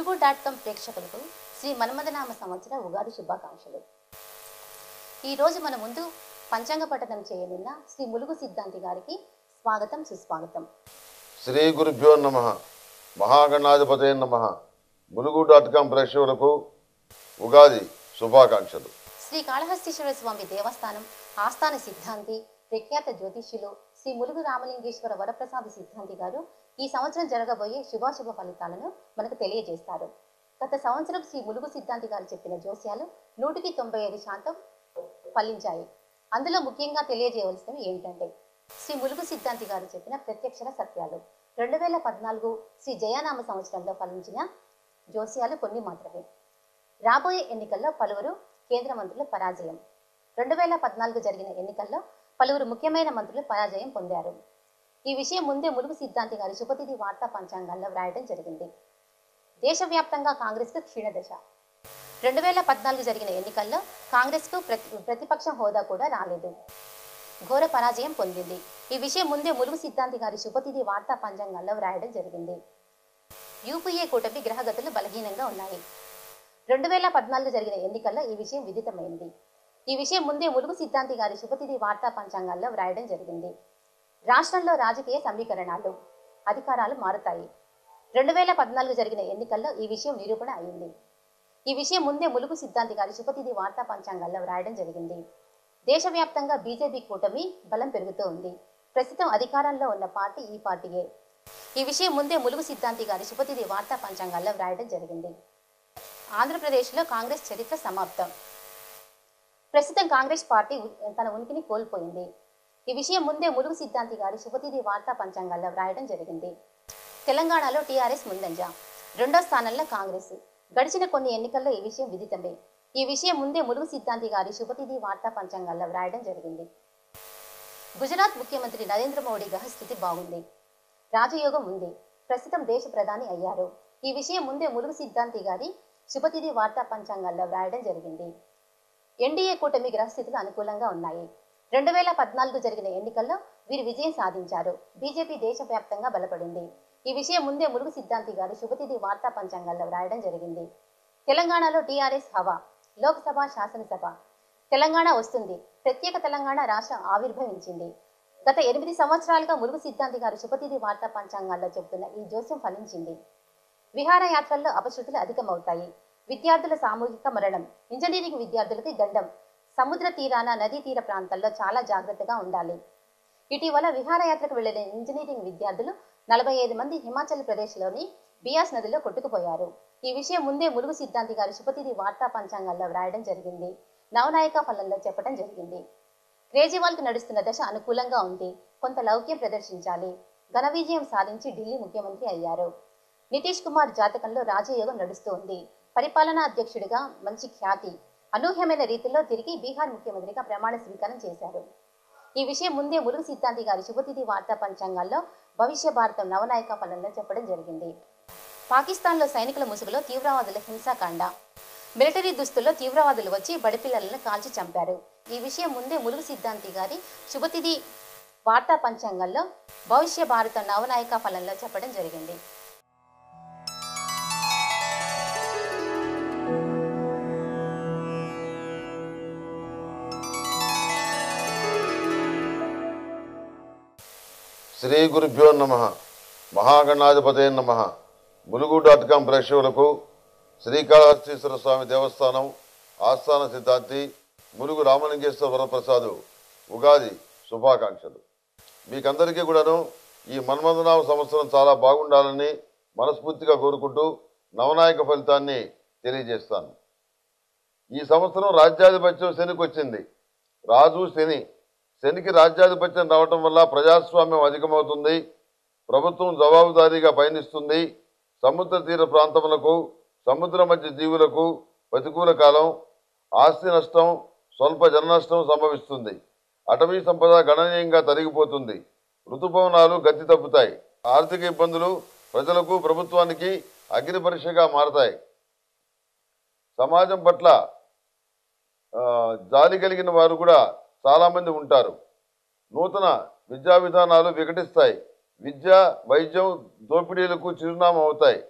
Mulugu dot com ప్రేక్షకులకు శ్రీ మన్మథనామ సంవత్సర ఉగాది శుభాకాంక్షలు ఈ రోజు మన ముందు పంచాంగ పఠనం చేయనున్న శ్రీ ములుగు సిద్ధాంతి గారికి స్వాగతం సుస్వాగతం శ్రీ గురుభ్యో నమ మహాగణాధిపతే నమ ములుగు డాట్ కాం ప్రేక్షకులకు ఉగాది శుభాకాంక్షలు శ్రీ కాళహస్తీశ్వర స్వామి దేవస్థానం ఆస్థాన సిద్ధాంతి ప్రఖ్యాత జ్యోతిష్యులు శ్రీ ములుగు రామలింగేశ్వర వరప్రసాద సిద్ధాంతి గారు ఈ సంవత్సరం జరగబోయే శుభాశుభ ఫలితాలను మనకు తెలియజేస్తారు గత సంవత్సరం శ్రీ ములుగు సిద్ధాంతి గారు చెప్పిన జోస్యాలు నూటికి తొంభై ఐదు శాతం ఫలించాయి అందులో ముఖ్యంగా తెలియజేయవలసినవి ఏంటంటే శ్రీ ములుగు సిద్ధాంతి గారు చెప్పిన ప్రత్యక్షర సత్యాలు రెండు వేల పద్నాలుగు శ్రీ జయానామ సంవత్సరంలో ఫలించిన జోస్యాలు కొన్ని మాత్రమే రాబోయే ఎన్నికల్లో పలువురు కేంద్ర మంత్రుల పరాజయం రెండు వేల పద్నాలుగు జరిగిన ఎన్నికల్లో పలువురు ముఖ్యమైన మంత్రులు పరాజయం పొందారు ఈ విషయం ముందే ములుగు సిద్ధాంతి గారి శుభతిథి వార్తా పంచాంగాల్లో వ్రాయడం జరిగింది దేశవ్యాప్తంగా కాంగ్రెస్కు క్షీణదశ రెండు వేల పద్నాలుగు జరిగిన ఎన్నికల్లో కాంగ్రెస్కు ప్రతి ప్రతిపక్ష హోదా కూడా రాలేదు ఘోర పరాజయం పొందింది ఈ విషయం ముందే ములుగు సిద్ధాంతి గారి శుభతిథి వార్తా పంచాంగాల్లో వ్రాయడం జరిగింది యూపీఏ కూటమి గ్రహగతులు బలహీనంగా ఉన్నాయి రెండు వేల పద్నాలుగు జరిగిన ఎన్నికల్లో ఈ విషయం విదితమైంది ఈ విషయం ముందే ములుగు సిద్ధాంతి గారి శుభతిథి వార్తా పంచాంగాల్లో వ్రాయడం జరిగింది రాష్ట్రంలో రాజకీయ సమీకరణాలు అధికారాలు మారుతాయి రెండు వేల పద్నాలుగు జరిగిన ఎన్నికల్లో ఈ విషయం నిరూపణ అయింది ఈ విషయం ముందే ములుగు సిద్ధాంతి గారి శుభతిథి వార్తా పంచాంగాల్లో వ్రాయడం జరిగింది దేశవ్యాప్తంగా బీజేపీ కూటమి బలం పెరుగుతూ ఉంది ప్రస్తుతం అధికారంలో ఉన్న పార్టీ ఈ పార్టీయే ఈ విషయం ముందే ములుగు సిద్ధాంతి గారి శుభతిథి వార్తా పంచాంగాల్లో వ్రాయడం జరిగింది ఆంధ్రప్రదేశ్లో కాంగ్రెస్ చరిత్ర సమాప్తం ప్రస్తుతం కాంగ్రెస్ పార్టీ ఉ- తన ఉనికిని కోల్పోయింది ఈ విషయం ముందే ములుగు సిద్ధాంతి గారి శుభతిథి వార్తా పంచాంగాల్లో వ్రాయడం జరిగింది తెలంగాణలో టీఆర్ఎస్ ముందంజ రెండో స్థానంలో కాంగ్రెస్ గడిచిన కొన్ని ఎన్నికల్లో ఈ విషయం విదితమే ఈ విషయం ముందే ములుగు సిద్ధాంతి గారి శుభతిథి వార్తా పంచాంగాల్లో వ్రాయడం జరిగింది గుజరాత్ ముఖ్యమంత్రి నరేంద్ర మోడీ గ్రహస్థితి బాగుంది రాజయోగం ఉంది ప్రస్తుతం దేశ ప్రధాని అయ్యారు ఈ విషయం ముందే ములుగు సిద్ధాంతి గారి శుభతిథి వార్తా పంచాంగాల్లో వ్రాయడం జరిగింది ఎన్డీఏ కూటమి గ్రహస్థితులు అనుకూలంగా ఉన్నాయి రెండు వేల పద్నాలుగు జరిగిన ఎన్నికల్లో వీరు విజయం సాధించారు బీజేపీ దేశవ్యాప్తంగా బలపడింది ఈ విషయం ముందే ములుగు సిద్ధాంతి గారి శుభతిథి వార్తా పంచాంగాల్లో వ్రాయడం జరిగింది తెలంగాణలో టీఆర్ఎస్ హవా లోక్సభ శాసనసభ తెలంగాణ వస్తుంది ప్రత్యేక తెలంగాణ రాష్ట్రం ఆవిర్భవించింది గత ఎనిమిది సంవత్సరాలుగా ములుగు సిద్ధాంతి గారు శుభతిథి వార్తా పంచాంగాల్లో చెబుతున్న ఈ జోస్యం ఫలించింది విహారయాత్రల్లో అపశృతులు అధికమవుతాయి విద్యార్థుల సామూహిక మరణం ఇంజనీరింగ్ విద్యార్థులకి గండం సముద్ర తీరాన నదీ తీర ప్రాంతాల్లో చాలా జాగ్రత్తగా ఉండాలి ఇటీవల విహారయాత్రకు వెళ్లిన ఇంజనీరింగ్ విద్యార్థులు నలభై ఐదు మంది హిమాచల్ ప్రదేశ్లోని బియాస్ నదిలో కొట్టుకుపోయారు ఈ విషయం ముందే ములుగు సిద్ధాంతి గారి శుభతిథి వార్తా పంచాంగాల్లో వ్రాయడం జరిగింది నవనాయక ఫలంలో చెప్పడం జరిగింది కేజ్రీవాల్కు నడుస్తున్న దశ అనుకూలంగా ఉంది కొంత లౌక్యం ప్రదర్శించాలి ఘన విజయం సాధించి ఢిల్లీ ముఖ్యమంత్రి అయ్యారు నితీష్ కుమార్ జాతకంలో రాజయోగం నడుస్తూ ఉంది పరిపాలనా అధ్యక్షుడిగా మంచి ఖ్యాతి అనూహ్యమైన రీతిలో తిరిగి బీహార్ ముఖ్యమంత్రిగా ప్రమాణ స్వీకారం చేశారు ఈ విషయం ముందే ములుగు సిద్ధాంతి గారి శుభతిథి వార్తా పంచాంగాల్లో భవిష్య భారతం నవనాయక ఫలంలో చెప్పడం జరిగింది పాకిస్తాన్లో సైనికుల ముసుగులో తీవ్రవాదుల హింసాకాండ మిలిటరీ దుస్తుల్లో తీవ్రవాదులు వచ్చి బడిపిల్లలను కాల్చి చంపారు ఈ విషయం ముందే ములుగు సిద్ధాంతి గారి శుభతిథి వార్తా పంచాంగంలో భవిష్య భారత నవనాయక ఫలంలో చెప్పడం జరిగింది శ్రీ గురుభ్యో నమ మహాగణాధిపతే నమ ములుగు డాట్ కాం ప్రేక్షకులకు శ్రీకాళహస్తీశ్వర స్వామి దేవస్థానం ఆస్థాన సిద్ధాంతి ములుగు రామలింగేశ్వర వరప్రసాదు ఉగాది శుభాకాంక్షలు మీకందరికీ కూడాను ఈ మన్మథనామ సంవత్సరం చాలా బాగుండాలని మనస్ఫూర్తిగా కోరుకుంటూ నవనాయక ఫలితాన్ని తెలియజేస్తాను ఈ సంవత్సరం రాజ్యాధిపత్యం శనికి వచ్చింది రాజు శని శనికి రాజ్యాధిపత్యం రావటం వల్ల ప్రజాస్వామ్యం అధికమవుతుంది ప్రభుత్వం జవాబుదారీగా పయనిస్తుంది సముద్ర తీర ప్రాంతములకు సముద్ర మధ్య జీవులకు ప్రతికూల కాలం ఆస్తి నష్టం స్వల్ప జన నష్టం సంభవిస్తుంది అటవీ సంపద గణనీయంగా తరిగిపోతుంది ఋతుపవనాలు గతి తప్పుతాయి ఆర్థిక ఇబ్బందులు ప్రజలకు ప్రభుత్వానికి అగ్ని పరీక్షగా మారతాయి సమాజం పట్ల ఆ, జాలి కలిగిన వారు కూడా చాలామంది ఉంటారు నూతన విద్యా విధానాలు వికటిస్తాయి విద్య వైద్యం దోపిడీలకు చిరునామా అవుతాయి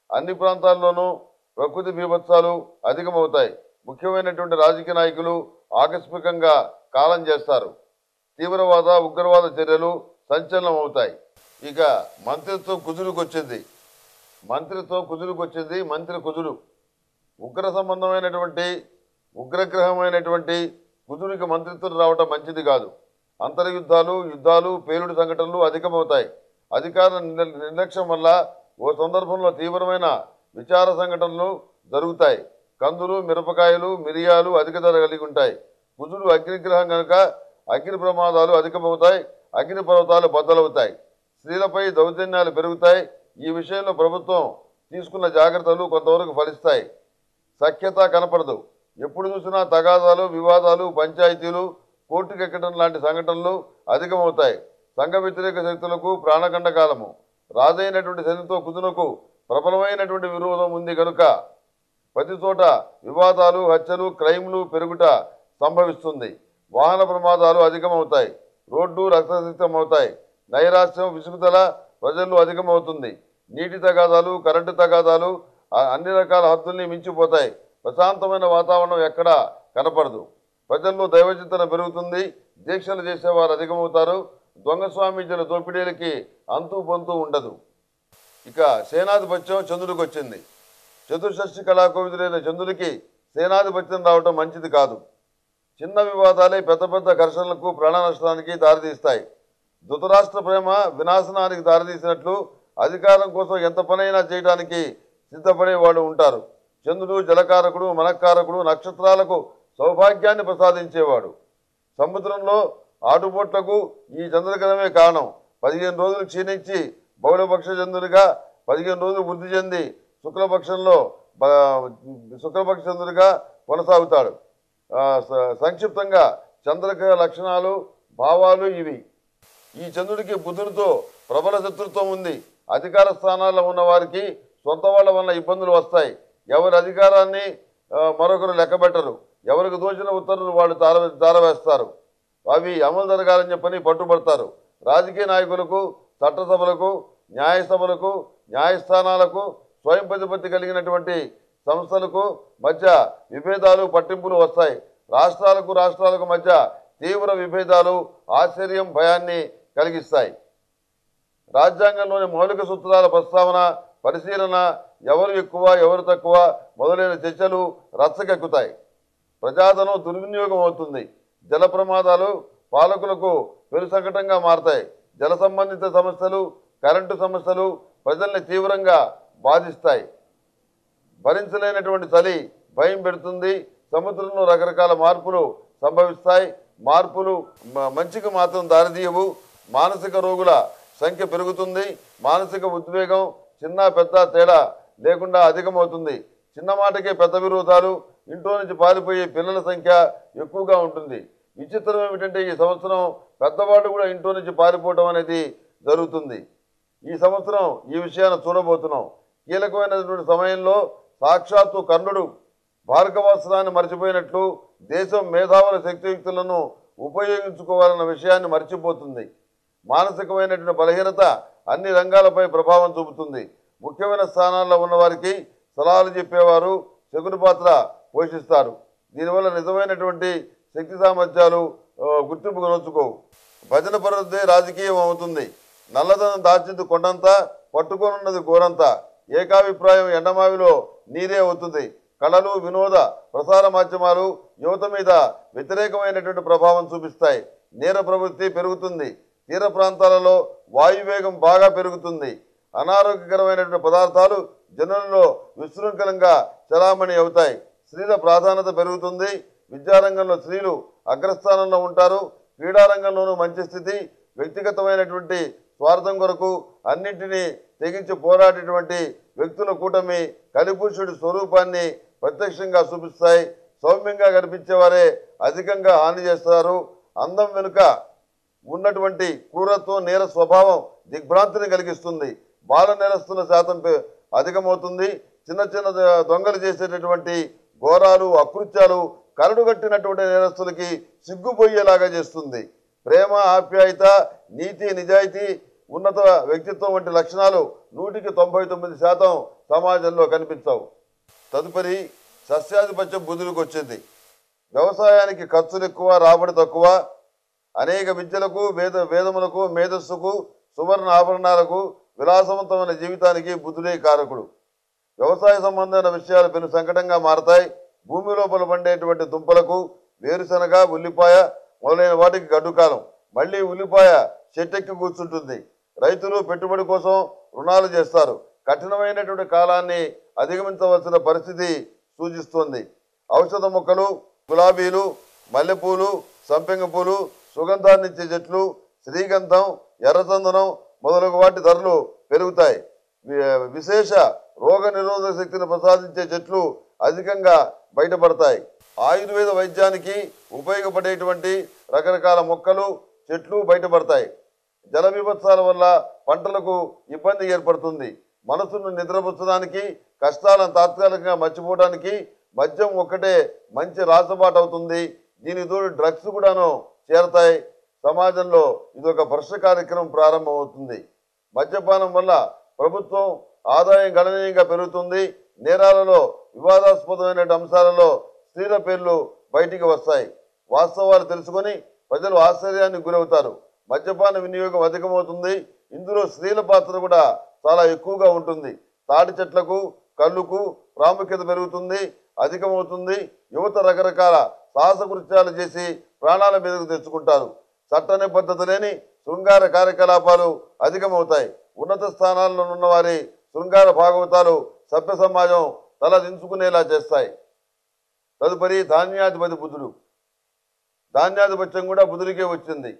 అన్ని ప్రాంతాల్లోనూ ప్రకృతి బీభత్సాలు అధికమవుతాయి ముఖ్యమైనటువంటి రాజకీయ నాయకులు ఆకస్మికంగా కాలం చేస్తారు తీవ్రవాద ఉగ్రవాద చర్యలు సంచలనం అవుతాయి ఇక మంత్రిత్వం కుదురుకొచ్చింది మంత్రిత్వం కుదురుకొచ్చింది మంత్రి కుదురు ఉగ్ర సంబంధమైనటువంటి ఉగ్రగ్రహమైనటువంటి కుదురుకి మంత్రిత్వం రావటం మంచిది కాదు అంతర్యుద్ధాలు యుద్ధాలు పేలుడు సంఘటనలు అధికమవుతాయి అధికార నిర్ల- నిర్లక్ష్యం వల్ల ఓ సందర్భంలో తీవ్రమైన విచార సంఘటనలు జరుగుతాయి కందులు మిరపకాయలు మిరియాలు అధిక ధర కలిగి ఉంటాయి కుజుడు అగ్నిగ్రహం కనుక అగ్ని ప్రమాదాలు అధికమవుతాయి అగ్ని పర్వతాలు బద్దలవుతాయి స్త్రీలపై దౌర్జన్యాలు పెరుగుతాయి ఈ విషయంలో ప్రభుత్వం తీసుకున్న జాగ్రత్తలు కొంతవరకు ఫలిస్తాయి సఖ్యత కనపడదు ఎప్పుడు చూసినా తగాదాలు వివాదాలు పంచాయతీలు కోర్టుకెక్కడం లాంటి సంఘటనలు అధికమవుతాయి సంఘ వ్యతిరేక శక్తులకు ప్రాణగండ కాలము రాజైనటువంటి శనితో కుదునకు ప్రబలమైనటువంటి విరోధం ఉంది కనుక ప్రతి చోట వివాదాలు హత్యలు క్రైమ్లు పెరుగుట సంభవిస్తుంది వాహన ప్రమాదాలు అధికమవుతాయి రోడ్డు రక్తసిక్తం అవుతాయి నైరాశ్యం విసుగుదల ప్రజల్లో అధికమవుతుంది నీటి తగాదాలు కరెంటు తగాదాలు ఆ- అన్ని రకాల హద్దుల్ని మించిపోతాయి ప్రశాంతమైన వాతావరణం ఎక్కడా కనపడదు ప్రజల్లో దైవచింతన పెరుగుతుంది దీక్షలు చేసేవారు అధికమవుతారు దొంగ స్వామీజీల దోపిడీలకి అంతు పొంతు ఉండదు ఇక సేనాధిపత్యం చంద్రుడికి వచ్చింది చతుర్షష్ఠి కళాకోవిదుడైన చంద్రుడికి సేనాధిపత్యం రావటం మంచిది కాదు చిన్న వివాదాలే పెద్ద పెద్ద ఘర్షణలకు ప్రాణ నష్టానికి దారితీస్తాయి ధృతరాష్ట్ర ప్రేమ వినాశనానికి దారితీసినట్లు అధికారం కోసం ఎంత పనైనా చేయడానికి సిద్ధపడే వాళ్ళు ఉంటారు చంద్రుడు జలకారకుడు మనకారకుడు నక్షత్రాలకు సౌభాగ్యాన్ని ప్రసాదించేవాడు సముద్రంలో ఆటుపోట్లకు ఈ చంద్రగ్రహమే కారణం పదిహేను రోజులు క్షీణించి బహుళపక్ష చంద్రుడిగా పదిహేను రోజులు వృద్ధి చెంది శుక్లపక్షంలో బ- శుక్లపక్ష చంద్రుడిగా కొనసాగుతాడు ఆ, స- సంక్షిప్తంగా చంద్రగ్రహ లక్షణాలు భావాలు ఇవి ఈ చంద్రుడికి బుధుడితో ప్రబల శత్రుత్వం ఉంది అధికార స్థానాల్లో ఉన్న వారికి సొంత వాళ్ళ వల్ల ఇబ్బందులు వస్తాయి ఎవరి అధికారాన్ని ఆ, మరొకరు లెక్కబెట్టరు ఎవరికి దోచిన ఉత్తర్వులు వాళ్ళు తార తారవేస్తారు అవి అమలు జరగాలని చెప్పని పట్టుబడతారు రాజకీయ నాయకులకు చట్టసభలకు న్యాయసభలకు న్యాయస్థానాలకు స్వయం ప్రతిపత్తి కలిగినటువంటి సంస్థలకు మధ్య విభేదాలు పట్టింపులు వస్తాయి రాష్ట్రాలకు రాష్ట్రాలకు మధ్య తీవ్ర విభేదాలు ఆశ్చర్యం భయాన్ని కలిగిస్తాయి రాజ్యాంగంలోని మౌలిక సూత్రాల ప్రస్తావన పరిశీలన ఎవరు ఎక్కువ ఎవరు తక్కువ మొదలైన చర్చలు రచ్చకెక్కుతాయి ప్రజాధనం దుర్వినియోగం అవుతుంది జల ప్రమాదాలు పాలకులకు పెను సంకటంగా మారతాయి జల సంబంధిత సమస్యలు కరెంటు సమస్యలు ప్రజల్ని తీవ్రంగా బాధిస్తాయి భరించలేనటువంటి చలి భయం పెడుతుంది సముద్రంలో రకరకాల మార్పులు సంభవిస్తాయి మార్పులు మ- మంచికి మాత్రం దారితీయవు మానసిక రోగుల సంఖ్య పెరుగుతుంది మానసిక ఉద్వేగం చిన్న పెద్ద తేడా లేకుండా అధికమవుతుంది చిన్న మాటకే పెద్ద విరోధాలు ఇంట్లో నుంచి పారిపోయే పిల్లల సంఖ్య ఎక్కువగా ఉంటుంది విచిత్రం ఏమిటంటే ఈ సంవత్సరం పెద్దవాళ్ళు కూడా ఇంట్లో నుంచి పారిపోవడం అనేది జరుగుతుంది ఈ సంవత్సరం ఈ విషయాన్ని చూడబోతున్నాం కీలకమైనటువంటి సమయంలో సాక్షాత్తు కర్ణుడు భార్గవాస్త్రాన్ని మర్చిపోయినట్లు దేశం మేధావుల శక్తియుక్తులను ఉపయోగించుకోవాలన్న విషయాన్ని మర్చిపోతుంది మానసికమైనటువంటి బలహీనత అన్ని రంగాలపై ప్రభావం చూపుతుంది ముఖ్యమైన స్థానాల్లో ఉన్నవారికి సలహాలు చెప్పేవారు శకుని పాత్ర పోషిస్తారు దీనివల్ల నిజమైనటువంటి శక్తి సామర్థ్యాలు ఆ, గుర్తింపు నోచుకోవు భజన పరుదే రాజకీయం అవుతుంది నల్లదనం దాచింది కొండంతా పట్టుకోనున్నది గోరంతా ఏకాభిప్రాయం ఎండమావిలో నీరే అవుతుంది కళలు వినోద ప్రసార మాధ్యమాలు యువత మీద వ్యతిరేకమైనటువంటి ప్రభావం చూపిస్తాయి నేర ప్రవృత్తి పెరుగుతుంది తీర ప్రాంతాలలో వాయువేగం బాగా పెరుగుతుంది అనారోగ్యకరమైనటువంటి పదార్థాలు జనులలో విశృంఖలంగా చలామణి అవుతాయి స్త్రీల ప్రాధాన్యత పెరుగుతుంది విద్యారంగంలో స్త్రీలు అగ్రస్థానంలో ఉంటారు క్రీడారంగంలోనూ మంచి స్థితి వ్యక్తిగతమైనటువంటి స్వార్థం కొరకు అన్నింటినీ తెగించి పోరాడేటువంటి వ్యక్తుల కూటమి కలిపురుషుడి స్వరూపాన్ని ప్రత్యక్షంగా చూపిస్తాయి సౌమ్యంగా కనిపించేవారే అధికంగా హాని చేస్తారు అందం వెనుక ఉన్నటువంటి క్రూరత్వం నేర స్వభావం దిగ్భ్రాంతిని కలిగిస్తుంది బాల నేరస్తుల శాతం పె- అధికమవుతుంది చిన్న చిన్న ద- దొంగలు చేసేటటువంటి ఘోరాలు అకృత్యాలు కరడుగట్టినటువంటి నేరస్తులకి సిగ్గుపోయేలాగా చేస్తుంది ప్రేమ ఆప్యాయత నీతి నిజాయితీ ఉన్నత వ్యక్తిత్వం వంటి లక్షణాలు నూటికి తొంభై తొమ్మిది శాతం సమాజంలో కనిపించవు తదుపరి సస్యాధిపత్యం బుధులకు వచ్చింది వ్యవసాయానికి ఖర్చులు ఎక్కువ రాబడి తక్కువ అనేక విద్యలకు వేద వేదములకు మేధస్సుకు సువర్ణ ఆభరణాలకు విలాసవంతమైన జీవితానికి బుద్ధుడే కారకుడు వ్యవసాయ సంబంధమైన విషయాలు పెను సంకటంగా మారతాయి భూమి లోపల పండేటువంటి దుంపలకు వేరుశనగ ఉల్లిపాయ మొదలైన వాటికి గడ్డుకాలం మళ్ళీ ఉల్లిపాయ చెట్టెక్కి కూర్చుంటుంది రైతులు పెట్టుబడి కోసం రుణాలు చేస్తారు కఠినమైనటువంటి కాలాన్ని అధిగమించవలసిన పరిస్థితి సూచిస్తుంది ఔషధ మొక్కలు గులాబీలు మల్లెపూలు సంపెంగ పూలు సుగంధాన్నిచ్చే చెట్లు శ్రీగంధం ఎర్రచందనం మొదలగు వాటి ధరలు పెరుగుతాయి వి- విశేష రోగ నిరోధక శక్తిని ప్రసాదించే చెట్లు అధికంగా బయటపడతాయి ఆయుర్వేద వైద్యానికి ఉపయోగపడేటువంటి రకరకాల మొక్కలు చెట్లు బయటపడతాయి జల విభత్సాల వల్ల పంటలకు ఇబ్బంది ఏర్పడుతుంది మనసును నిద్రపుచ్చడానికి కష్టాలను తాత్కాలికంగా మర్చిపోవడానికి మద్యం ఒక్కటే మంచి రాసబాటు అవుతుంది దీని తోడు డ్రగ్స్ కూడాను చేరతాయి సమాజంలో ఇది ఒక భ్రష్ట కార్యక్రమం ప్రారంభమవుతుంది మద్యపానం వల్ల ప్రభుత్వం ఆదాయం గణనీయంగా పెరుగుతుంది నేరాలలో వివాదాస్పదమైన అంశాలలో స్త్రీల పేర్లు బయటికి వస్తాయి వాస్తవాలు తెలుసుకొని ప్రజలు ఆశ్చర్యానికి గురవుతారు మద్యపాన వినియోగం అధికమవుతుంది ఇందులో స్త్రీల పాత్ర కూడా చాలా ఎక్కువగా ఉంటుంది తాటి చెట్లకు కళ్ళుకు ప్రాముఖ్యత పెరుగుతుంది అధికమవుతుంది యువత రకరకాల సాహస కృత్యాలు చేసి ప్రాణాల మీదకు తెచ్చుకుంటారు చట్ట నిబద్ధత లేని శృంగార కార్యకలాపాలు అధికమవుతాయి ఉన్నత స్థానాల్లో ఉన్న వారి శృంగార భాగవతాలు సభ్య సమాజం తల దించుకునేలా చేస్తాయి తదుపరి ధాన్యాధిపతి బుధుడు ధాన్యాధిపత్యం కూడా బుధుడికే వచ్చింది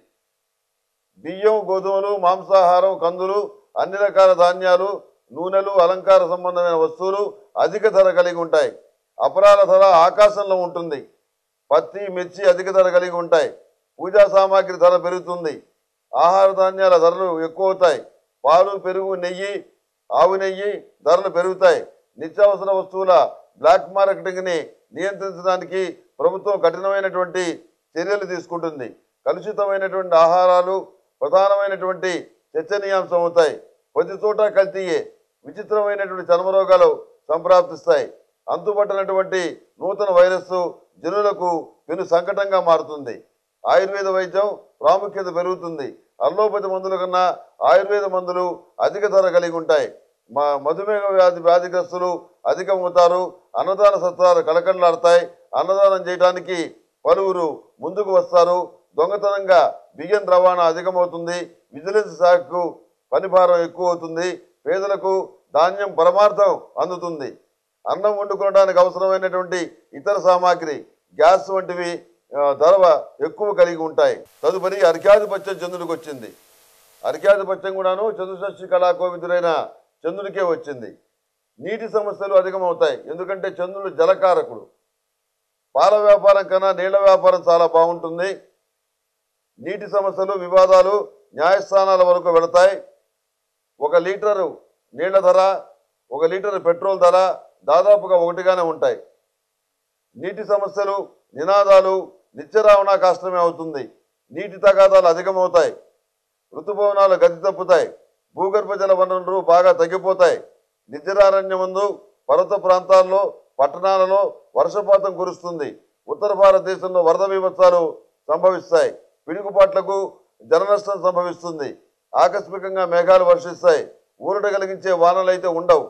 బియ్యం గోధుమలు మాంసాహారం కందులు అన్ని రకాల ధాన్యాలు నూనెలు అలంకార సంబంధమైన వస్తువులు అధిక ధర కలిగి ఉంటాయి అపరాల ధర ఆకాశంలో ఉంటుంది పత్తి మిర్చి అధిక ధర కలిగి ఉంటాయి పూజా సామాగ్రి ధర పెరుగుతుంది ఆహార ధాన్యాల ధరలు ఎక్కువ అవుతాయి పాలు పెరుగు నెయ్యి ఆవు నెయ్యి ధరలు పెరుగుతాయి నిత్యావసర వస్తువుల బ్లాక్ మార్కెటింగ్ని నియంత్రించడానికి ప్రభుత్వం కఠినమైనటువంటి చర్యలు తీసుకుంటుంది కలుషితమైనటువంటి ఆహారాలు ప్రధానమైనటువంటి చర్చనీయాంశం అవుతాయి ప్రతి చోట కల్తీయే విచిత్రమైనటువంటి చర్మరోగాలు సంప్రాప్తిస్తాయి అంతుపట్టనటువంటి నూతన వైరస్సు జనులకు పెను సంకటంగా మారుతుంది ఆయుర్వేద వైద్యం ప్రాముఖ్యత పెరుగుతుంది అల్లోపతి మందుల కన్నా ఆయుర్వేద మందులు అధిక ధర కలిగి ఉంటాయి మా మధుమేహ వ్యాధి వ్యాధిగ్రస్తులు అధికమవుతారు అన్నదాన సత్రాలు కలకడలాడతాయి అన్నదానం చేయడానికి పలువురు ముందుకు వస్తారు దొంగతనంగా బియ్యం రవాణా అధికమవుతుంది విజిలెన్స్ శాఖకు పనిభారం ఎక్కువ అవుతుంది పేదలకు ధాన్యం పరమార్థం అందుతుంది అన్నం వండుకోవడానికి అవసరమైనటువంటి ఇతర సామాగ్రి గ్యాస్ వంటివి ఆ, ధర ఎక్కువ కలిగి ఉంటాయి తదుపరి అర్ఘ్యాధిపత్యం చంద్రుడికి వచ్చింది అర్ఘ్యాధిపత్యం కూడాను చతుషష్ఠి కళాకోవిదుడైన చంద్రుడికే వచ్చింది నీటి సమస్యలు అధికమవుతాయి ఎందుకంటే చంద్రుడు జలకారకుడు పాల వ్యాపారం కన్నా నీళ్ల వ్యాపారం చాలా బాగుంటుంది నీటి సమస్యలు వివాదాలు న్యాయస్థానాల వరకు వెళతాయి ఒక లీటరు నీళ్ల ధర ఒక లీటరు పెట్రోల్ ధర దాదాపుగా ఒకటిగానే ఉంటాయి నీటి సమస్యలు నినాదాలు నిత్య రవాణా కష్టమే అవుతుంది నీటి తగాదాలు అధికమవుతాయి ఋతుపవనాలు గతి తప్పుతాయి భూగర్భ జల వనరులు బాగా తగ్గిపోతాయి నిద్రారణ్యమందు పర్వత ప్రాంతాల్లో పట్టణాలలో వర్షపాతం కురుస్తుంది ఉత్తర భారతదేశంలో వరద విపత్సాలు సంభవిస్తాయి పిడుగుపాట్లకు జన నష్టం సంభవిస్తుంది ఆకస్మికంగా మేఘాలు వర్షిస్తాయి ఊరట కలిగించే వానలైతే ఉండవు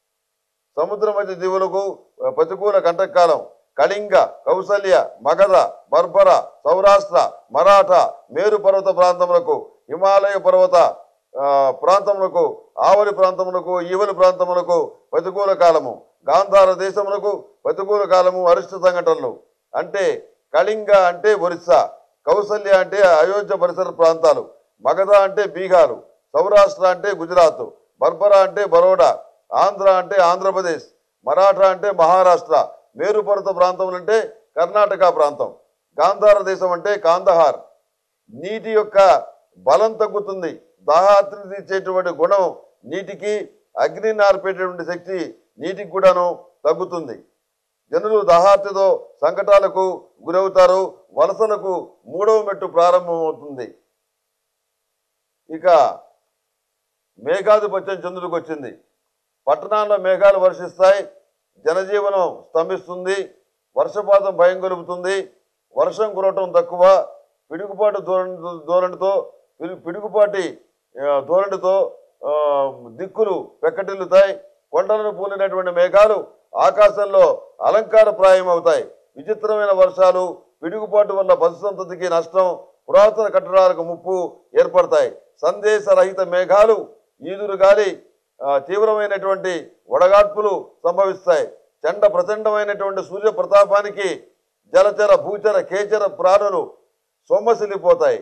సముద్ర మధ్య దీవులకు ఆ, ప్రతికూల కంటకాలం కళింగ కౌసల్య మగధ బర్బర సౌరాష్ట్ర మరాఠా మేరు పర్వత ప్రాంతములకు హిమాలయ పర్వత ఆ, ప్రాంతములకు ఆవలి ప్రాంతములకు ఈవలి ప్రాంతములకు ప్రతికూల కాలము గాంధార దేశములకు ప్రతికూల కాలము అరిష్ట సంఘటనలు అంటే కళింగ అంటే ఒరిస్సా కౌసల్య అంటే అయోధ్య పరిసర ప్రాంతాలు మగధ అంటే బీహారు సౌరాష్ట్ర అంటే గుజరాత్ బర్బరా అంటే బరోడా ఆంధ్ర అంటే ఆంధ్రప్రదేశ్ మరాఠా అంటే మహారాష్ట్ర మేరుపర్వత ప్రాంతం అంటే కర్ణాటక ప్రాంతం గాంధార దేశం అంటే కాందహార్ నీటి యొక్క బలం తగ్గుతుంది దాహాత్రి తీర్చేటువంటి గుణం నీటికి అగ్ని నార్పేటటువంటి శక్తి నీటికి కూడాను తగ్గుతుంది జనులు దాహార్తితో సంకటాలకు గురవుతారు వలసలకు మూడవ మెట్టు ప్రారంభమవుతుంది ఇక మేఘాధిపత్యం చంద్రుడికి వచ్చింది పట్టణాల్లో మేఘాలు వర్షిస్తాయి జనజీవనం స్తంభిస్తుంది వర్షపాతం భయం కలుగుతుంది వర్షం కురవటం తక్కువ పిడుగుపాటు ధోరణి ధోరణితో పిడు- పిడుగుపాటి ఆ, ధోరణితో ఆ, దిక్కులు పెక్కటిల్లుతాయి కొండలను పూలినటువంటి మేఘాలు ఆకాశంలో అలంకారప్రాయం అవుతాయి విచిత్రమైన వర్షాలు పిడుగుపాటు వల్ల పశుసంతతికి నష్టం పురాతన కట్టడాలకు ముప్పు ఏర్పడతాయి సందేశరహిత మేఘాలు ఈదురు గాలి ఆ, తీవ్రమైనటువంటి వడగాడ్పులు సంభవిస్తాయి చండ ప్రచండమైనటువంటి సూర్య ప్రతాపానికి జలచర భూచర కేచర ప్రాణులు సొమ్మసిల్లిపోతాయి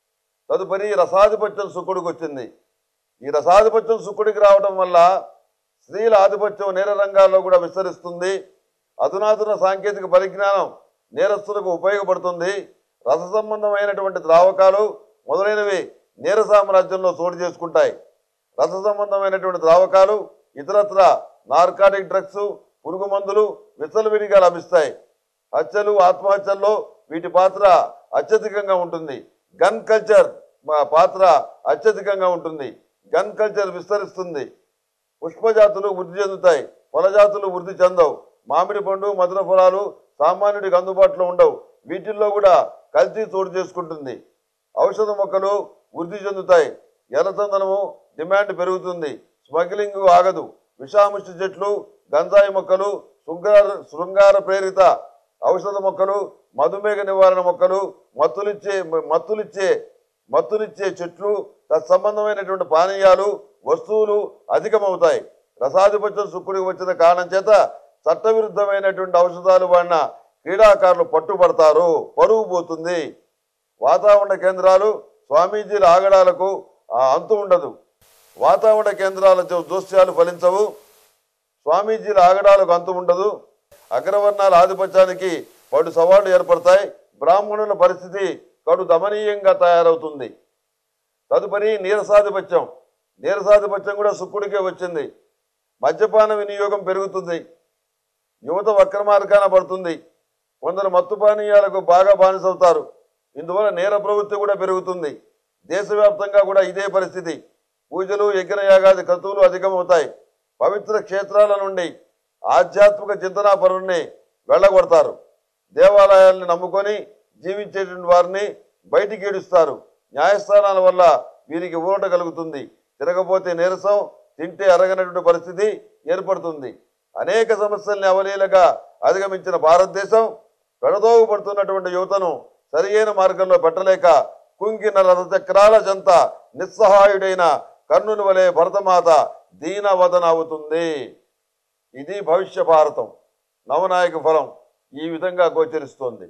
తదుపరి రసాధిపత్యం శుకుడికి వచ్చింది ఈ రసాధిపత్యం శుకుడికి రావడం వల్ల స్త్రీల ఆధిపత్యం నేర రంగాల్లో కూడా విస్తరిస్తుంది అధునాతన సాంకేతిక పరిజ్ఞానం నేరస్తులకు ఉపయోగపడుతుంది రస సంబంధమైనటువంటి ద్రావకాలు మొదలైనవి నేర సామ్రాజ్యంలో చోటు చేసుకుంటాయి రస సంబంధమైనటువంటి ద్రావకాలు ఇతరత్ర నార్కాటిక్ డ్రగ్స్ పురుగు మందులు విచ్చలవిడిగా లభిస్తాయి హత్యలు ఆత్మహత్యల్లో వీటి పాత్ర అత్యధికంగా ఉంటుంది గన్ కల్చర్ మా- పాత్ర అత్యధికంగా ఉంటుంది గన్ కల్చర్ విస్తరిస్తుంది పుష్పజాతులు వృద్ధి చెందుతాయి ఫలజాతులు వృద్ధి చెందవు మామిడి పండు మధుర ఫలాలు సామాన్యుడికి అందుబాటులో ఉండవు వీటిల్లో కూడా కల్తీ చోటు చేసుకుంటుంది ఔషధ మొక్కలు వృద్ధి చెందుతాయి ఎర్రచందనము డిమాండ్ పెరుగుతుంది స్మగ్లింగ్ ఆగదు విషాముష్టి చెట్లు గంజాయి మొక్కలు శృంగార శృంగార ప్రేరిత ఔషధ మొక్కలు మధుమేహ నివారణ మొక్కలు మత్తులిచ్చే మత్తులిచ్చే మత్తునిచ్చే చెట్లు తత్సంబంధమైనటువంటి పానీయాలు వస్తువులు అధికమవుతాయి రసాధిపత్యం శుక్రుడికి వచ్చిన కారణం చేత చట్టవిరుద్ధమైనటువంటి ఔషధాలు వాడిన క్రీడాకారులు పట్టుబడతారు పరువు పోతుంది వాతావరణ కేంద్రాలు స్వామీజీల ఆగడాలకు ఆ, అంతు ఉండదు వాతావరణ కేంద్రాల జో- జోస్యాలు ఫలించవు స్వామీజీల ఆగడాలకు అంతు ఉండదు అగ్రవర్ణాల ఆధిపత్యానికి పడు సవాళ్లు ఏర్పడతాయి బ్రాహ్మణుల పరిస్థితి కడు దమనీయంగా తయారవుతుంది తదుపరి నీరసాధిపత్యం నీరసాధిపత్యం కూడా శుక్రుడికే వచ్చింది మద్యపాన వినియోగం పెరుగుతుంది యువత వక్ర మార్గాన పడుతుంది కొందరు మత్తు పానీయాలకు బాగా బానిసవుతారు ఇందువల్ల నేర ప్రవృత్తి కూడా పెరుగుతుంది దేశవ్యాప్తంగా కూడా ఇదే పరిస్థితి పూజలు యజ్ఞయాగాది క్రతువులు అధికమవుతాయి పవిత్ర క్షేత్రాల నుండి ఆధ్యాత్మిక చింతనా పరుణ్ణి వెళ్ళగొడతారు దేవాలయాల్ని నమ్ముకొని జీవించేటువంటి వారిని బయటికి ఈడుస్తారు న్యాయస్థానాల వల్ల వీరికి ఊరట కలుగుతుంది తిరగపోతే నీరసం తింటే అరగనటువంటి పరిస్థితి ఏర్పడుతుంది అనేక సమస్యల్ని అవలీలగా అధిగమించిన భారతదేశం పెడదోవు పడుతున్నటువంటి యువతను సరియైన మార్గంలో పెట్టలేక కుంగిన రథచక్రాల జంత నిస్సహాయుడైన కర్ణుని వలె భరతమాత దీనవదన అవుతుంది ఇది భవిష్య భారతం నవనాయక ఫలం ఈ విధంగా గోచరిస్తోంది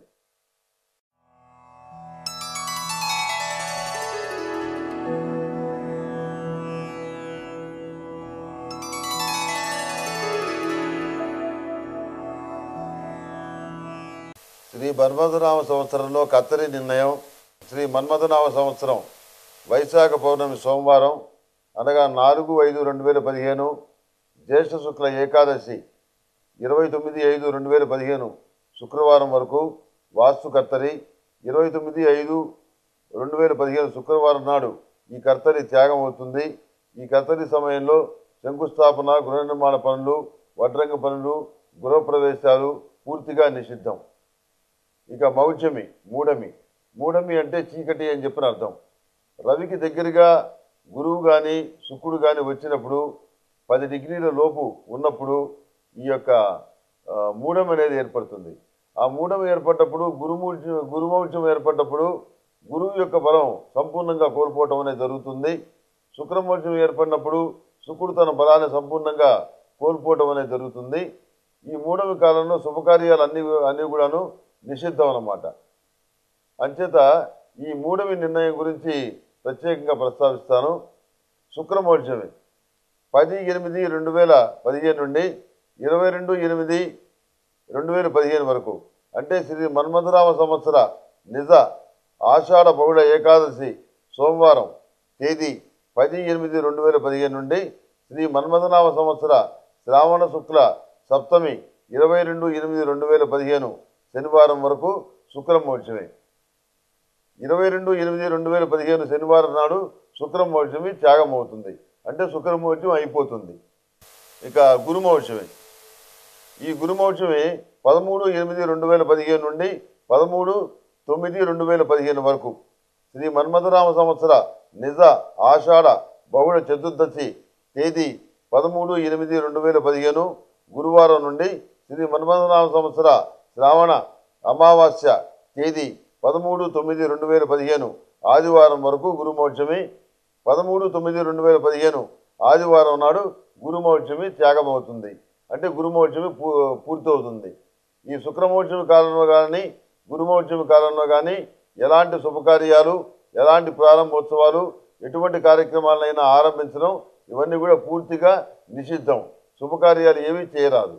శ్రీ మన్మధనామ సంవత్సరంలో కత్తరి నిర్ణయం శ్రీ మన్మధనామ సంవత్సరం వైశాఖ పౌర్ణమి సోమవారం అనగా నాలుగు ఐదు రెండు వేల పదిహేను జ్యేష్ఠ శుక్ల ఏకాదశి ఇరవై తొమ్మిది ఐదు రెండు వేల పదిహేను శుక్రవారం వరకు వాస్తు కర్తరి ఇరవై తొమ్మిది ఐదు రెండు వేల పదిహేను శుక్రవారం నాడు ఈ కర్తరి త్యాగం అవుతుంది ఈ కర్తరి సమయంలో శంకుస్థాపన గృహ నిర్మాణ పనులు వడ్రంగ పనులు గృహప్రవేశాలు పూర్తిగా నిషిద్ధం ఇక మౌఢ్యమి మూఢమి మూఢమి అంటే చీకటి అని చెప్పిన అర్థం రవికి దగ్గరగా గురువు కానీ శుక్రుడు కానీ వచ్చినప్పుడు పది డిగ్రీల లోపు ఉన్నప్పుడు ఈ యొక్క ఆ, మూఢం అనేది ఏర్పడుతుంది ఆ మూఢం ఏర్పడ్డప్పుడు గురుమూర్చ గురుమౌఢ్యం ఏర్పడ్డప్పుడు గురువు యొక్క బలం సంపూర్ణంగా కోల్పోవటం అనేది జరుగుతుంది శుక్రమౌఢ్యం ఏర్పడినప్పుడు శుక్రుడు తన బలాన్ని సంపూర్ణంగా కోల్పోవటం అనేది జరుగుతుంది ఈ మూడవ కాలంలో శుభకార్యాలు అన్ని అన్ని కూడాను నిషిద్ధం అన్నమాట అంచేత ఈ మూడవి నిర్ణయం గురించి ప్రత్యేకంగా ప్రస్తావిస్తాను శుక్రమోర్చమి పది ఎనిమిది రెండు వేల పదిహేను నుండి ఇరవై రెండు ఎనిమిది రెండు వేల పదిహేను వరకు అంటే శ్రీ మన్మధరామ సంవత్సర నిజ ఆషాఢ బహుళ ఏకాదశి సోమవారం తేదీ పది ఎనిమిది రెండు వేల పదిహేను నుండి శ్రీ మన్మథనామ సంవత్సర శ్రావణ శుక్ల సప్తమి ఇరవై రెండు ఎనిమిది రెండు వేల పదిహేను శనివారం వరకు శుక్రమోర్చమే ఇరవై రెండు ఎనిమిది రెండు వేల పదిహేను శనివారం నాడు శుక్రమోర్చమి త్యాగం అవుతుంది అంటే శుక్రమోర్చం అయిపోతుంది ఇక గురుమౌషమి ఈ గురుమౌషమి పదమూడు ఎనిమిది రెండు వేల పదిహేను నుండి పదమూడు తొమ్మిది రెండు వేల పదిహేను వరకు శ్రీ మన్మథరామ సంవత్సర నిజ ఆషాఢ బహుళ చతుర్దశి తేదీ పదమూడు ఎనిమిది రెండు వేల పదిహేను గురువారం నుండి శ్రీ మన్మథరామ సంవత్సర శ్రావణ అమావాస్య తేదీ పదమూడు తొమ్మిది రెండు వేల పదిహేను ఆదివారం వరకు గురుమోక్షమి పదమూడు తొమ్మిది రెండు వేల పదిహేను ఆదివారం నాడు గురుమోక్షమి త్యాగమవుతుంది అంటే గురుమోక్షమి పూ పూర్తవుతుంది ఈ శుక్రమోక్షమి కాలంలో కానీ గురుమోక్షమి కాలంలో కానీ ఎలాంటి శుభకార్యాలు ఎలాంటి ప్రారంభోత్సవాలు ఎటువంటి కార్యక్రమాలైనా ఆరంభించడం ఇవన్నీ కూడా పూర్తిగా నిషిద్ధం శుభకార్యాలు ఏమీ చేయరాదు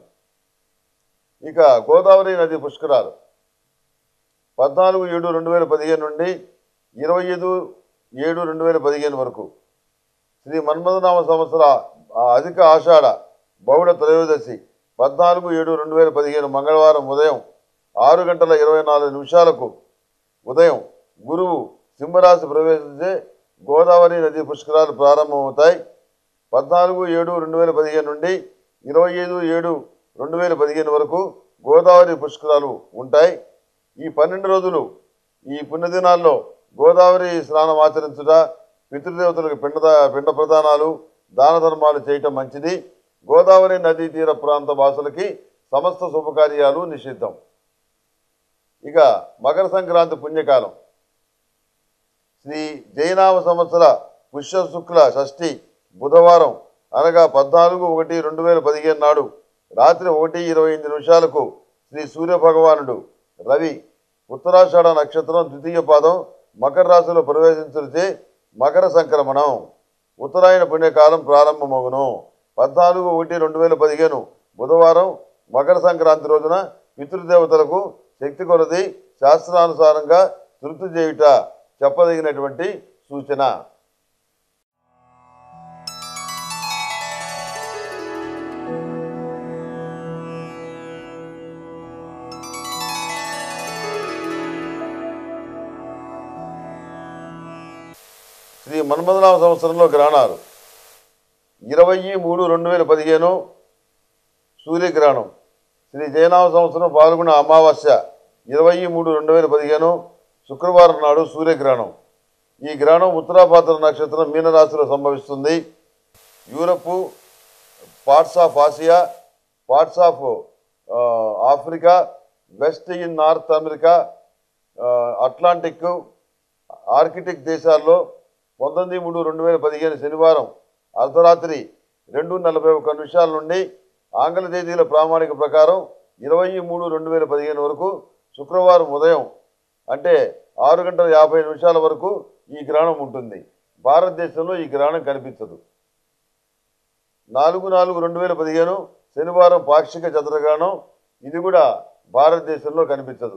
ఇక గోదావరి నది పుష్కరాలు పద్నాలుగు ఏడు రెండు వేల పదిహేను నుండి ఇరవై ఐదు ఏడు రెండు వేల పదిహేను వరకు శ్రీ మన్మథనామ సంవత్సర ఆ అధిక ఆషాఢ బహుళ త్రయోదశి పద్నాలుగు ఏడు రెండు వేల పదిహేను మంగళవారం ఉదయం ఆరు గంటల ఇరవై నాలుగు నిమిషాలకు ఉదయం గురువు సింహరాశి ప్రవేశించే గోదావరి నది పుష్కరాలు ప్రారంభమవుతాయి పద్నాలుగు ఏడు రెండు వేల పదిహేను నుండి ఇరవై ఐదు ఏడు రెండు వేల పదిహేను వరకు గోదావరి పుష్కరాలు ఉంటాయి ఈ పన్నెండు రోజులు ఈ పుణ్యదినాల్లో గోదావరి స్నానం ఆచరించుట పితృదేవతలకు పిండ పిండ ప్రదానాలు దాన ధర్మాలు చేయటం మంచిది గోదావరి నదీ తీర ప్రాంత వాసులకి సమస్త శుభకార్యాలు నిషిద్ధం ఇక మకర సంక్రాంతి పుణ్యకాలం శ్రీ జైనామ సంవత్సర పుష్య శుక్ల షష్ఠి బుధవారం అనగా పద్నాలుగు ఒకటి రెండు వేల పదిహేను నాడు రాత్రి ఒకటి ఇరవై ఎనిమిది నిమిషాలకు శ్రీ సూర్య భగవానుడు రవి ఉత్తరాషాఢ నక్షత్రం ద్వితీయ పాదం మకర రాశిలో ప్రవేశించే మకర సంక్రమణం ఉత్తరాయణ పుణ్యకాలం ప్రారంభమగును పద్నాలుగు ఒకటి రెండు వేల పదిహేను బుధవారం మకర సంక్రాంతి రోజున పితృదేవతలకు శక్తి కొలది శాస్త్రానుసారంగా తృప్తి చేయుట చెప్పదగినటువంటి సూచన శ్రీ మన్మథనామ సంవత్సరంలో గ్రహణాలు ఇరవై మూడు రెండు వేల పదిహేను సూర్యగ్రహణం శ్రీ జయనామ సంవత్సరం పాల్గొన్న అమావాస్య ఇరవై మూడు రెండు వేల పదిహేను శుక్రవారం నాడు సూర్యగ్రహణం ఈ గ్రహణం ఉత్తరాభాద్ర నక్షత్రం మీనరాశిలో సంభవిస్తుంది Europe parts of Asia parts of uh, Africa west in North America uh, Atlantic Arctic దేశాల్లో పంతొమ్మిది మూడు రెండు వేల పదిహేను శనివారం అర్ధరాత్రి రెండు నలభై ఒక్క నిమిషాల నుండి ఆంగ్ల తేదీల ప్రామాణిక ప్రకారం ఇరవై మూడు రెండు వేల పదిహేను వరకు శుక్రవారం ఉదయం అంటే ఆరు గంటల యాభై నిమిషాల వరకు ఈ గ్రహణం ఉంటుంది భారతదేశంలో ఈ గ్రహణం కనిపించదు నాలుగు నాలుగు రెండు వేల పదిహేను శనివారం పాక్షిక చంద్రగ్రహణం ఇది కూడా భారతదేశంలో కనిపించదు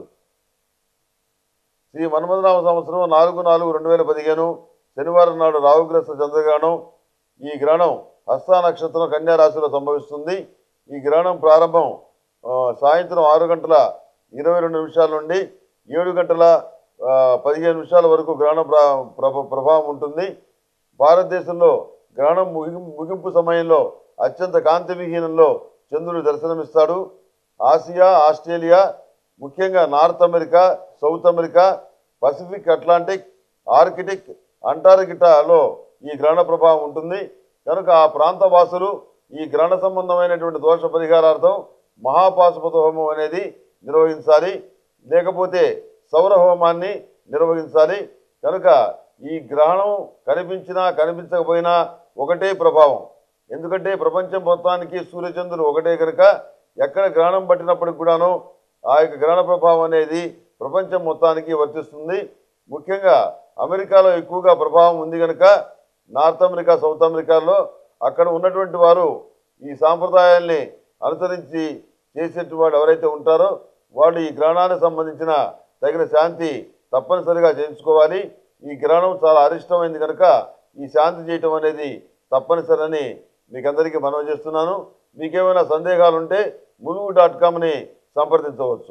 శ్రీ మన్మథరామ సంవత్సరం నాలుగు నాలుగు రెండు వేల పదిహేను శనివారం నాడు రావుగ్రస్త చంద్రగ్రహణం ఈ గ్రహణం హస్త నక్షత్రం కన్యా రాశిలో సంభవిస్తుంది ఈ గ్రహణం ప్రారంభం ఆ, సాయంత్రం ఆరు గంటల ఇరవై రెండు నిమిషాల నుండి ఏడు గంటల ఆ, పదిహేను నిమిషాల వరకు గ్రహణ ప్రా- ప్రభ- ప్రభావం ఉంటుంది భారతదేశంలో గ్రహణం ముగి- ముగింపు సమయంలో అత్యంత కాంతి విహీనంలో చంద్రుడు దర్శనమిస్తాడు ఆసియా ఆస్ట్రేలియా ముఖ్యంగా North America South America Pacific Atlantic Arctic అంటార్కిటాలో ఈ గ్రహణ ప్రభావం ఉంటుంది కనుక ఆ ప్రాంత వాసులు ఈ గ్రహణ సంబంధమైనటువంటి దోష పరిహారార్థం మహాపాశుపత హోమం అనేది నిర్వహించాలి లేకపోతే సౌర హోమాన్ని నిర్వహించాలి కనుక ఈ గ్రహణం కనిపించినా కనిపించకపోయినా ఒకటే ప్రభావం ఎందుకంటే ప్రపంచం మొత్తానికి సూర్యచంద్రులు ఒకటే కనుక ఎక్కడ గ్రహణం పట్టినప్పటికి కూడాను ఆ యొక్క గ్రహణ ప్రభావం అనేది ప్రపంచం మొత్తానికి వర్తిస్తుంది ముఖ్యంగా అమెరికాలో ఎక్కువగా ప్రభావం ఉంది కనుక నార్త్ అమెరికా సౌత్ అమెరికాలో అక్కడ ఉన్నటువంటి వారు ఈ సాంప్రదాయాల్ని అనుసరించి చేసేటువంటి వాడు ఎవరైతే ఉంటారో వాళ్ళు ఈ గ్రహణానికి సంబంధించిన తగిన శాంతి తప్పనిసరిగా చేయించుకోవాలి ఈ గ్రహణం చాలా అరిష్టమైంది కనుక ఈ శాంతి చేయటం అనేది తప్పనిసరని మీకు అందరికీ మనవి చేస్తున్నాను మీకేమైనా సందేహాలు ఉంటే ములుగు డాట్ కామ్ని సంప్రదించవచ్చు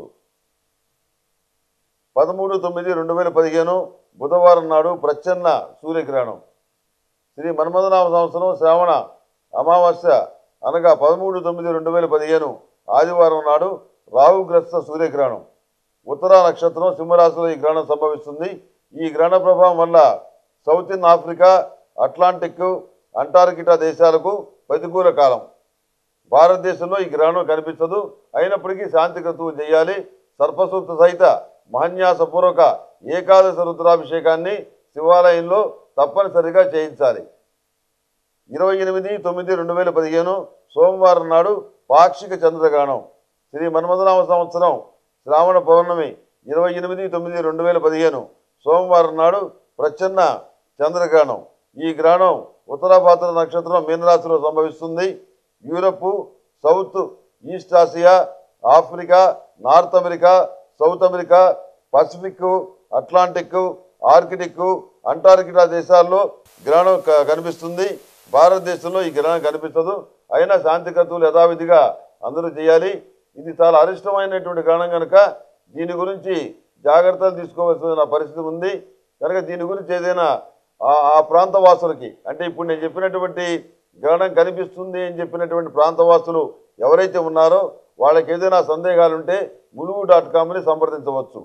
పదమూడు తొమ్మిది రెండు వేల పదిహేను బుధవారం నాడు ప్రచ్ఛన్న సూర్యగ్రహణం శ్రీ మన్మథనామ సంవత్సరం శ్రావణ అమావాస్య అనగా పదమూడు తొమ్మిది రెండు వేల పదిహేను ఆదివారం నాడు రాహుగ్రస్త సూర్యగ్రహణం ఉత్తర నక్షత్రం సింహరాశిలో ఈ గ్రహణం సంభవిస్తుంది ఈ గ్రహణ ప్రభావం వల్ల south in Africa Atlantic Antarctica దేశాలకు ప్రతికూల కాలం భారతదేశంలో ఈ గ్రహణం కనిపించదు అయినప్పటికీ శాంతి క్రతువు చేయాలి సర్పసూక్త సహిత మహన్యాసపూర్వక ఏకాదశ రుద్రాభిషేకాన్ని శివాలయంలో తప్పనిసరిగా చేయించాలి ఇరవై ఎనిమిది తొమ్మిది రెండు వేల పదిహేను సోమవారం నాడు పాక్షిక చంద్రగ్రహణం శ్రీ మన్మథనామ సంవత్సరం శ్రావణ పౌర్ణమి ఇరవై ఎనిమిది తొమ్మిది రెండు వేల పదిహేను సోమవారం నాడు ప్రచ్ఛన్న చంద్రగ్రహణం ఈ గ్రహణం ఉత్తరాభాద్ర నక్షత్రం మీనరాశిలో సంభవిస్తుంది Europe South East Asia Africa North America South America Pacific Atlantic Arctic Antarctica దేశాల్లో గ్రహణం క- కనిపిస్తుంది భారతదేశంలో ఈ గ్రహణం కనిపించదు అయినా శాంతి కర్తవులు యథావిధిగా అందరూ చేయాలి ఇది చాలా అరిష్టమైనటువంటి గ్రహణం కనుక దీని గురించి జాగ్రత్తలు తీసుకోవాల్సిన పరిస్థితి ఉంది కనుక దీని గురించి ఏదైనా ఆ- ఆ ప్రాంత వాసులకి అంటే ఇప్పుడు నేను చెప్పినటువంటి గ్రహణం కనిపిస్తుంది అని చెప్పినటువంటి ప్రాంతవాసులు ఎవరైతే ఉన్నారో వాళ్ళకి ఏదైనా సందేహాలు ఉంటే ములుగు డాట్ కామ్ని సంప్రదించవచ్చు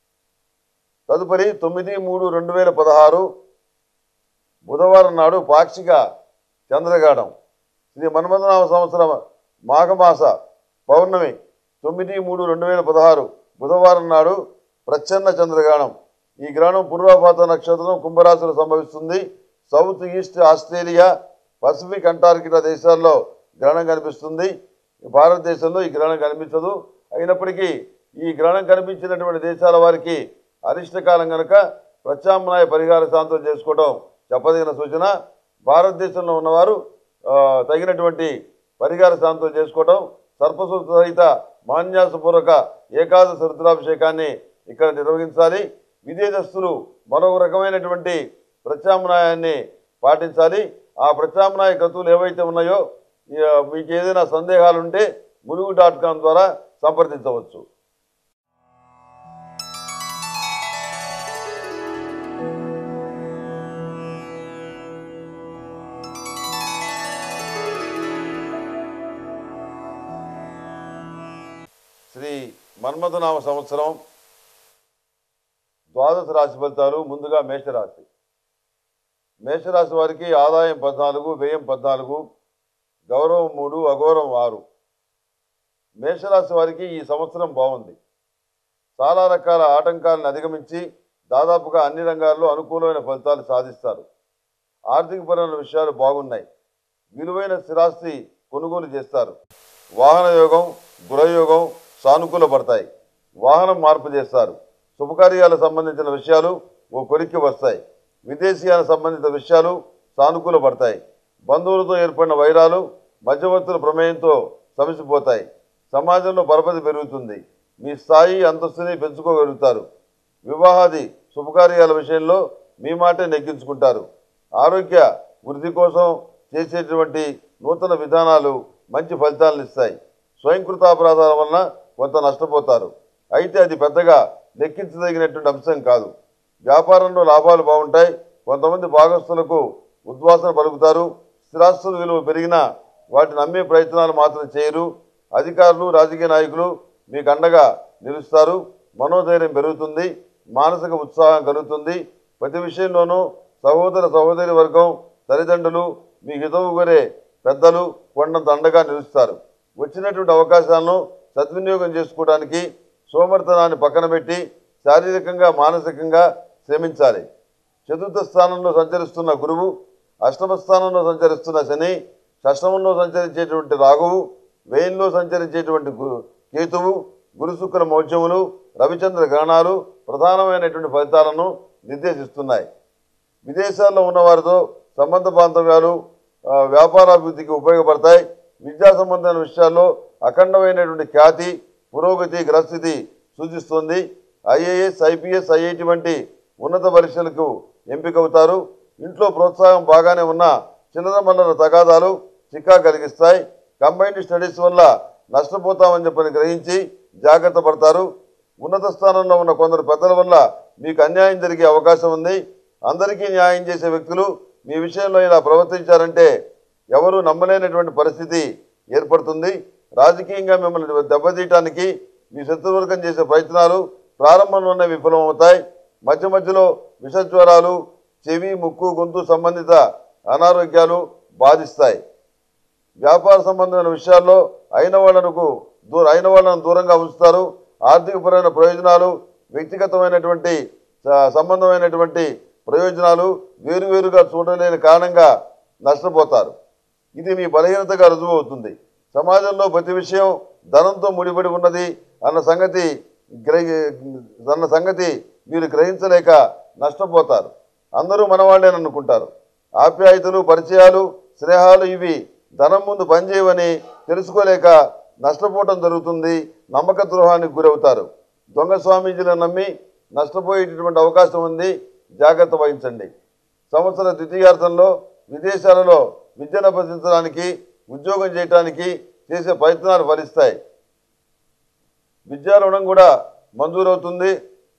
తదుపరి తొమ్మిది మూడు రెండు వేల పదహారు బుధవారం నాడు పాక్షిక చంద్రగాఢం శ్రీ మన్మథనామ సంవత్సరం మాఘమాస పౌర్ణమి తొమ్మిది మూడు రెండు వేల పదహారు బుధవారం నాడు ప్రచ్ఛన్న చంద్రగ్రహణం ఈ గ్రహణం పూర్వభాత నక్షత్రం కుంభరాశిలో సంభవిస్తుంది South East Australia Pacific Antarctica దేశాల్లో గ్రహణం కనిపిస్తుంది భారతదేశంలో ఈ గ్రహణం కనిపించదు అయినప్పటికీ ఈ గ్రహణం కనిపించినటువంటి దేశాల వారికి అరిష్టకాలం కనుక ప్రత్యామ్నాయ పరిహార శాంతం చేసుకోవడం చెప్పదగిన సూచన భారతదేశంలో ఉన్నవారు ఆ, తగినటువంటి పరిహార శాంతం చేసుకోవడం సర్పసూత్ర సహిత మాన్యాసపూర్వక ఏకాదశ రుద్రాభిషేకాన్ని ఇక్కడ నిర్వహించాలి విదేశస్తులు మరొక రకమైనటువంటి ప్రత్యామ్నాయాన్ని పాటించాలి ఆ ప్రత్యామ్నాయ క్రతువులు ఏవైతే ఉన్నాయో ఈ, ఆ, మీకు ఏదైనా సందేహాలు ఉంటే ములుగు డాట్ కామ్ ద్వారా సంప్రదించవచ్చు శ్రీ మన్మథనామ సంవత్సరం ద్వాదశ రాశి ఫలితాలు ముందుగా మేషరాశి మేషరాశి వారికి ఆదాయం పద్నాలుగు వ్యయం పద్నాలుగు గౌరవం మూడు అగౌరవం ఆరు మేషరాశి వారికి ఈ సంవత్సరం బాగుంది చాలా రకాల ఆటంకాలను అధిగమించి దాదాపుగా అన్ని రంగాల్లో అనుకూలమైన ఫలితాలు సాధిస్తారు ఆర్థికపరమైన విషయాలు బాగున్నాయి విలువైన స్థిరాస్తి కొనుగోలు చేస్తారు వాహన యోగం గృహయోగం సానుకూల పడతాయి వాహనం మార్పు చేస్తారు శుభకార్యాలకు సంబంధించిన విషయాలు ఓ కొలిక్కి వస్తాయి విదేశీయాల సంబంధిత విషయాలు సానుకూల పడతాయి బంధువులతో ఏర్పడిన వైరాలు మధ్యవర్తుల ప్రమేయంతో సమసిపోతాయి సమాజంలో పరపతి పెరుగుతుంది మీ స్థాయి అంతస్తుని పెంచుకోగలుగుతారు వివాహాది శుభకార్యాల విషయంలో మీ మాటే నెగ్గించుకుంటారు ఆరోగ్య వృద్ధి కోసం చేసేటువంటి నూతన విధానాలు మంచి ఫలితాలను ఇస్తాయి స్వయంకృతాపరాధాల వలన కొంత నష్టపోతారు అయితే అది పెద్దగా లెక్కించదగినటువంటి అంశం కాదు వ్యాపారంలో లాభాలు బాగుంటాయి కొంతమంది భాగస్తులకు ఉద్వాసన పలుకుతారు స్థిరాస్తుల విలువ పెరిగినా వాటిని అమ్మే ప్రయత్నాలు మాత్రం చేయరు అధికారులు రాజకీయ నాయకులు మీకు అండగా నిలుస్తారు మనోధైర్యం పెరుగుతుంది మానసిక ఉత్సాహం కలుగుతుంది ప్రతి విషయంలోనూ సహోదర సహోదరి వర్గం తల్లిదండ్రులు మీ హితవు కోరే పెద్దలు కొండంత అండగా నిలుస్తారు వచ్చినటువంటి అవకాశాలను సద్వినియోగం చేసుకోవడానికి సోమర్థనాన్ని పక్కన పెట్టి శారీరకంగా మానసికంగా శ్రమించాలి చతుర్థ స్థానంలో సంచరిస్తున్న గురువు అష్టమ స్థానంలో సంచరిస్తున్న శని షష్టమంలో సంచరించేటువంటి రాఘువు వ్యయంలో సంచరించేటువంటి గు- కేతువు గురు శుక్ర మౌఢ్యములు రవిచంద్ర గ్రహణాలు ప్రధానమైనటువంటి ఫలితాలను నిర్దేశిస్తున్నాయి విదేశాల్లో ఉన్నవారితో సంబంధ బాంధవ్యాలు ఆ, వ్యాపారాభివృద్ధికి ఉపయోగపడతాయి విద్యా సంబంధమైన విషయాల్లో అఖండమైనటువంటి ఖ్యాతి పురోగతి గ్రస్థితి సూచిస్తుంది ఐఏఎస్ ఐపీఎస్ ఐఐటి వంటి ఉన్నత పరీక్షలకు ఎంపికవుతారు ఇంట్లో ప్రోత్సాహం బాగానే ఉన్న చిల్లర మల్లర తగాదాలు చిక్కా కలిగిస్తాయి కంబైన్డ్ స్టడీస్ వల్ల నష్టపోతామని చెప్పని గ్రహించి జాగ్రత్త పడతారు ఉన్నత స్థానంలో ఉన్న కొందరు పెద్దల వల్ల మీకు అన్యాయం జరిగే అవకాశం ఉంది అందరికీ న్యాయం చేసే వ్యక్తులు మీ విషయంలో ఇలా ప్రవర్తించారంటే ఎవరు నమ్మలేనటువంటి పరిస్థితి ఏర్పడుతుంది రాజకీయంగా మిమ్మల్ని దెబ్బతీయటానికి మీ శత్రువర్గం చేసే ప్రయత్నాలు ప్రారంభంలోనే విఫలమవుతాయి మధ్య మధ్యలో విషజ్వరాలు చెవి ముక్కు గొంతు సంబంధిత అనారోగ్యాలు బాధిస్తాయి వ్యాపార సంబంధమైన విషయాల్లో అయిన వాళ్ళకు దూర అయిన వాళ్ళను దూరంగా ఉంచుతారు ఆర్థికపరమైన ప్రయోజనాలు వ్యక్తిగతమైనటువంటి స- సంబంధమైనటువంటి ప్రయోజనాలు వేరువేరుగా చూడలేని కారణంగా నష్టపోతారు ఇది మీ బలహీనతగా రుజువు అవుతుంది సమాజంలో ప్రతి విషయం ధనంతో ముడిపడి ఉన్నది అన్న సంగతి గ్రహి అన్న సంగతి మీరు గ్రహించలేక నష్టపోతారు అందరూ మనవాళ్ళేననుకుంటారు అనుకుంటారు ఆప్యాయతలు పరిచయాలు స్నేహాలు ఇవి ధనం ముందు పనిచేయవని తెలుసుకోలేక నష్టపోవటం జరుగుతుంది నమ్మక ద్రోహానికి గురవుతారు దొంగ స్వామీజీలను నమ్మి నష్టపోయేటటువంటి అవకాశం ఉంది జాగ్రత్త వహించండి సంవత్సర ద్వితీయార్థంలో విదేశాలలో విద్యను అభ్యసించడానికి ఉద్యోగం చేయడానికి చేసే ప్రయత్నాలు ఫలిస్తాయి విద్యా రుణం కూడా మంజూరవుతుంది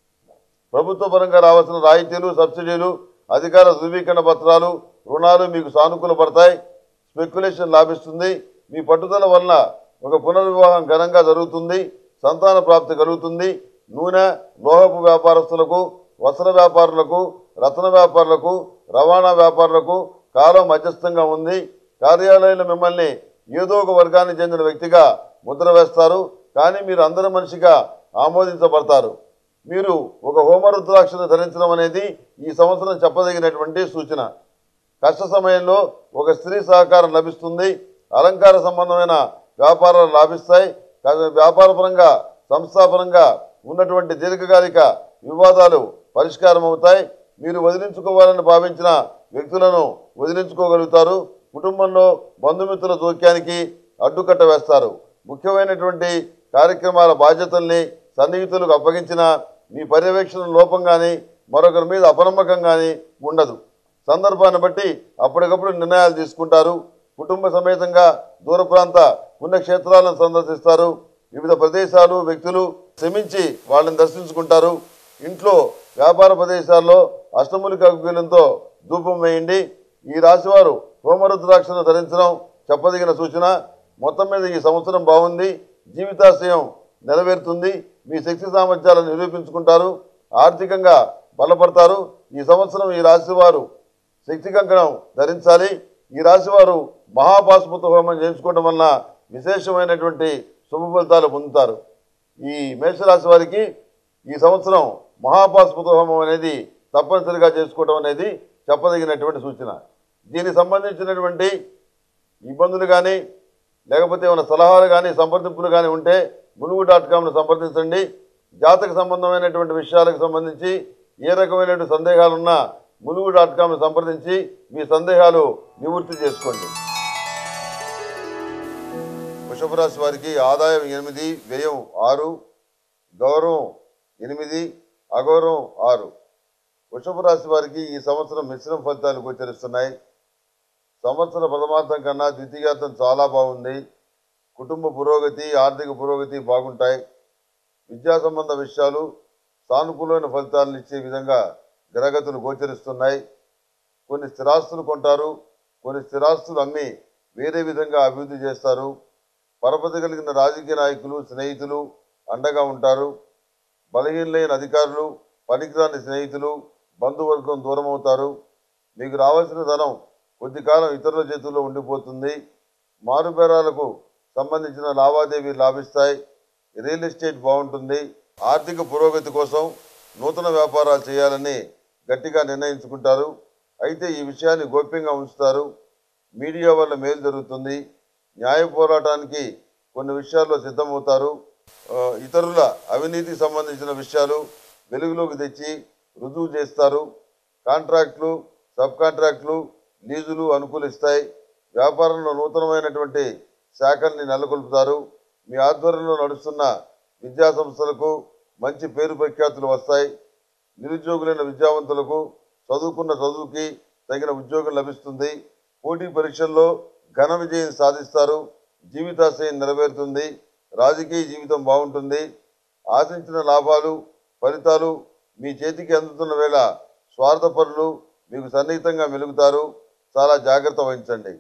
ప్రభుత్వ పరంగా రావాల్సిన రాయితీలు సబ్సిడీలు అధికార ధృవీకరణ పత్రాలు రుణాలు మీకు సానుకూల పడతాయి స్పెక్యులేషన్ లాభిస్తుంది మీ పట్టుదల వలన ఒక పునర్వివాహం ఘనంగా జరుగుతుంది సంతాన ప్రాప్తి కలుగుతుంది నూనె లోహపు వ్యాపారస్తులకు వస్త్ర వ్యాపారులకు రత్న వ్యాపారులకు రవాణా వ్యాపారులకు కాలం మధ్యస్థంగా ఉంది కార్యాలయంలో మిమ్మల్ని ఏదో ఒక వర్గానికి చెందిన వ్యక్తిగా ముద్ర వేస్తారు కానీ మీరు అందరి మనిషిగా ఆమోదించబడతారు మీరు ఒక హోమరుద్రాక్షను ధరించడం అనేది ఈ సంవత్సరం చెప్పదగినటువంటి సూచన కష్ట సమయంలో ఒక స్త్రీ సహకారం లభిస్తుంది అలంకార సంబంధమైన వ్యాపారాలు లాభిస్తాయి కానీ వ్యాపారపరంగా సంస్థాపరంగా ఉన్నటువంటి దీర్ఘకాలిక వివాదాలు పరిష్కారం అవుతాయి మీరు వదిలించుకోవాలని భావించిన వ్యక్తులను వదిలించుకోగలుగుతారు కుటుంబంలో బంధుమిత్రుల జోక్యానికి అడ్డుకట్ట వేస్తారు ముఖ్యమైనటువంటి కార్యక్రమాల బాధ్యతల్ని సన్నిహితులకు అప్పగించిన మీ పర్యవేక్షణ లోపం కానీ మరొకరి మీద అపనమ్మకం కానీ ఉండదు సందర్భాన్ని బట్టి అప్పటికప్పుడు నిర్ణయాలు తీసుకుంటారు కుటుంబ సమేతంగా దూర ప్రాంత పుణ్యక్షేత్రాలను సందర్శిస్తారు వివిధ ప్రదేశాలు వ్యక్తులు శ్రమించి వాళ్ళని దర్శించుకుంటారు ఇంట్లో వ్యాపార ప్రదేశాల్లో అష్టములిక గుగ్గిలంతో ధూపం వేయండి ఈ రాశివారు హోమరుద్రాక్షను ధరించడం చెప్పదగిన సూచన మొత్తం మీద ఈ సంవత్సరం బాగుంది జీవితాశయం నెరవేరుతుంది మీ శక్తి సామర్థ్యాలను నిరూపించుకుంటారు ఆర్థికంగా బలపడతారు ఈ సంవత్సరం ఈ రాశివారు శక్తి కంకణం ధరించాలి ఈ రాశివారు మహాపాశుపత హోమం చేయించుకోవడం వలన విశేషమైనటువంటి శుభ ఫలితాలు పొందుతారు ఈ మేషరాశి వారికి ఈ సంవత్సరం మహాపాశుపత హోమం అనేది తప్పనిసరిగా చేసుకోవడం అనేది చెప్పదగినటువంటి సూచన దీనికి సంబంధించినటువంటి ఇబ్బందులు కానీ లేకపోతే ఏమైనా సలహాలు కానీ సంప్రదింపులు కానీ ఉంటే ములుగు డాట్ కామ్ను సంప్రదించండి జాతక సంబంధమైనటువంటి విషయాలకు సంబంధించి ఏ రకమైనటువంటి సందేహాలు ఉన్నా ములుగు డాట్ కామ్ను సంప్రదించి మీ సందేహాలు నివృత్తి చేసుకోండి వృషభ రాశి వారికి ఆదాయం ఎనిమిది వ్యయం ఆరు గౌరవం ఎనిమిది అగౌరవం ఆరు వృషభ రాశి వారికి ఈ సంవత్సరం మిశ్రమ ఫలితాలు గోచరిస్తున్నాయి సంవత్సర ప్రథమార్థం కన్నా ద్వితీయార్థం చాలా బాగుంది కుటుంబ పురోగతి ఆర్థిక పురోగతి బాగుంటాయి విద్యా సంబంధ విషయాలు సానుకూలమైన ఫలితాలను ఇచ్చే విధంగా గ్రహగతులు గోచరిస్తున్నాయి కొన్ని స్థిరాస్తులు కొంటారు కొన్ని స్థిరాస్తులు అమ్మి వేరే విధంగా అభివృద్ధి చేస్తారు పరపతి కలిగిన రాజకీయ నాయకులు స్నేహితులు అండగా ఉంటారు బలహీనలైన అధికారులు పనికిరాని స్నేహితులు బంధువర్గం దూరం అవుతారు మీకు రావాల్సిన ధనం కొద్ది కాలం ఇతరుల చేతుల్లో ఉండిపోతుంది మారుబేరాలకు సంబంధించిన లావాదేవీలు లాభిస్తాయి రియల్ ఎస్టేట్ బాగుంటుంది ఆర్థిక పురోగతి కోసం నూతన వ్యాపారాలు చేయాలని గట్టిగా నిర్ణయించుకుంటారు అయితే ఈ విషయాన్ని గోప్యంగా ఉంచుతారు మీడియా వల్ల మేలు జరుగుతుంది న్యాయ పోరాటానికి కొన్ని విషయాల్లో సిద్ధమవుతారు ఆ, ఇతరుల అవినీతికి సంబంధించిన విషయాలు వెలుగులోకి తెచ్చి రుజువు చేస్తారు కాంట్రాక్టులు సబ్ కాంట్రాక్టులు లీజులు అనుకూలిస్తాయి వ్యాపారంలో నూతనమైనటువంటి శాఖల్ని నెలకొల్పుతారు మీ ఆధ్వర్యంలో నడుస్తున్న విద్యా సంస్థలకు మంచి పేరు ప్రఖ్యాతులు వస్తాయి నిరుద్యోగులైన విద్యావంతులకు చదువుకున్న చదువుకి తగిన ఉద్యోగం లభిస్తుంది పోటీ పరీక్షల్లో ఘన విజయం సాధిస్తారు జీవితాశయం నెరవేరుతుంది రాజకీయ జీవితం బాగుంటుంది ఆశించిన లాభాలు ఫలితాలు మీ చేతికి అందుతున్న వేళ స్వార్థపరులు మీకు సన్నిహితంగా మెలుగుతారు చాలా జాగ్రత్త వహించండి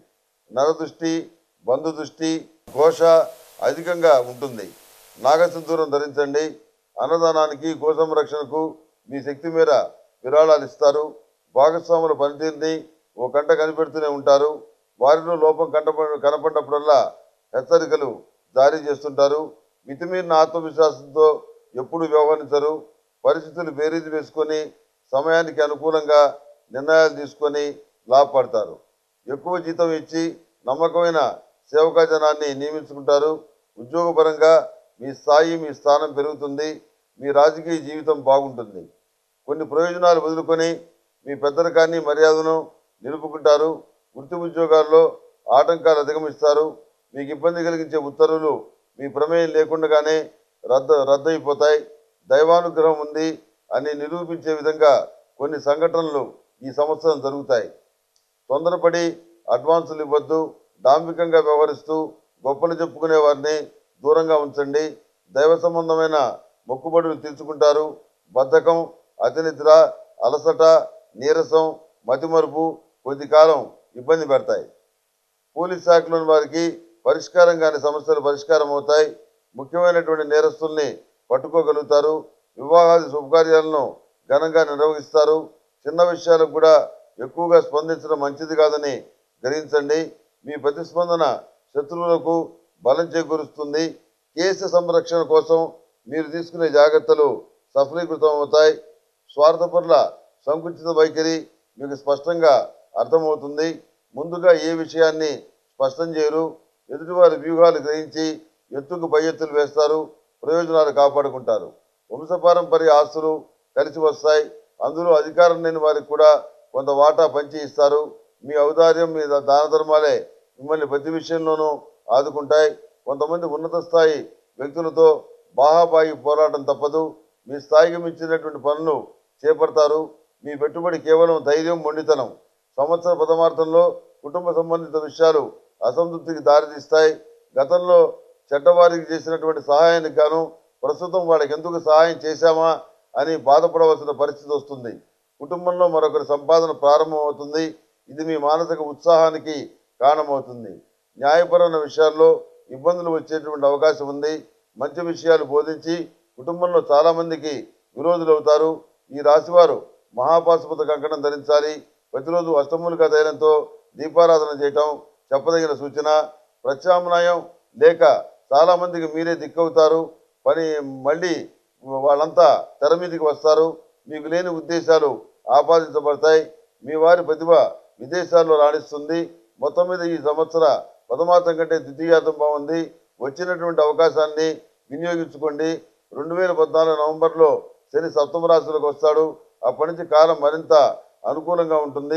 నరదృష్టి బంధు దృష్టి ఘోష అధికంగా ఉంటుంది నాగసింధూరం ధరించండి అన్నదానానికి గో సంరక్షణకు మీ శక్తి మేర విరాళాలు ఇస్తారు భాగస్వాముల పనితీరుని ఓ కంట కనిపెడుతూనే ఉంటారు వారిలో లోపం కంట కనపడినప్పుడల్లా హెచ్చరికలు జారీ చేస్తుంటారు మితిమీరిన ఆత్మవిశ్వాసంతో ఎప్పుడు వ్యవహరించరు పరిస్థితులు బేరీజు వేసుకొని సమయానికి అనుకూలంగా నిర్ణయాలు తీసుకొని లాభపడతారు ఎక్కువ జీతం ఇచ్చి నమ్మకమైన సేవకా జనాన్ని నియమించుకుంటారు ఉద్యోగపరంగా మీ స్థాయి మీ స్థానం పెరుగుతుంది మీ రాజకీయ జీవితం బాగుంటుంది కొన్ని ప్రయోజనాలు వదులుకొని మీ పెద్దరికాన్ని మర్యాదను నిలుపుకుంటారు వృత్తి ఉద్యోగాల్లో ఆటంకాలు అధిగమిస్తారు మీకు ఇబ్బంది కలిగించే ఉత్తర్వులు మీ ప్రమేయం లేకుండానే రద్దు రద్దయిపోతాయి దైవానుగ్రహం ఉంది అని నిరూపించే విధంగా కొన్ని సంఘటనలు ఈ సంవత్సరం జరుగుతాయి తొందరపడి అడ్వాన్సులు ఇవ్వద్దు డాంబికంగా వ్యవహరిస్తూ గొప్పలు చెప్పుకునే వారిని దూరంగా ఉంచండి దైవ సంబంధమైన మొక్కుబడులు తీర్చుకుంటారు బద్ధకం అతినిద్ర అలసట నీరసం మతిమరుపు కొద్ది కాలం ఇబ్బంది పెడతాయి పోలీస్ శాఖలోని వారికి పరిష్కారం కాని సమస్యలు పరిష్కారం అవుతాయి ముఖ్యమైనటువంటి నేరస్తుల్ని పట్టుకోగలుగుతారు వివాహాది శుభకార్యాలను ఘనంగా నిర్వహిస్తారు చిన్న విషయాలకు కూడా ఎక్కువగా స్పందించడం మంచిది కాదని గ్రహించండి మీ ప్రతిస్పందన శత్రువులకు బలం చేకూరుస్తుంది కేసు సంరక్షణ కోసం మీరు తీసుకునే జాగ్రత్తలు సఫలీకృతం అవుతాయి స్వార్థపరుల సంకుచిత వైఖరి మీకు స్పష్టంగా అర్థమవుతుంది ముందుగా ఏ విషయాన్ని స్పష్టం చేయరు ఎదుటివారి వ్యూహాలు గ్రహించి ఎత్తుకు పై ఎత్తులు వేస్తారు ప్రయోజనాలు కాపాడుకుంటారు వంశపారంపర్య ఆస్తులు కలిసి వస్తాయి అందులో అధికారం లేని వారికి కూడా కొంత వాటా పంచి ఇస్తారు మీ ఔదార్యం మీ దాన ధర్మాలే మిమ్మల్ని ప్రతి విషయంలోనూ ఆదుకుంటాయి కొంతమంది ఉన్నత స్థాయి వ్యక్తులతో బాహాబాయి పోరాటం తప్పదు మీ స్థాయికి మించినటువంటి పనులు చేపడతారు మీ పెట్టుబడి కేవలం ధైర్యం మొండితనం సంవత్సర ప్రథమార్థంలో కుటుంబ సంబంధిత విషయాలు అసంతృప్తికి దారితీస్తాయి గతంలో చెడ్డవారికి చేసినటువంటి సహాయానికి గాను ప్రస్తుతం వాళ్ళకి ఎందుకు సహాయం చేశామా అని బాధపడవలసిన పరిస్థితి వస్తుంది కుటుంబంలో మరొకరి సంపాదన ప్రారంభమవుతుంది ఇది మీ మానసిక ఉత్సాహానికి కారణమవుతుంది న్యాయపరమైన విషయాల్లో ఇబ్బందులు వచ్చేటువంటి అవకాశం ఉంది మంచి విషయాలు బోధించి కుటుంబంలో చాలా మందికి విరోధులు అవుతారు ఈ రాశివారు మహాపాశుపత కంకణం ధరించాలి ప్రతిరోజు అష్టమూలిక ధైర్యంతో దీపారాధన చేయటం చెప్పదగిన సూచన ప్రత్యామ్నాయం లేక చాలా మందికి మీరే దిక్కవుతారు పని మళ్ళీ వాళ్ళంతా తెర మీదకి వస్తారు మీకు లేని ఉద్దేశాలు ఆపాదించబడతాయి మీ వారి ప్రతిభ విదేశాల్లో రాణిస్తుంది మొత్తం మీద ఈ సంవత్సర ప్రథమార్థం కంటే ద్వితీయార్థం బాగుంది వచ్చినటువంటి అవకాశాన్ని వినియోగించుకోండి రెండు వేల పద్నాలుగు నవంబర్లో శని సప్తమ రాశిలోకి వస్తాడు అప్పటి నుంచి కాలం మరింత అనుకూలంగా ఉంటుంది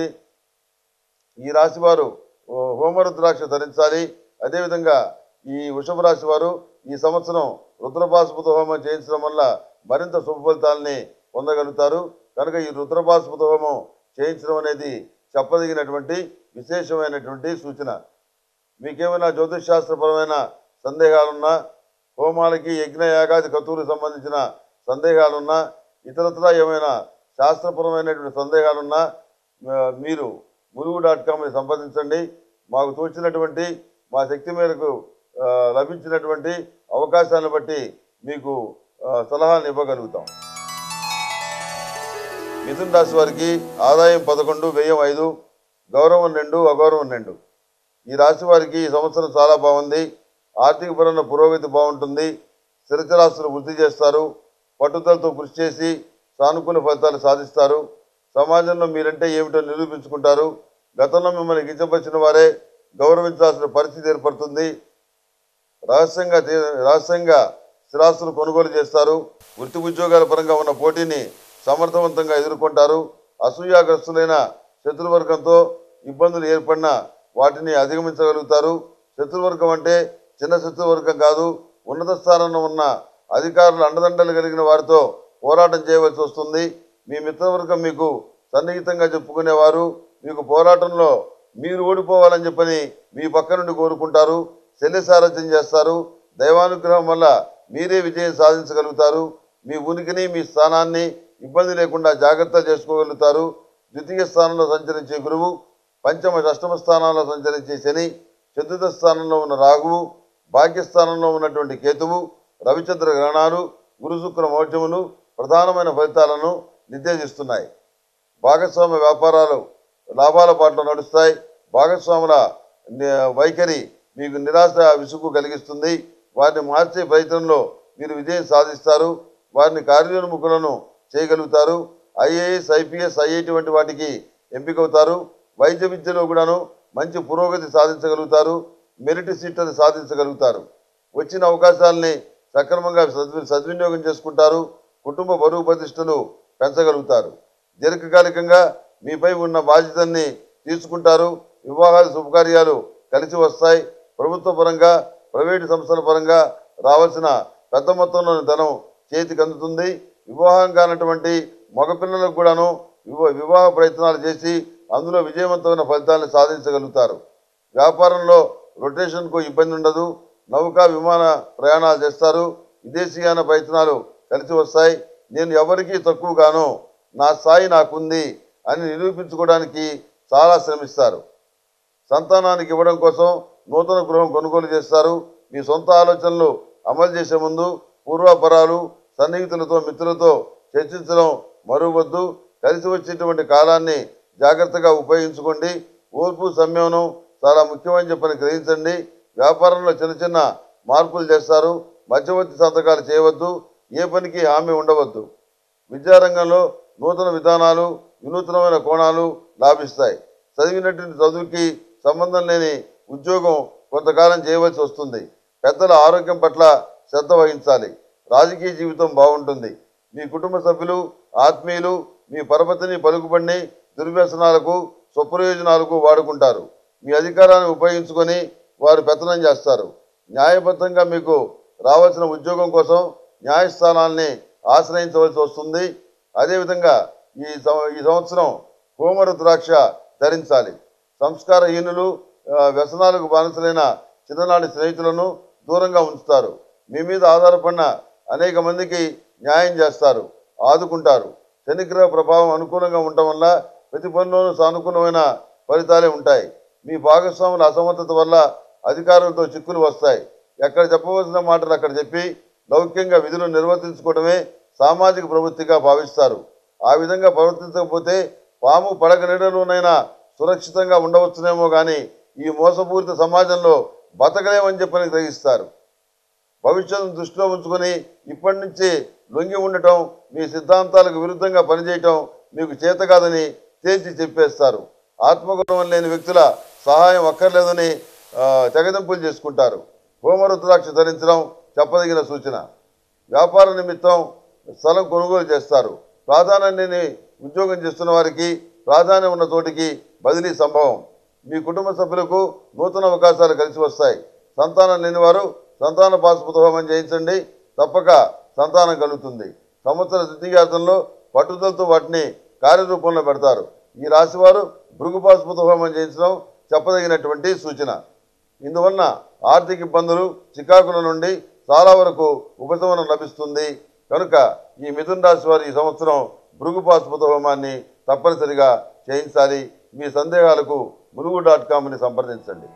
ఈ రాశి వారు ఓ, హోమరుద్రాక్ష ధరించాలి అదేవిధంగా ఈ వృషభ రాశి వారు ఈ సంవత్సరం రుద్రపాశుపత హోమం చేయించడం వల్ల మరింత శుభ ఫలితాలని పొందగలుగుతారు కనుక ఈ రుద్రపాశుపత హోమం చేయించడం అనేది చెప్పదగినటువంటి విశేషమైనటువంటి సూచన మీకేమైనా జ్యోతిష్ శాస్త్రపరమైన సందేహాలున్నా హోమాలకి యజ్ఞ యాగాది కతువులకు సంబంధించిన సందేహాలున్నా ఇతరత్రా ఏమైనా శాస్త్రపరమైనటువంటి సందేహాలున్నా ఆ, మీరు గురువు డాట్ కామ్ని సంప్రదించండి మాకు తోచినటువంటి మా శక్తి మేరకు ఆ, లభించినటువంటి అవకాశాలను బట్టి మీకు ఆ, సలహాలను ఇవ్వగలుగుతాం మిథున్ రాశి వారికి ఆదాయం పదకొండు వ్యయం ఐదు గౌరవం రెండు అగౌరవం రెండు ఈ రాశి వారికి ఈ సంవత్సరం చాలా బాగుంది ఆర్థికపరమైన పురోగతి బాగుంటుంది స్థిరచరాస్తులు వృద్ధి చేస్తారు పట్టుదలతో కృషి చేసి సానుకూల ఫలితాలు సాధిస్తారు సమాజంలో మీరంటే ఏమిటో నిరూపించుకుంటారు గతంలో మిమ్మల్ని కించపరిచిన వారే గౌరవించాల్సిన పరిస్థితి ఏర్పడుతుంది రహస్యంగా తీ- రహస్యంగా స్థిరాస్తులు కొనుగోలు చేస్తారు వృత్తి ఉద్యోగాల పరంగా ఉన్న పోటీని సమర్థవంతంగా ఎదుర్కొంటారు అసూయాగ్రస్తులైన శత్రువర్గంతో ఇబ్బందులు ఏర్పడినా వాటిని అధిగమించగలుగుతారు శత్రువర్గం అంటే చిన్న శత్రువర్గం కాదు ఉన్నత స్థానంలో ఉన్న అధికారులు అండదండలు కలిగిన వారితో పోరాటం చేయవలసి వస్తుంది మీ మిత్రవర్గం మీకు సన్నిహితంగా చెప్పుకునేవారు మీకు పోరాటంలో మీరు ఓడిపోవాలని చెప్పని మీ పక్క నుండి కోరుకుంటారు శల్య సారథ్యం చేస్తారు దైవానుగ్రహం వల్ల మీరే విజయం సాధించగలుగుతారు మీ ఉనికిని మీ స్థానాన్ని ఇబ్బంది లేకుండా జాగ్రత్తలు చేసుకోగలుగుతారు ద్వితీయ స్థానంలో సంచరించే గురువు పంచమ అష్టమ స్థానాల్లో సంచరించే శని చతుర్థ స్థానంలో ఉన్న రాహువు భాగ్యస్థానంలో ఉన్నటువంటి కేతువు రవిచంద్ర గ్రహణాలు గురుశుక్ర మౌఢ్యములు ప్రధానమైన ఫలితాలను నిర్దేశిస్తున్నాయి భాగస్వామ్య వ్యాపారాలు లాభాల బాటలో నడుస్తాయి భాగస్వాముల ని- వైఖరి మీకు నిరాశ విసుగు కలిగిస్తుంది వారిని మార్చే ప్రయత్నంలో మీరు విజయం సాధిస్తారు వారిని కార్యోన్ముఖులను చేయగలుగుతారు ఐఏఎస్ ఐపీఎస్ ఐఐటి వంటి వాటికి ఎంపికవుతారు వైద్య విద్యలో కూడాను మంచి పురోగతి సాధించగలుగుతారు మెరిట్ సీట్ అది సాధించగలుగుతారు వచ్చిన అవకాశాలని సక్రమంగా సద్వి సద్వినియోగం చేసుకుంటారు కుటుంబ బరువు ప్రతిష్టలు పెంచగలుగుతారు దీర్ఘకాలికంగా మీపై ఉన్న బాధ్యతల్ని తీసుకుంటారు వివాహాలు శుభకార్యాలు కలిసి వస్తాయి ప్రభుత్వ పరంగా ప్రైవేటు సంస్థల పరంగా రావాల్సిన పెద్ద మొత్తంలోని ధనం చేతికి అందుతుంది వివాహం కానటువంటి మగపిల్లలకు కూడాను వివా వివాహ ప్రయత్నాలు చేసి అందులో విజయవంతమైన ఫలితాలను సాధించగలుగుతారు వ్యాపారంలో రొటేషన్కు ఇబ్బంది ఉండదు నౌకా విమాన ప్రయాణాలు చేస్తారు విదేశీయాన ప్రయత్నాలు కలిసి వస్తాయి నేను ఎవరికీ తక్కువగాను నా స్థాయి నాకుంది అని నిరూపించుకోవడానికి చాలా శ్రమిస్తారు సంతానానికి ఇవ్వడం కోసం నూతన గృహం కొనుగోలు చేస్తారు మీ సొంత ఆలోచనలు అమలు చేసే ముందు పూర్వాపరాలు సన్నిహితులతో మిత్రులతో చర్చించడం మరువద్దు కలిసి వచ్చేటువంటి కాలాన్ని జాగ్రత్తగా ఉపయోగించుకోండి ఓర్పు సంయమనం చాలా ముఖ్యమని చెప్పని గ్రహించండి వ్యాపారంలో చిన్న చిన్న మార్పులు చేస్తారు మధ్యవర్తి సంతకాలు చేయవద్దు ఏ పనికి హామీ ఉండవద్దు విద్యారంగంలో నూతన విధానాలు వినూత్నమైన కోణాలు లాభిస్తాయి చదివినటువంటి చదువుకి సంబంధం లేని ఉద్యోగం కొంతకాలం చేయవలసి వస్తుంది పెద్దల ఆరోగ్యం పట్ల శ్రద్ధ వహించాలి రాజకీయ జీవితం బాగుంటుంది మీ కుటుంబ సభ్యులు ఆత్మీయులు మీ పరపతిని పలుకుబడిని దుర్వ్యసనాలకు స్వప్రయోజనాలకు వాడుకుంటారు మీ అధికారాన్ని ఉపయోగించుకొని వారు పెత్తనం చేస్తారు న్యాయబద్ధంగా మీకు రావాల్సిన ఉద్యోగం కోసం న్యాయస్థానాల్ని ఆశ్రయించవలసి వస్తుంది అదేవిధంగా ఈ సం- ఈ సంవత్సరం కోమర ద్రాక్ష ధరించాలి సంస్కారహీనులు ఆ, వ్యసనాలకు బానిసలైన చిన్ననాటి స్నేహితులను దూరంగా ఉంచుతారు మీ మీద ఆధారపడిన అనేక మందికి న్యాయం చేస్తారు ఆదుకుంటారు శనిగ్రహ ప్రభావం అనుకూలంగా ఉండటం వల్ల ప్రతి పనిలోనూ సానుకూలమైన ఫలితాలే ఉంటాయి మీ భాగస్వాముల అసమర్థత వల్ల అధికారులతో చిక్కులు వస్తాయి ఎక్కడ చెప్పవలసిన మాటలు అక్కడ చెప్పి లౌక్యంగా విధులు నిర్వర్తించుకోవడమే సామాజిక ప్రవృత్తిగా భావిస్తారు ఆ విధంగా ప్రవర్తించకపోతే పాము పడక నీడలోనైనా సురక్షితంగా ఉండవచ్చునేమో కానీ ఈ మోసపూరిత సమాజంలో బతకలేమని చెప్పని గ్రహిస్తారు భవిష్యత్తును దృష్టిలో ఉంచుకొని ఇప్పటి నుంచి లొంగి ఉండటం మీ సిద్ధాంతాలకు విరుద్ధంగా పనిచేయటం మీకు చేత కాదని తేల్చి చెప్పేస్తారు ఆత్మగౌరవం లేని వ్యక్తుల సహాయం అక్కర్లేదని ఆ, తెగదెంపులు చేసుకుంటారు హోమరుద్రాక్ష ధరించడం చెప్పదగిన సూచన వ్యాపార నిమిత్తం స్థలం కొనుగోలు చేస్తారు ప్రాధాన్యం లేని ఉద్యోగం చేస్తున్న వారికి ప్రాధాన్యం ఉన్న చోటికి బదిలీ సంభవం మీ కుటుంబ సభ్యులకు నూతన అవకాశాలు కలిసి వస్తాయి సంతానం లేని వారు సంతాన పాశుపత హోమం చేయించండి తప్పక సంతానం కలుగుతుంది సంవత్సర సిద్ధియార్థంలో పట్టుదలతో వాటిని కార్యరూపంలో పెడతారు ఈ రాశివారు భృగు పాశుపత హోమం చేయించడం చెప్పదగినటువంటి సూచన ఇందువలన ఆర్థిక ఇబ్బందులు చికాకుల నుండి చాలా వరకు ఉపశమనం లభిస్తుంది కనుక ఈ మిథున రాశి వారు ఈ సంవత్సరం భృగు పాశుపత హోమాన్ని తప్పనిసరిగా చేయించాలి మీ సందేహాలకు ములుగు డాట్ కామ్ని సంప్రదించండి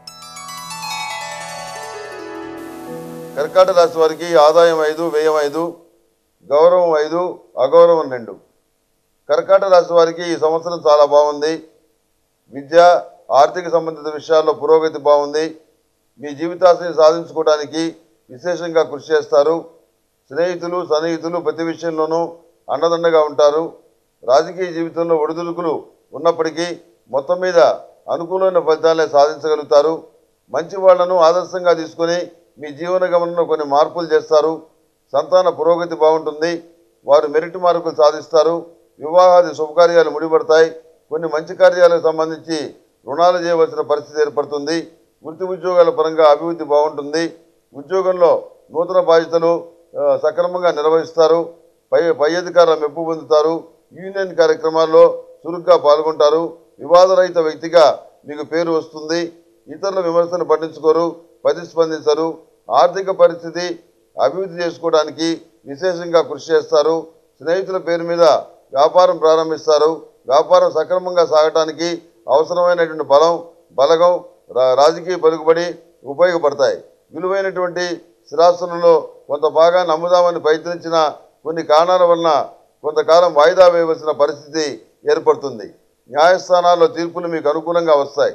కర్కాటక రాశి వారికి ఆదాయం ఐదు వ్యయం ఐదు గౌరవం ఐదు అగౌరవం రెండు కర్కాటక రాశి వారికి ఈ సంవత్సరం చాలా బాగుంది విద్య ఆర్థిక సంబంధిత విషయాల్లో పురోగతి బాగుంది మీ జీవితాశని సాధించుకోవడానికి విశేషంగా కృషి చేస్తారు స్నేహితులు సన్నిహితులు ప్రతి విషయంలోనూ అండదండగా ఉంటారు రాజకీయ జీవితంలో ఒడిదుడుకులు ఉన్నప్పటికీ మొత్తం మీద అనుకూలమైన ఫలితాలే సాధించగలుగుతారు మంచి వాళ్లను ఆదర్శంగా తీసుకొని మీ జీవన గమనంలో కొన్ని మార్పులు చేస్తారు సంతాన పురోగతి బాగుంటుంది వారు మెరిట్ మార్కులు సాధిస్తారు వివాహాది శుభకార్యాలు ముడిపడతాయి కొన్ని మంచి కార్యాలకు సంబంధించి రుణాలు చేయవలసిన పరిస్థితి ఏర్పడుతుంది వృత్తి ఉద్యోగాల పరంగా అభివృద్ధి బాగుంటుంది ఉద్యోగంలో నూతన బాధ్యతలు ఆ, సక్రమంగా నిర్వహిస్తారు పై పై అధికారుల మెప్పు పొందుతారు యూనియన్ కార్యక్రమాల్లో చురుగ్గా పాల్గొంటారు వివాదరహిత వ్యక్తిగా మీకు పేరు వస్తుంది ఇతరుల విమర్శను పట్టించుకోరు ప్రతిస్పందించరు ఆర్థిక పరిస్థితి అభివృద్ధి చేసుకోవడానికి విశేషంగా కృషి చేస్తారు స్నేహితుల పేరు మీద వ్యాపారం ప్రారంభిస్తారు వ్యాపారం సక్రమంగా సాగటానికి అవసరమైనటువంటి బలం బలగం రా- రాజకీయ పలుకుబడి ఉపయోగపడతాయి విలువైనటువంటి స్థిరాస్తులలో కొంత భాగాన్ని అమ్ముదామని ప్రయత్నించిన కొన్ని కారణాల వలన కొంతకాలం వాయిదా వేయవలసిన పరిస్థితి ఏర్పడుతుంది న్యాయస్థానాల్లో తీర్పులు మీకు అనుకూలంగా వస్తాయి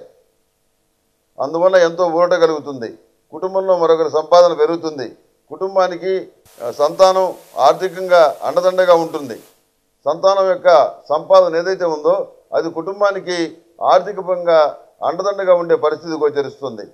అందువల్ల ఎంతో ఊరట కలుగుతుంది కుటుంబంలో మరొకరి సంపాదన పెరుగుతుంది కుటుంబానికి ఆ, సంతానం ఆర్థికంగా అండదండగా ఉంటుంది సంతానం యొక్క సంపాదన ఏదైతే ఉందో అది కుటుంబానికి ఆర్థికంగా అండదండగా ఉండే పరిస్థితి గోచరిస్తుంది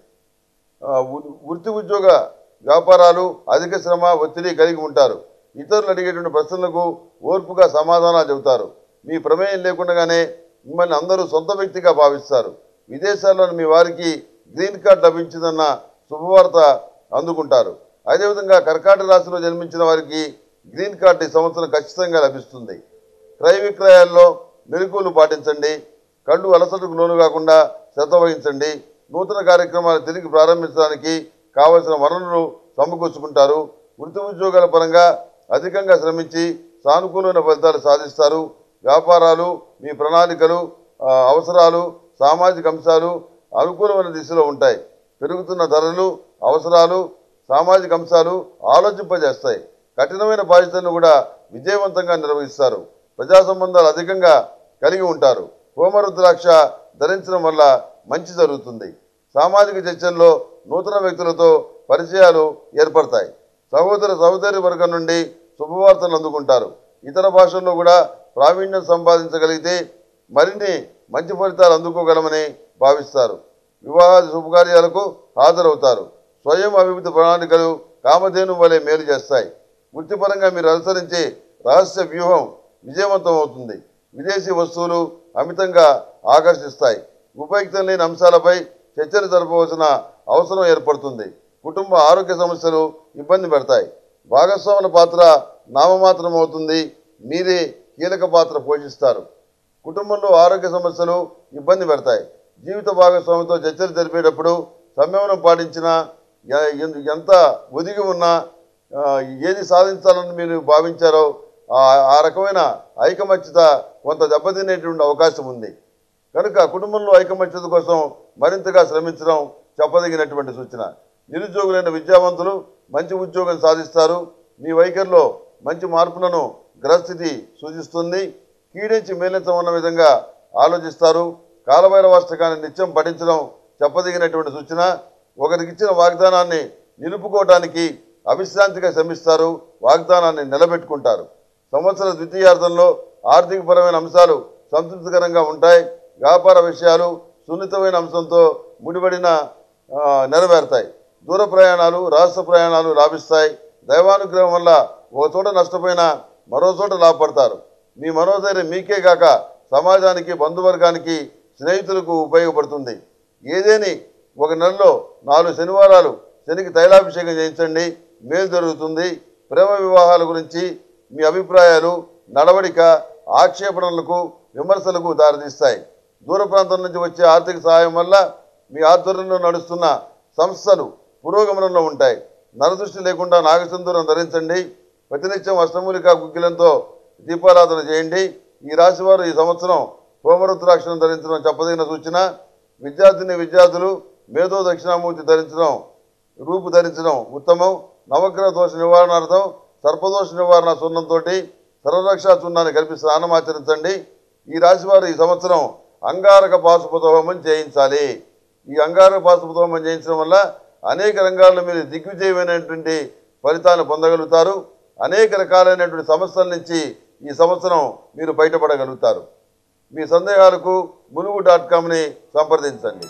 ఆ, వృ- వృత్తి ఉద్యోగ వ్యాపారాలు అధిక శ్రమ ఒత్తిడి కలిగి ఉంటారు ఇతరులు అడిగేటువంటి ప్రశ్నలకు ఓర్పుగా సమాధానాలు చెబుతారు మీ ప్రమేయం లేకుండానే మిమ్మల్ని అందరూ సొంత వ్యక్తిగా భావిస్తారు విదేశాల్లోని మీ వారికి గ్రీన్ కార్డ్ లభించిందన్న శుభవార్త అందుకుంటారు అదేవిధంగా కర్కాటక రాశిలో జన్మించిన వారికి గ్రీన్ కార్డు ఈ సంవత్సరం ఖచ్చితంగా లభిస్తుంది క్రయ విక్రయాల్లో మెలకువలు పాటించండి కళ్ళు అలసటకు లోను కాకుండా శ్రద్ధ వహించండి నూతన కార్యక్రమాలు తిరిగి ప్రారంభించడానికి కావలసిన వనరులు సమకూర్చుకుంటారు వృత్తి ఉద్యోగాల పరంగా అధికంగా శ్రమించి సానుకూలమైన ఫలితాలు సాధిస్తారు వ్యాపారాలు మీ ప్రణాళికలు ఆ, అవసరాలు సామాజిక అంశాలు అనుకూలమైన దిశలో ఉంటాయి పెరుగుతున్న ధరలు అవసరాలు సామాజిక అంశాలు ఆలోచింపజేస్తాయి కఠినమైన బాధ్యతలను కూడా విజయవంతంగా నిర్వహిస్తారు ప్రజా సంబంధాలు అధికంగా కలిగి ఉంటారు హోమరుద్రాక్ష ధరించడం వల్ల మంచి జరుగుతుంది సామాజిక చర్చల్లో నూతన వ్యక్తులతో పరిచయాలు ఏర్పడతాయి సహోదర సహోదరి వర్గం నుండి శుభవార్తలు అందుకుంటారు ఇతర భాషల్లో కూడా ప్రావీణ్యం సంపాదించగలిగితే మరిన్ని మంచి ఫలితాలు అందుకోగలమని భావిస్తారు వివాహాది శుభకార్యాలకు హాజరవుతారు స్వయం అభివృద్ధి ప్రణాళికలు కామధేను వలె మేలు చేస్తాయి వృత్తిపరంగా మీరు అనుసరించే రహస్య వ్యూహం విజయవంతం అవుతుంది విదేశీ వస్తువులు అమితంగా ఆకర్షిస్తాయి ఉపయుక్తం లేని అంశాలపై చర్చలు జరపవలసిన అవసరం ఏర్పడుతుంది కుటుంబ ఆరోగ్య సమస్యలు ఇబ్బంది పెడతాయి భాగస్వాముల పాత్ర నామమాత్రం అవుతుంది మీరే కీలక పాత్ర పోషిస్తారు కుటుంబంలో ఆరోగ్య సమస్యలు ఇబ్బంది పెడతాయి జీవిత భాగస్వామితో చర్చలు జరిపేటప్పుడు సంయమనం పాటించినా ఎ- ఎన్- ఎంత ఒదిగి ఉన్నా ఆ, ఏది సాధించాలని మీరు భావించారో ఆ ఆ రకమైన ఐకమత్యత కొంత దెబ్బతినేటువంటి అవకాశం ఉంది కనుక కుటుంబంలో ఐకమత్యత కోసం మరింతగా శ్రమించడం చెప్పదగినటువంటి సూచన నిరుద్యోగులైన విద్యావంతులు మంచి ఉద్యోగం సాధిస్తారు మీ వైఖరిలో మంచి మార్పులను గ్రహస్థితి సూచిస్తుంది కీడించి మేలించమన్న విధంగా ఆలోచిస్తారు కాలభైరవాష్టకాన్ని నిత్యం పఠించడం చెప్పదగినటువంటి సూచన ఒకరికిచ్చిన వాగ్దానాన్ని నిలుపుకోవటానికి అవిశ్రాంతిగా శ్రమిస్తారు వాగ్దానాన్ని నిలబెట్టుకుంటారు సంవత్సర ద్వితీయార్థంలో ఆర్థికపరమైన అంశాలు సంతృప్తికరంగా ఉంటాయి వ్యాపార విషయాలు సున్నితమైన అంశంతో ముడిపడిన ఆ, నెరవేరుతాయి దూర ప్రయాణాలు రాష్ట్ర ప్రయాణాలు లాభిస్తాయి దైవానుగ్రహం వల్ల ఒక చోట నష్టపోయినా మరో చోట లాభపడతారు మీ మనోధైర్యం మీకే కాక సమాజానికి బంధువర్గానికి స్నేహితులకు ఉపయోగపడుతుంది ఏదేని ఒక నెలలో నాలుగు శనివారాలు శనికి తైలాభిషేకం చేయించండి మేలు జరుగుతుంది ప్రేమ వివాహాల గురించి మీ అభిప్రాయాలు నడవడిక ఆక్షేపణలకు విమర్శలకు దారితీస్తాయి దూర ప్రాంతం నుంచి వచ్చే ఆర్థిక సహాయం వల్ల మీ ఆధ్వర్యంలో నడుస్తున్న సంస్థలు పురోగమనంలో ఉంటాయి నరదృష్టి లేకుండా నాగసింధూరం ధరించండి ప్రతినిత్యం అష్టమూలిక గుగ్గిలంతో దీపారాధన చేయండి ఈ రాశి వారు ఈ సంవత్సరం హోమరుద్రాక్షను ధరించడం చెప్పదగిన సూచన విద్యార్థిని విద్యార్థులు మేధో దక్షిణామూర్తి ధరించడం రూపు ధరించడం ఉత్తమం నవగ్రహ దోష నివారణార్థం సర్పదోష నివారణ సున్నంతో సర్వరక్ష చున్నాన్ని కలిపి స్నానం ఆచరించండి ఈ రాశి వారు ఈ సంవత్సరం అంగారక పాశుపత హోమం చేయించాలి ఈ అంగారక పాశుపత హోమం చేయించడం వల్ల అనేక రంగాల్లో మీరు దిగ్విజయమైనటువంటి ఫలితాలను పొందగలుగుతారు అనేక రకాలైనటువంటి సమస్యల నుంచి ఈ సంవత్సరం మీరు బయటపడగలుగుతారు మీ సందేహాలకు ములుగు డాట్ కామ్ని సంప్రదించండి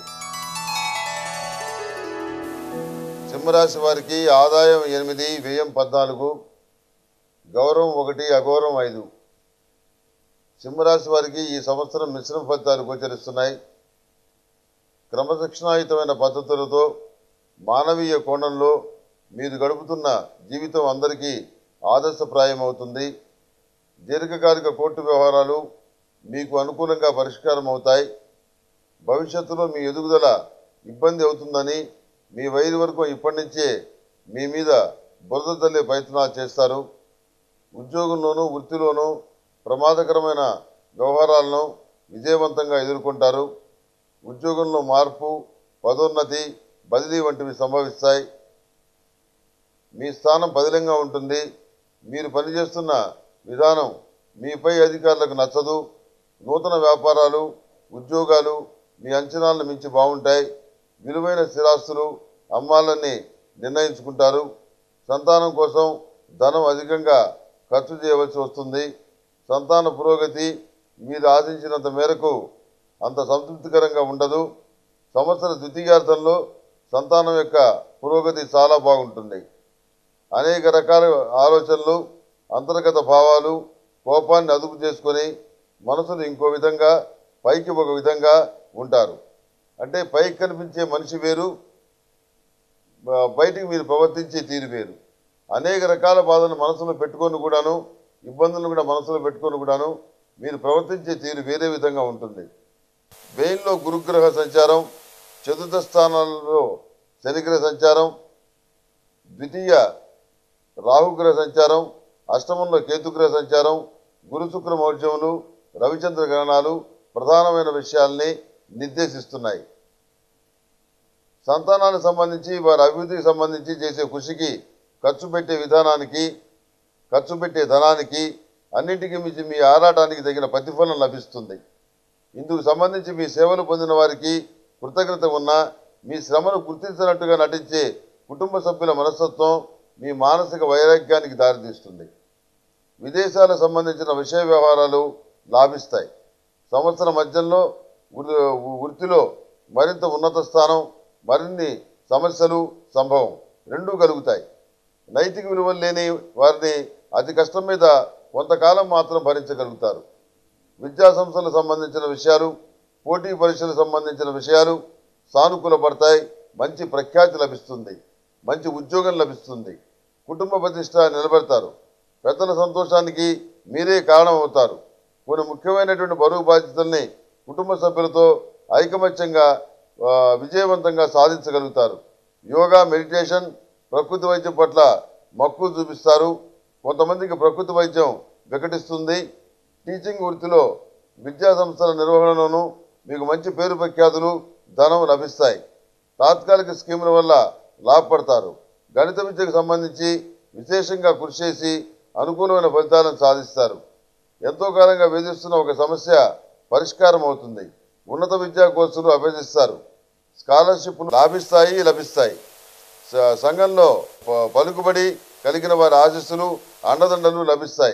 సింహరాశి వారికి ఆదాయం ఎనిమిది వ్యయం పద్నాలుగు గౌరవం ఒకటి అగౌరవం ఐదు సింహరాశి వారికి ఈ సంవత్సరం మిశ్రమ ఫలితాలు గోచరిస్తున్నాయి క్రమశిక్షణాయుతమైన పద్ధతులతో మానవీయ కోణంలో మీరు గడుపుతున్న జీవితం అందరికీ ఆదర్శప్రాయం అవుతుంది దీర్ఘకాలిక కోర్టు వ్యవహారాలు మీకు అనుకూలంగా పరిష్కారం అవుతాయి భవిష్యత్తులో మీ ఎదుగుదల ఇబ్బంది అవుతుందని మీ వైరు వరకు ఇప్పటి నుంచే మీ మీద బురద తల్లే ప్రయత్నాలు చేస్తారు ఉద్యోగంలోనూ వృత్తిలోనూ ప్రమాదకరమైన వ్యవహారాలను విజయవంతంగా ఎదుర్కొంటారు ఉద్యోగంలో మార్పు పదోన్నతి బదిలీ వంటివి సంభవిస్తాయి మీ స్థానం పదిలంగా ఉంటుంది మీరు పనిచేస్తున్న విధానం మీపై అధికారులకు నచ్చదు నూతన వ్యాపారాలు ఉద్యోగాలు మీ అంచనాలను మించి బాగుంటాయి విలువైన స్థిరాస్తులు అమ్మాలని నిర్ణయించుకుంటారు సంతానం కోసం ధనం అధికంగా ఖర్చు చేయవలసి వస్తుంది సంతాన పురోగతి మీరు ఆశించినంత మేరకు అంత సంతృప్తికరంగా ఉండదు సంవత్సర ద్వితీయార్థంలో సంతానం యొక్క పురోగతి చాలా బాగుంటుంది అనేక రకాల ఆలోచనలు అంతర్గత భావాలు కోపాన్ని అదుపు చేసుకొని మనసును ఇంకో విధంగా పైకి ఒక విధంగా ఉంటారు అంటే పైకి కనిపించే మనిషి వేరు బ- బయటికి మీరు ప్రవర్తించే తీరు వేరు అనేక రకాల బాధలను మనసులో పెట్టుకొని కూడాను ఇబ్బందులను కూడా మనసులో పెట్టుకొని కూడాను మీరు ప్రవర్తించే తీరు వేరే విధంగా ఉంటుంది వెయిన్లో గురుగ్రహ సంచారం చతుర్థ స్థానాలలో శనిగ్రహ సంచారం ద్వితీయ రాహుగ్రహ సంచారం అష్టమంలో కేతుగ్రహ సంచారం గురు శుక్ర మౌర్జములు రవిచంద్ర గ్రహణాలు ప్రధానమైన విషయాల్ని నిర్దేశిస్తున్నాయి సంతానానికి సంబంధించి వారి అభివృద్ధికి సంబంధించి చేసే కృషికి ఖర్చు పెట్టే విధానానికి ఖర్చు పెట్టే ధనానికి అన్నింటికి మించి మీ ఆరాటానికి తగిన ప్రతిఫలం లభిస్తుంది ఇందుకు సంబంధించి మీ సేవలు పొందిన వారికి కృతజ్ఞత ఉన్న మీ శ్రమను గుర్తించినట్టుగా నటించే కుటుంబ సభ్యుల మనస్తత్వం మీ మానసిక వైరాగ్యానికి దారితీస్తుంది విదేశాలకు సంబంధించిన విషయ వ్యవహారాలు లాభిస్తాయి సంవత్సర మధ్యంలో వృ- వృత్తిలో మరింత ఉన్నత స్థానం మరిన్ని సమస్యలు సంభవం రెండూ కలుగుతాయి నైతిక విలువలు లేని వారిని అతి కష్టం మీద కొంతకాలం మాత్రం భరించగలుగుతారు విద్యా సంస్థలకు సంబంధించిన విషయాలు పోటీ పరీక్షలకు సంబంధించిన విషయాలు సానుకూల పడతాయి మంచి ప్రఖ్యాతి లభిస్తుంది మంచి ఉద్యోగం లభిస్తుంది కుటుంబ ప్రతిష్ట నిలబెడతారు పెద్దల సంతోషానికి మీరే కారణం అవుతారు కొన్ని ముఖ్యమైనటువంటి బరువు బాధ్యతల్ని కుటుంబ సభ్యులతో ఐకమత్యంగా ఆ, విజయవంతంగా సాధించగలుగుతారు యోగా మెడిటేషన్ ప్రకృతి వైద్యం పట్ల మక్కువ చూపిస్తారు కొంతమందికి ప్రకృతి వైద్యం వికటిస్తుంది టీచింగ్ వృత్తిలో విద్యా సంస్థల నిర్వహణలోనూ మీకు మంచి పేరు ప్రఖ్యాతులు ధనం లభిస్తాయి తాత్కాలిక స్కీముల వల్ల లాభపడతారు గణిత విద్యకు సంబంధించి విశేషంగా కృషి చేసి అనుకూలమైన ఫలితాలను సాధిస్తారు ఎంతో కాలంగా వేధిస్తున్న ఒక సమస్య పరిష్కారం అవుతుంది ఉన్నత విద్యా కోర్సులు అభ్యసిస్తారు స్కాలర్షిప్లు లాభిస్తాయి లభిస్తాయి స- సంఘంలో ప- పలుకుబడి కలిగిన వారి ఆశీస్సులు అండదండలు లభిస్తాయి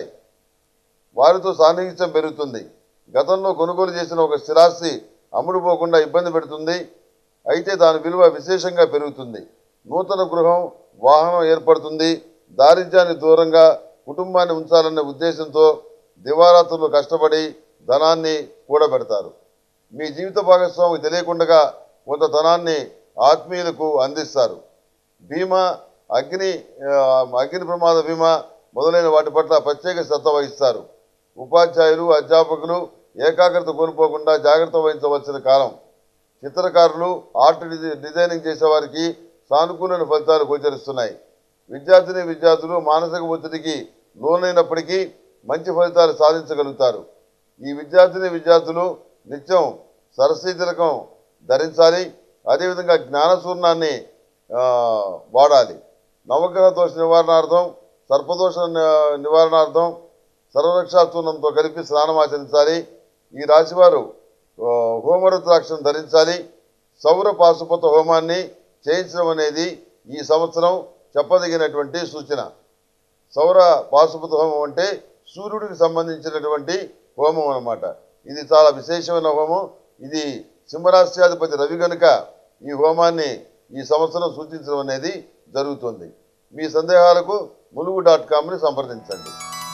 వారితో సాన్నిహిత్యం పెరుగుతుంది గతంలో కొనుగోలు చేసిన ఒక స్థిరాస్తి అమ్ముడుపోకుండా ఇబ్బంది పెడుతుంది అయితే దాని విలువ విశేషంగా పెరుగుతుంది నూతన గృహం వాహనం ఏర్పడుతుంది దారిద్ర్యాన్ని దూరంగా కుటుంబాన్ని ఉంచాలనే ఉద్దేశంతో దివారాత్రులు కష్టపడి ధనాన్ని కూడబెడతారు మీ జీవిత భాగస్వామికి తెలియకుండా కొంత ధనాన్ని ఆత్మీయులకు అందిస్తారు బీమా అగ్ని ఆ, అగ్ని ప్రమాద బీమా మొదలైన వాటి పట్ల ప్రత్యేక శ్రద్ధ వహిస్తారు ఉపాధ్యాయులు అధ్యాపకులు ఏకాగ్రత కోల్పోకుండా జాగ్రత్త వహించవలసిన కాలం చిత్రకారులు ఆర్ట్ డిజై డిజైనింగ్ చేసేవారికి సానుకూలమైన ఫలితాలు గోచరిస్తున్నాయి విద్యార్థిని విద్యార్థులు మానసిక ఒత్తిడికి లోనైనప్పటికీ మంచి ఫలితాలు సాధించగలుగుతారు ఈ విద్యార్థిని విద్యార్థులు నిత్యం సరస్వతి తిలకం ధరించాలి అదేవిధంగా జ్ఞానసూర్ణాన్ని ఆ, వాడాలి నవగ్రహ దోష నివారణార్థం సర్పదోష ని- నివారణార్థం సర్వరక్షాచూర్ణంతో కలిపి స్నానం ఆచరించాలి ఈ రాశివారు ఆ, హోమరుద్రాక్షను ధరించాలి సౌర పాశుపత హోమాన్ని చేయించడం అనేది ఈ సంవత్సరం చెప్పదగినటువంటి సూచన సౌర పాశుపత హోమం అంటే సూర్యుడికి సంబంధించినటువంటి హోమం అన్నమాట ఇది చాలా విశేషమైన హోమం ఇది సింహరాశ్యాధిపతి రవి గనుక ఈ హోమాన్ని ఈ సంవత్సరం సూచించడం అనేది జరుగుతుంది మీ సందేహాలకు ములుగు డాట్ కామ్ని సంప్రదించండి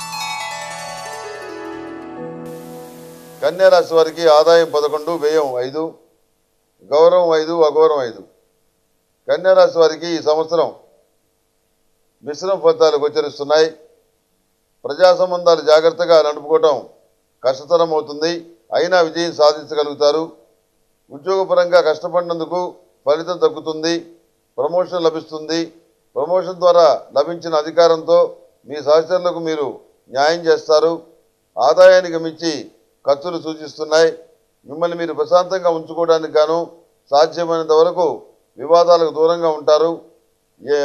కన్యా రాశి వారికి ఆదాయం పదకొండు వ్యయం ఐదు గౌరవం ఐదు అగౌరవం ఐదు కన్యా రాశి వారికి ఈ సంవత్సరం మిశ్రమ ఫలితాలు గోచరిస్తున్నాయి ప్రజా సంబంధాలు జాగ్రత్తగా నడుపుకోవటం కష్టతరం అవుతుంది అయినా విజయం సాధించగలుగుతారు ఉద్యోగపరంగా కష్టపడినందుకు ఫలితం తగ్గుతుంది ప్రమోషన్ లభిస్తుంది ప్రమోషన్ ద్వారా లభించిన అధికారంతో మీ సహచరులకు మీరు న్యాయం చేస్తారు ఆదాయానికి మించి ఖర్చులు సూచిస్తున్నాయి మిమ్మల్ని మీరు ప్రశాంతంగా ఉంచుకోవడానికి గాను సాధ్యమైనంత వరకు వివాదాలకు దూరంగా ఉంటారు ఏ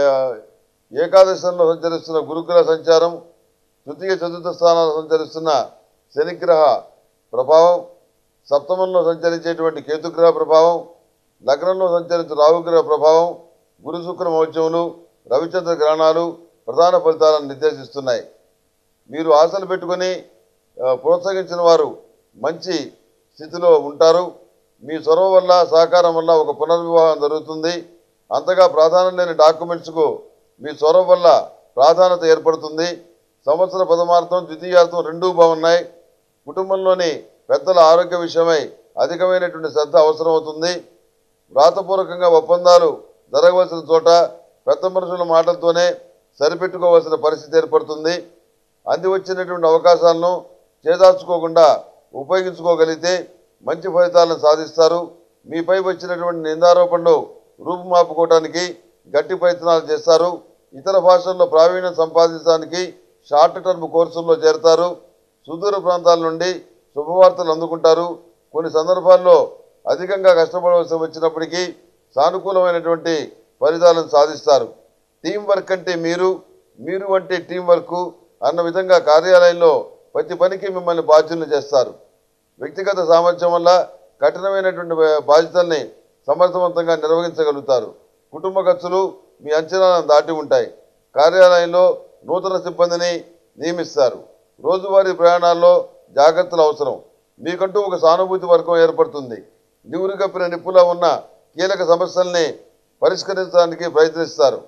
ఏకాదశంలో సంచరిస్తున్న గురుకుల సంచారం తృతీయ చతుర్థ స్థానాలు సంచరిస్తున్న శనిగ్రహ ప్రభావం సప్తమంలో సంచరించేటువంటి కేతుగ్రహ ప్రభావం లగ్నంలో సంచరించే రాహుగ్రహ ప్రభావం గురు శుక్ర మౌత్యములు రవిచంద్ర గ్రహణాలు ప్రధాన ఫలితాలను నిర్దేశిస్తున్నాయి మీరు ఆశలు పెట్టుకొని ఆ, ప్రోత్సహించిన వారు మంచి స్థితిలో ఉంటారు మీ చొరవ వల్ల సహకారం వల్ల ఒక పునర్వివాహం జరుగుతుంది అంతగా ప్రాధాన్యం లేని డాక్యుమెంట్స్కు మీ చొరవ వల్ల ప్రాధాన్యత ఏర్పడుతుంది సంవత్సర పదమార్థం ద్వితీయార్థం రెండూ బాగున్నాయి కుటుంబంలోని పెద్దల ఆరోగ్య విషయమై అధికమైనటువంటి శ్రద్ధ అవసరమవుతుంది వ్రాతపూర్వకంగా ఒప్పందాలు జరగవలసిన చోట పెద్ద మనుషుల మాటలతోనే సరిపెట్టుకోవాల్సిన పరిస్థితి ఏర్పడుతుంది అంది వచ్చినటువంటి అవకాశాలను చేదార్చుకోకుండా ఉపయోగించుకోగలిగితే మంచి ఫలితాలను సాధిస్తారు మీపై వచ్చినటువంటి నిందారోపణలు రూపుమాపుకోవడానికి గట్టి ప్రయత్నాలు చేస్తారు ఇతర భాషల్లో ప్రావీణ్యం సంపాదించడానికి షార్ట్ టర్మ్ కోర్సుల్లో చేరతారు సుదూర ప్రాంతాల నుండి శుభవార్తలు అందుకుంటారు కొన్ని సందర్భాల్లో అధికంగా కష్టపడవలసి వచ్చినప్పటికీ సానుకూలమైనటువంటి ఫలితాలను సాధిస్తారు టీం వర్క్ అంటే మీరు మీరు అంటే టీం వర్క్ అన్న విధంగా కార్యాలయంలో ప్రతి పనికి మిమ్మల్ని బాధ్యులను చేస్తారు వ్యక్తిగత సామర్థ్యం వల్ల కఠినమైనటువంటి బా- బాధ్యతల్ని సమర్థవంతంగా నిర్వహించగలుగుతారు కుటుంబ ఖర్చులు మీ అంచనాలను దాటి ఉంటాయి కార్యాలయంలో నూతన సిబ్బందిని నియమిస్తారు రోజువారీ ప్రయాణాల్లో జాగ్రత్తలు అవసరం మీకంటూ ఒక సానుభూతి వర్గం ఏర్పడుతుంది నివురు కప్పిన నిప్పులా ఉన్న కీలక సమస్యల్ని పరిష్కరించడానికి ప్రయత్నిస్తారు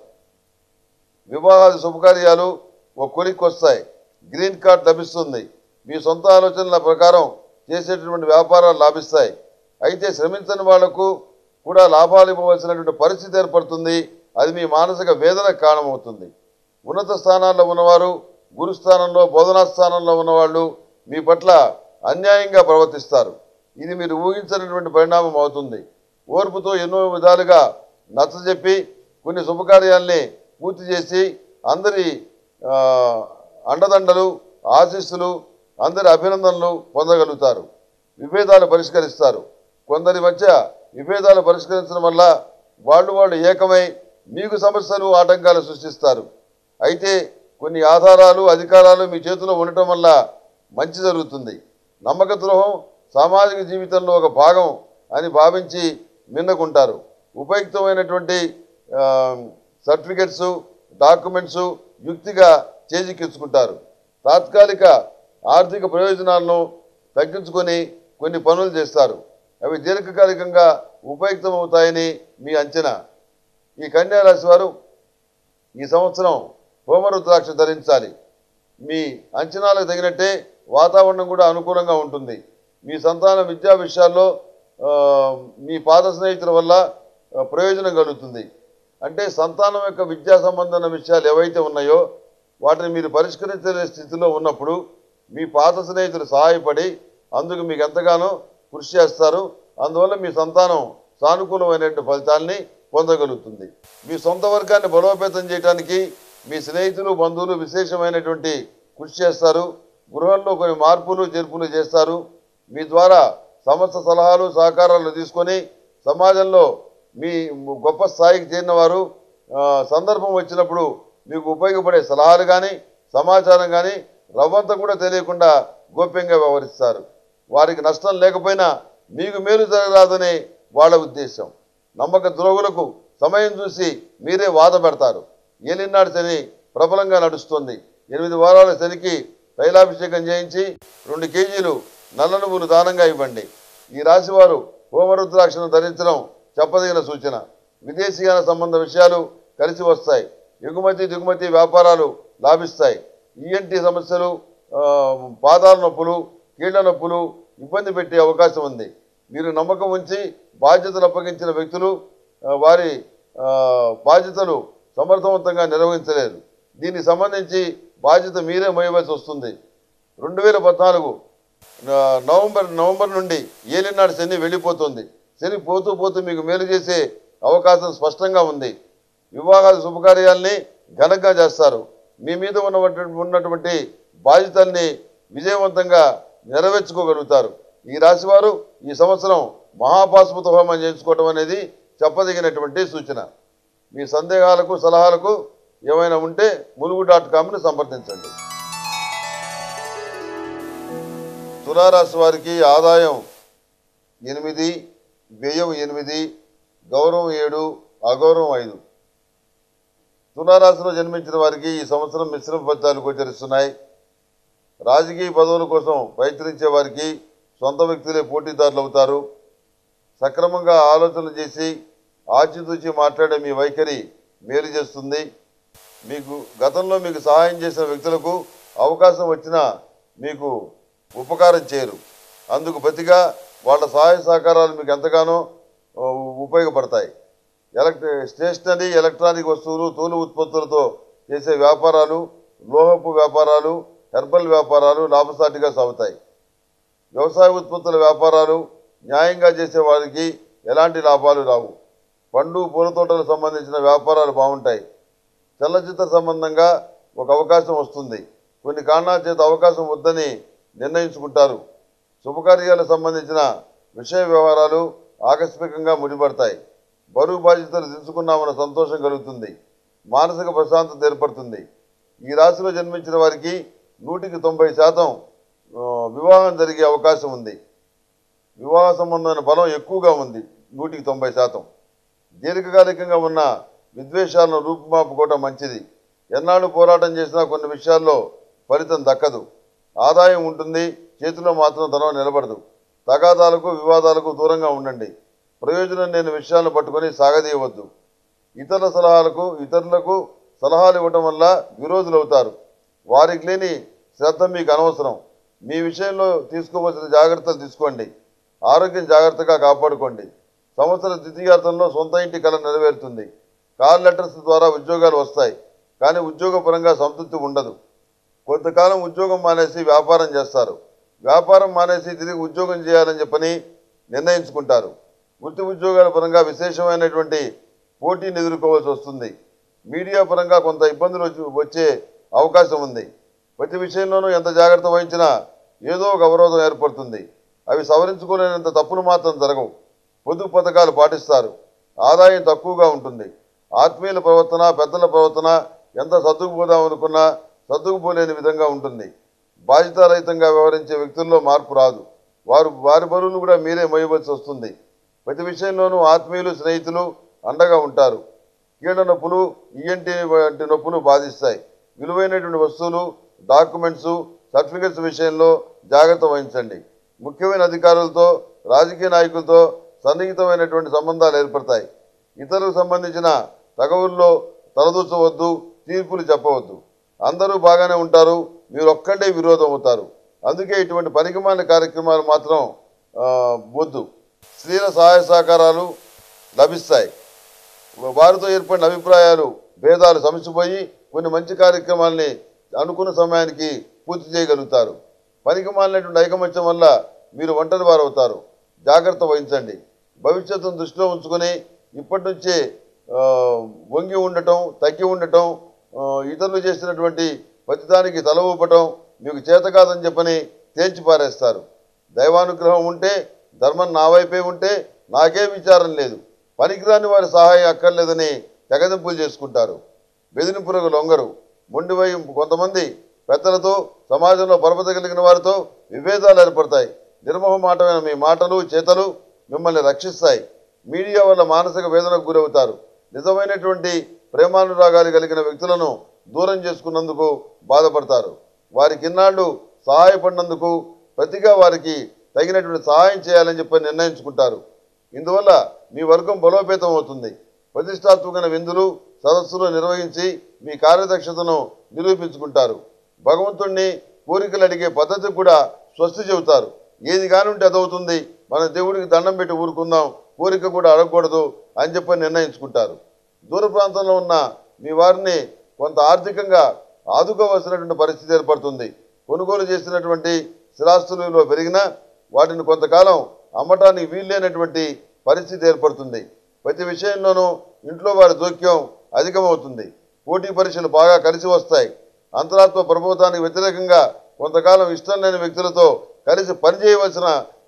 వివాహాది శుభకార్యాలు ఒక కొలిక్కి వస్తాయి గ్రీన్ కార్డ్ లభిస్తుంది మీ సొంత ఆలోచనల ప్రకారం చేసేటటువంటి వ్యాపారాలు లాభిస్తాయి అయితే శ్రమించని వాళ్లకు కూడా లాభాలు ఇవ్వవలసినటువంటి పరిస్థితి ఏర్పడుతుంది అది మీ మానసిక వేదనకు కారణమవుతుంది ఉన్నత స్థానాల్లో ఉన్నవారు గురుస్థానంలో బోధనా స్థానంలో ఉన్నవాళ్ళు మీ పట్ల అన్యాయంగా ప్రవర్తిస్తారు ఇది మీరు ఊహించనటువంటి పరిణామం అవుతుంది ఓర్పుతో ఎన్నో విధాలుగా నచ్చజెప్పి కొన్ని శుభకార్యాల్ని పూర్తి చేసి అందరి ఆ, అండదండలు ఆశీస్సులు అందరి అభినందనలు పొందగలుగుతారు విభేదాలు పరిష్కరిస్తారు కొందరి మధ్య విభేదాలు పరిష్కరించడం వల్ల వాళ్ళు వాళ్ళు ఏకమై మీకు సమస్యలు ఆటంకాలు సృష్టిస్తారు అయితే కొన్ని ఆధారాలు అధికారాలు మీ చేతిలో ఉండటం వల్ల మంచి జరుగుతుంది నమ్మక ద్రోహం సామాజిక జీవితంలో ఒక భాగం అని భావించి మిన్నకుంటారు ఉపయుక్తమైనటువంటి ఆ, సర్టిఫికెట్స్ డాక్యుమెంట్స్ యుక్తిగా చేజిక్కించుకుంటారు తాత్కాలిక ఆర్థిక ప్రయోజనాలను తగ్గించుకొని కొన్ని పనులు చేస్తారు అవి దీర్ఘకాలికంగా ఉపయుక్తమవుతాయని మీ అంచనా ఈ కన్యా రాశి వారు ఈ సంవత్సరం హోమరుద్రాక్ష ధరించాలి మీ అంచనాలకు తగినట్టే వాతావరణం కూడా అనుకూలంగా ఉంటుంది మీ సంతానం విద్యా విషయాల్లో ఆ, మీ పాద స్నేహితుల వల్ల ఆ, ప్రయోజనం కలుగుతుంది అంటే సంతానం యొక్క విద్యా సంబంధమైన విషయాలు ఏవైతే ఉన్నాయో వాటిని మీరు పరిష్కరించలే స్థితిలో ఉన్నప్పుడు మీ పాత స్నేహితులు సహాయపడి అందుకు మీకు ఎంతగానో కృషి చేస్తారు అందువల్ల మీ సంతానం సానుకూలమైనటువంటి ఫలితాల్ని పొందగలుగుతుంది మీ సొంత వర్గాన్ని బలోపేతం చేయడానికి మీ స్నేహితులు బంధువులు విశేషమైనటువంటి కృషి చేస్తారు గృహంలో కొన్ని మార్పులు చేర్పులు చేస్తారు మీ ద్వారా సమస్త సలహాలు సహకారాలు తీసుకొని సమాజంలో మీ గొప్ప స్థాయికి చేరిన వారు ఆ, సందర్భం వచ్చినప్పుడు మీకు ఉపయోగపడే సలహాలు కానీ సమాచారం కానీ రవ్వంత కూడా తెలియకుండా గోప్యంగా వ్యవహరిస్తారు వారికి నష్టం లేకపోయినా మీకు మేలు జరగరాదని వాళ్ళ ఉద్దేశం నమ్మక ద్రోగులకు సమయం చూసి మీరే వాద పెడతారు ఏలినాడు శని ప్రబలంగా నడుస్తుంది ఎనిమిది వారాల శనికి తైలాభిషేకం చేయించి రెండు కేజీలు నల్ల నువ్వులు దానంగా ఇవ్వండి ఈ రాశివారు హోమరుద్రాక్షను ధరించడం చెప్పదగిన సూచన విదేశీయాన సంబంధ విషయాలు కలిసి వస్తాయి ఎగుమతి దిగుమతి వ్యాపారాలు లాభిస్తాయి ఈఎన్టీ సమస్యలు ఆ, పాదాల నొప్పులు కీళ్ల నొప్పులు ఇబ్బంది పెట్టే అవకాశం ఉంది మీరు నమ్మకం ఉంచి బాధ్యతలు అప్పగించిన వ్యక్తులు ఆ, వారి ఆ, బాధ్యతలు సమర్థవంతంగా నిర్వహించలేరు దీనికి సంబంధించి బాధ్యత మీరే మోయవలసి వస్తుంది రెండు వేల పద్నాలుగు నా- నవంబర్ నవంబర్ నుండి ఏలినాడు శని వెళ్ళిపోతుంది శని పోతూ పోతూ మీకు మేలు చేసే అవకాశం స్పష్టంగా ఉంది వివాహాల శుభకార్యాల్ని ఘనంగా చేస్తారు మీ మీద ఉన్నటువంటి ఉన్నటువంటి బాధ్యతల్ని విజయవంతంగా నెరవేర్చుకోగలుగుతారు ఈ రాశి వారు ఈ సంవత్సరం మహాపాశుపత హోమం చేయించుకోవటం అనేది చెప్పదగినటువంటి సూచన మీ సందేహాలకు సలహాలకు ఏమైనా ఉంటే ములుగు డాట్ కామ్ని సంప్రదించండి తులారాశి వారికి ఆదాయం ఎనిమిది వ్యయం ఎనిమిది గౌరవం ఏడు అగౌరవం ఐదు తులారాశిలో జన్మించిన వారికి ఈ సంవత్సరం మిశ్రమ ఫలితాలు గోచరిస్తున్నాయి రాజకీయ పదవుల కోసం ప్రయత్నించే వారికి సొంత వ్యక్తులే పోటీదారులు అవుతారు సక్రమంగా ఆలోచనలు చేసి ఆచితూచి మాట్లాడే మీ వైఖరి మేలు చేస్తుంది మీకు గతంలో మీకు సహాయం చేసిన వ్యక్తులకు అవకాశం వచ్చినా మీకు ఉపకారం చేయరు అందుకు ప్రతిగా వాళ్ళ సహాయ సహకారాలు మీకు ఎంతగానో ఆ, ఉపయోగపడతాయి ఎలక్ట్రి స్టేషనరీ ఎలక్ట్రానిక్ వస్తువులు తోలు ఉత్పత్తులతో చేసే వ్యాపారాలు లోహపు వ్యాపారాలు హెర్బల్ వ్యాపారాలు లాభసాటిగా సాగుతాయి వ్యవసాయ ఉత్పత్తుల వ్యాపారాలు న్యాయంగా చేసే వారికి ఎలాంటి లాభాలు రావు పండు పూల తోటలకు సంబంధించిన వ్యాపారాలు బాగుంటాయి చలనచిత్ర సంబంధంగా ఒక అవకాశం వస్తుంది కొన్ని కారణాల చేత అవకాశం వద్దని నిర్ణయించుకుంటారు శుభకార్యాలకు సంబంధించిన విషయ వ్యవహారాలు ఆకస్మికంగా ముడిపడతాయి బరువు బాధ్యతలు తెలుసుకున్నామన్న సంతోషం కలుగుతుంది మానసిక ప్రశాంతత ఏర్పడుతుంది ఈ రాశిలో జన్మించిన వారికి నూటికి తొంభై శాతం ఆ, వివాహం జరిగే అవకాశం ఉంది వివాహ సంబంధమైన బలం ఎక్కువగా ఉంది నూటికి తొంభై శాతం దీర్ఘకాలికంగా ఉన్న విద్వేషాలను రూపుమాపుకోవటం మంచిది ఎన్నాళ్ళు పోరాటం చేసినా కొన్ని విషయాల్లో ఫలితం దక్కదు ఆదాయం ఉంటుంది చేతిలో మాత్రం ధనం నిలబడదు తగాదాలకు వివాదాలకు దూరంగా ఉండండి ప్రయోజనం లేని విషయాలను పట్టుకొని సాగదీయవద్దు ఇతరుల సలహాలకు ఇతరులకు సలహాలు ఇవ్వటం వల్ల విరోధులవుతారు వారికి లేని శ్రద్ధ మీకు అనవసరం మీ విషయంలో తీసుకోవలసిన జాగ్రత్తలు తీసుకోండి ఆరోగ్యం జాగ్రత్తగా కాపాడుకోండి సంవత్సర ద్వితీయార్థంలో సొంత ఇంటి కళ నెరవేరుతుంది కాల్ లెటర్స్ ద్వారా ఉద్యోగాలు వస్తాయి కానీ ఉద్యోగపరంగా సంతృప్తి ఉండదు కొంతకాలం ఉద్యోగం మానేసి వ్యాపారం చేస్తారు వ్యాపారం మానేసి తిరిగి ఉద్యోగం చేయాలని చెప్పని నిర్ణయించుకుంటారు వృత్తి ఉద్యోగాల పరంగా విశేషమైనటువంటి పోటీని ఎదుర్కోవాల్సి వస్తుంది మీడియా పరంగా కొంత ఇబ్బందులు వచ్చి- వచ్చే అవకాశం ఉంది ప్రతి విషయంలోనూ ఎంత జాగ్రత్త వహించినా ఏదో ఒక అవరోధం ఏర్పడుతుంది అవి సవరించుకోలేనంత తప్పులు మాత్రం జరగవు పొదుపు పథకాలు పాటిస్తారు ఆదాయం తక్కువగా ఉంటుంది ఆత్మీయుల ప్రవర్తన పెద్దల ప్రవర్తన ఎంత సర్దుకుపోదాం అనుకున్నా సర్దుకుపోలేని విధంగా ఉంటుంది బాధ్యతారహితంగా వ్యవహరించే వ్యక్తుల్లో మార్పు రాదు వారు వారి బరువులు కూడా మీరే మోయవలసి వస్తుంది ప్రతి విషయంలోనూ ఆత్మీయులు స్నేహితులు అండగా ఉంటారు కీళ్ళ నొప్పులు ఈఎన్టీ వంటి నొప్పులు బాధిస్తాయి విలువైనటువంటి వస్తువులు డాక్యుమెంట్స్ సర్టిఫికెట్స్ విషయంలో జాగ్రత్త వహించండి ముఖ్యమైన అధికారులతో రాజకీయ నాయకులతో సన్నిహితమైనటువంటి సంబంధాలు ఏర్పడతాయి ఇతరులకు సంబంధించిన తగవుల్లో తలదూచవద్దు తీర్పులు చెప్పవద్దు అందరూ బాగానే ఉంటారు మీరు ఒక్కడే విరోధం అవుతారు అందుకే ఇటువంటి పనికిమాలిన కార్యక్రమాలు మాత్రం ఆ, వద్దు స్త్రీల సహాయ సహకారాలు లభిస్తాయి వారితో ఏర్పడిన అభిప్రాయాలు భేదాలు సమసిపోయి కొన్ని మంచి కార్యక్రమాల్ని అనుకున్న సమయానికి పూర్తి చేయగలుగుతారు పనికి మాలినటువంటి ఐకమత్యం వల్ల మీరు ఒంటరి వారు అవుతారు జాగ్రత్త వహించండి భవిష్యత్తును దృష్టిలో ఉంచుకొని ఇప్పటి నుంచే ఆ, వంగి ఉండటం తగ్గి ఉండటం ఆ, ఇతరులు చేసినటువంటి ప్రతిదానికి తల ఊపటం మీకు చేత కాదని చెప్పని తేల్చి పారేస్తారు దైవానుగ్రహం ఉంటే ధర్మం నా వైపే ఉంటే నాకే విచారం లేదు పనికిరాని వారి సహాయం అక్కర్లేదని తెగదింపులు చేసుకుంటారు బెదిరింపులకు లొంగరు మొండి వై కొంతమంది పెద్దలతో సమాజంలో పరపతగలిగిన వారితో విభేదాలు ఏర్పడతాయి నిర్మోహమాటమైన మీ మాటలు చేతలు మిమ్మల్ని రక్షిస్తాయి మీడియా వల్ల మానసిక వేదనకు గురవుతారు నిజమైనటువంటి ప్రేమానురాగాలు కలిగిన వ్యక్తులను దూరం చేసుకున్నందుకు బాధపడతారు వారికి ఇన్నాళ్ళు సహాయపడినందుకు ప్రతిగా వారికి తగినటువంటి సహాయం చేయాలని చెప్పి నిర్ణయించుకుంటారు ఇందువల్ల మీ వర్గం బలోపేతం అవుతుంది ప్రతిష్టాత్మకమైన విందులు సదస్సులు నిర్వహించి మీ కార్యదక్షతను నిరూపించుకుంటారు భగవంతుణ్ణి కోరికలు అడిగే పద్ధతి కూడా స్వస్తి చెబుతారు ఏది కానుంటే అదవుతుంది మన దేవుడికి దండం పెట్టి ఊరుకుందాం కోరిక కూడా అడగకూడదు అని చెప్పి నిర్ణయించుకుంటారు దూర ప్రాంతంలో ఉన్న మీ వారిని కొంత ఆర్థికంగా ఆదుకోవలసినటువంటి పరిస్థితి ఏర్పడుతుంది కొనుగోలు చేసినటువంటి స్థిరాస్తుల విలువ పెరిగినా వాటిని కొంతకాలం అమ్మటానికి వీల్లేనటువంటి పరిస్థితి ఏర్పడుతుంది ప్రతి విషయంలోనూ ఇంట్లో వారి జోక్యం అధికమవుతుంది పోటీ పరీక్షలు బాగా కలిసి వస్తాయి అంతరాత్మ ప్రబోధానికి వ్యతిరేకంగా కొంతకాలం ఇష్టం లేని వ్యక్తులతో కలిసి పనిచేయవలసిన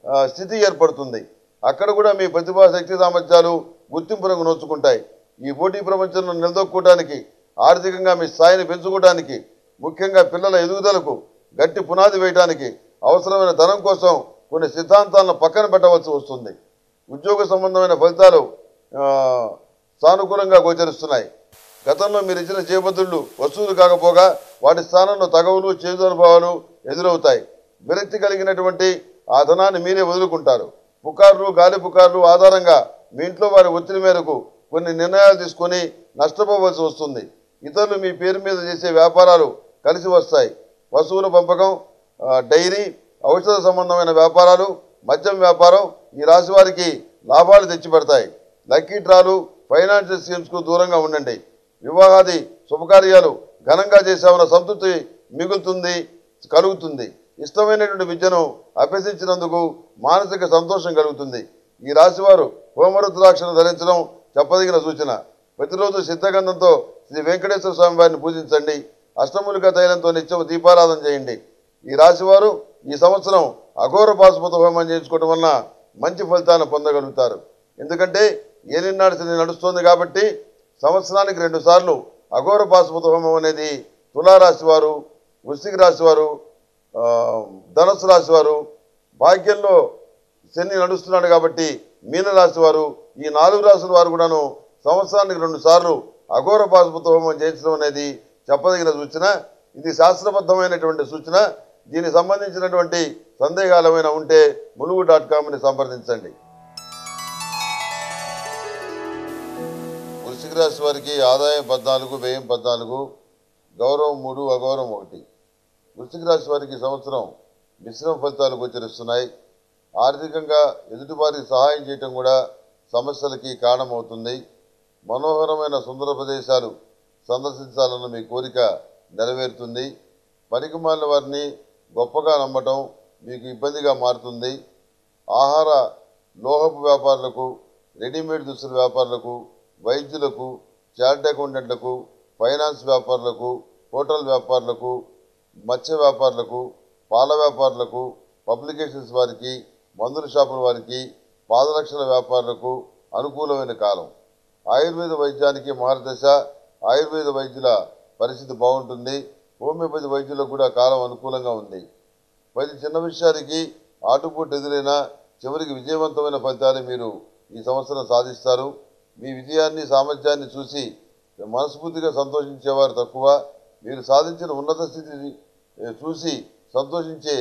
ఆ, స్థితి ఏర్పడుతుంది అక్కడ కూడా మీ ప్రతిభా శక్తి సామర్థ్యాలు గుర్తింపునకు నోచుకుంటాయి ఈ పోటీ ప్రపంచంలో నిలదొక్కుకోవడానికి ఆర్థికంగా మీ స్థాయిని పెంచుకోవడానికి ముఖ్యంగా పిల్లల ఎదుగుదలకు గట్టి పునాది వేయడానికి అవసరమైన ధనం కోసం కొన్ని సిద్ధాంతాలను పక్కన పెట్టవలసి వస్తుంది ఉద్యోగ సంబంధమైన ఫలితాలు ఆ, సానుకూలంగా గోచరిస్తున్నాయి గతంలో మీరు ఇచ్చిన చేపదుళ్ళు వసూలు కాకపోగా వాటి స్థానంలో తగవులు చేదు అనుభవాలు ఎదురవుతాయి విరక్తి కలిగినటువంటి ఆ ధనాన్ని మీరే వదులుకుంటారు పుకార్లు గాలి పుకార్లు ఆధారంగా మీ ఇంట్లో వారి ఒత్తిడి మేరకు కొన్ని నిర్ణయాలు తీసుకొని నష్టపోవలసి వస్తుంది ఇతరులు మీ పేరు మీద చేసే వ్యాపారాలు కలిసి వస్తాయి వస్తువుల పంపకం ఆ, డైరీ ఔషధ సంబంధమైన వ్యాపారాలు మద్యం వ్యాపారం ఈ రాశి వారికి లాభాలు తెచ్చిపెడతాయి లక్కీ డ్రాలు ఫైనాన్షియల్ స్కీమ్స్కు దూరంగా ఉండండి వివాహాది శుభకార్యాలు ఘనంగా చేసామన్న సంతృప్తి మిగులుతుంది కలుగుతుంది ఇష్టమైనటువంటి విద్యను అభ్యసించినందుకు మానసిక సంతోషం కలుగుతుంది ఈ రాశివారు హోమరుద్రాక్షను ధరించడం చెప్పదగిన సూచన ప్రతిరోజు సిద్ధగంధంతో శ్రీ వెంకటేశ్వర స్వామి వారిని పూజించండి అష్టములిక తైలంతో నిత్యం దీపారాధన చేయండి ఈ రాశివారు ఈ సంవత్సరం అఘోర పాశుపత హోమం చేయించుకోవడం వలన మంచి ఫలితాలను పొందగలుగుతారు ఎందుకంటే ఏలినాడు శని నడుస్తోంది కాబట్టి సంవత్సరానికి రెండు సార్లు అఘోర పాశుపత హోమం అనేది తులారాశి వారు వృశ్చిక రాశి వారు ఆ, ధనుసు రాశి వారు భాగ్యంలో శని నడుస్తున్నాడు కాబట్టి మీనరాశి వారు ఈ నాలుగు రాశుల వారు కూడాను సంవత్సరానికి రెండు సార్లు అఘోర పాశుపత హోమం చేయించడం అనేది చెప్పదగిన సూచన ఇది శాస్త్రబద్ధమైనటువంటి సూచన దీనికి సంబంధించినటువంటి సందేహాలు ఏమైనా ఉంటే ములుగు డాట్ కామ్ని సంప్రదించండి వృశ్చిక రాశి వారికి ఆదాయం పద్నాలుగు వ్యయం పద్నాలుగు గౌరవం మూడు అగౌరవం ఒకటి వృశ్చిక రాశి వారికి ఈ సంవత్సరం మిశ్రమ ఫలితాలు గోచరిస్తున్నాయి ఆర్థికంగా ఎదుటివారికి సహాయం చేయటం కూడా సమస్యలకి కారణమవుతుంది మనోహరమైన సుందర ప్రదేశాలు సందర్శించాలన్న మీ కోరిక నెరవేరుతుంది పనికిమాలిన వారిని గొప్పగా నమ్మటం మీకు ఇబ్బందిగా మారుతుంది ఆహార లోహపు వ్యాపారులకు రెడీమేడ్ దుస్తుల వ్యాపారులకు వైద్యులకు చార్ట్ అకౌంటెంట్లకు ఫైనాన్స్ వ్యాపారులకు హోటల్ వ్యాపారులకు మత్స్య వ్యాపారులకు పాల వ్యాపారులకు పబ్లికేషన్స్ వారికి మందుల షాపుల వారికి పాదరక్షల వ్యాపారులకు అనుకూలమైన కాలం ఆయుర్వేద వైద్యానికి మార్గదశ ఆయుర్వేద వైద్యుల పరిస్థితి బాగుంటుంది హోమియోపతి వైద్యులకు కూడా కాలం అనుకూలంగా ఉంది ప్రతి చిన్న విషయానికి ఆటుపోటు ఎదురైనా చివరికి విజయవంతమైన ఫలితాలు మీరు ఈ సంవత్సరం సాధిస్తారు మీ విజయాన్ని సామర్థ్యాన్ని చూసి మనస్ఫూర్తిగా సంతోషించేవారు తక్కువ మీరు సాధించిన ఉన్నత స్థితిని ఏ, చూసి సంతోషించే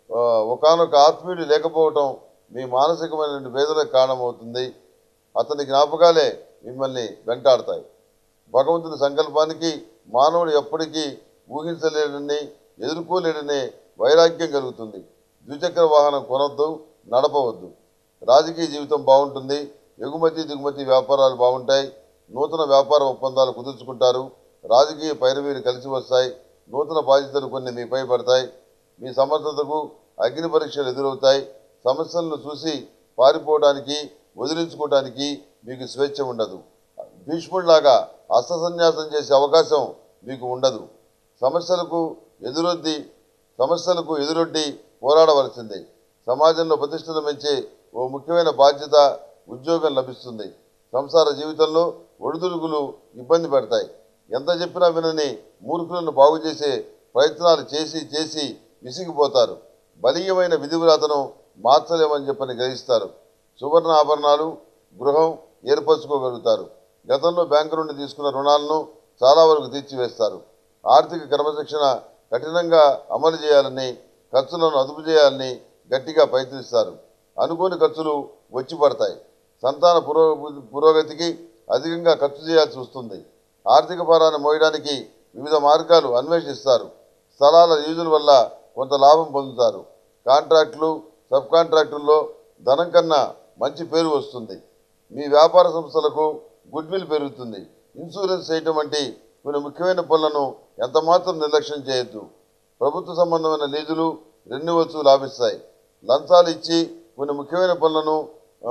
ఒకనొక ఆత్మీయుడు లేకపోవటం మీ మానసికమైన వేదనకు కారణమవుతుంది అతని జ్ఞాపకాలే మిమ్మల్ని వెంటాడతాయి భగవంతుని సంకల్పానికి మానవుడు ఎప్పటికీ ఊహించలేడని ఎదుర్కోలేడనే వైరాగ్యం కలుగుతుంది ద్విచక్ర వాహనం కొనొద్దు నడపవద్దు రాజకీయ జీవితం బాగుంటుంది ఎగుమతి దిగుమతి వ్యాపారాలు బాగుంటాయి నూతన వ్యాపార ఒప్పందాలు కుదుర్చుకుంటారు రాజకీయ పైరవీలు కలిసి వస్తాయి నూతన బాధ్యతలు కొన్ని మీపై పడతాయి మీ సమర్థతకు అగ్ని పరీక్షలు ఎదురవుతాయి సమస్యలను చూసి పారిపోవడానికి వదిలించుకోవడానికి మీకు స్వేచ్ఛ ఉండదు భీష్ముడిలాగా అస్త్ర సన్యాసం చేసే అవకాశం మీకు ఉండదు సమస్యలకు ఎదురొద్ది సమస్యలకు ఎదురొడ్డి పోరాడవలసిందే సమాజంలో ప్రతిష్టను పెంచే ఓ ముఖ్యమైన బాధ్యత ఉద్యోగం లభిస్తుంది సంసార జీవితంలో ఒడిదుడుకులు ఇబ్బంది పెడతాయి ఎంత చెప్పినా వినని మూర్ఖులను బాగు చేసే ప్రయత్నాలు చేసి చేసి విసిగిపోతారు బలీయమైన విధివ్రాతను మార్చలేమని చెప్పని గ్రహిస్తారు సువర్ణ ఆభరణాలు గృహం ఏర్పరచుకోగలుగుతారు గతంలో బ్యాంకు నుండి తీసుకున్న రుణాలను చాలా వరకు తీర్చివేస్తారు ఆర్థిక క్రమశిక్షణ కఠినంగా అమలు చేయాలని ఖర్చులను అదుపు చేయాలని గట్టిగా ప్రయత్నిస్తారు అనుకోని ఖర్చులు వచ్చి పడతాయి సంతాన పురో పురోగతికి అధికంగా ఖర్చు చేయాల్సి వస్తుంది ఆర్థిక భారాన్ని మోయడానికి వివిధ మార్గాలు అన్వేషిస్తారు స్థలాల యూజుల వల్ల కొంత లాభం పొందుతారు కాంట్రాక్టులు సబ్ కాంట్రాక్టుల్లో ధనం కన్నా మంచి పేరు వస్తుంది మీ వ్యాపార సంస్థలకు గుడ్ విల్ పెరుగుతుంది ఇన్సూరెన్స్ చేయటం వంటి కొన్ని ముఖ్యమైన పనులను ఎంతమాత్రం నిర్లక్ష్యం చేయొద్దు ప్రభుత్వ సంబంధమైన లీజులు రెన్యువల్స్ లాభిస్తాయి లంచాలు ఇచ్చి కొన్ని ముఖ్యమైన పనులను ఆ,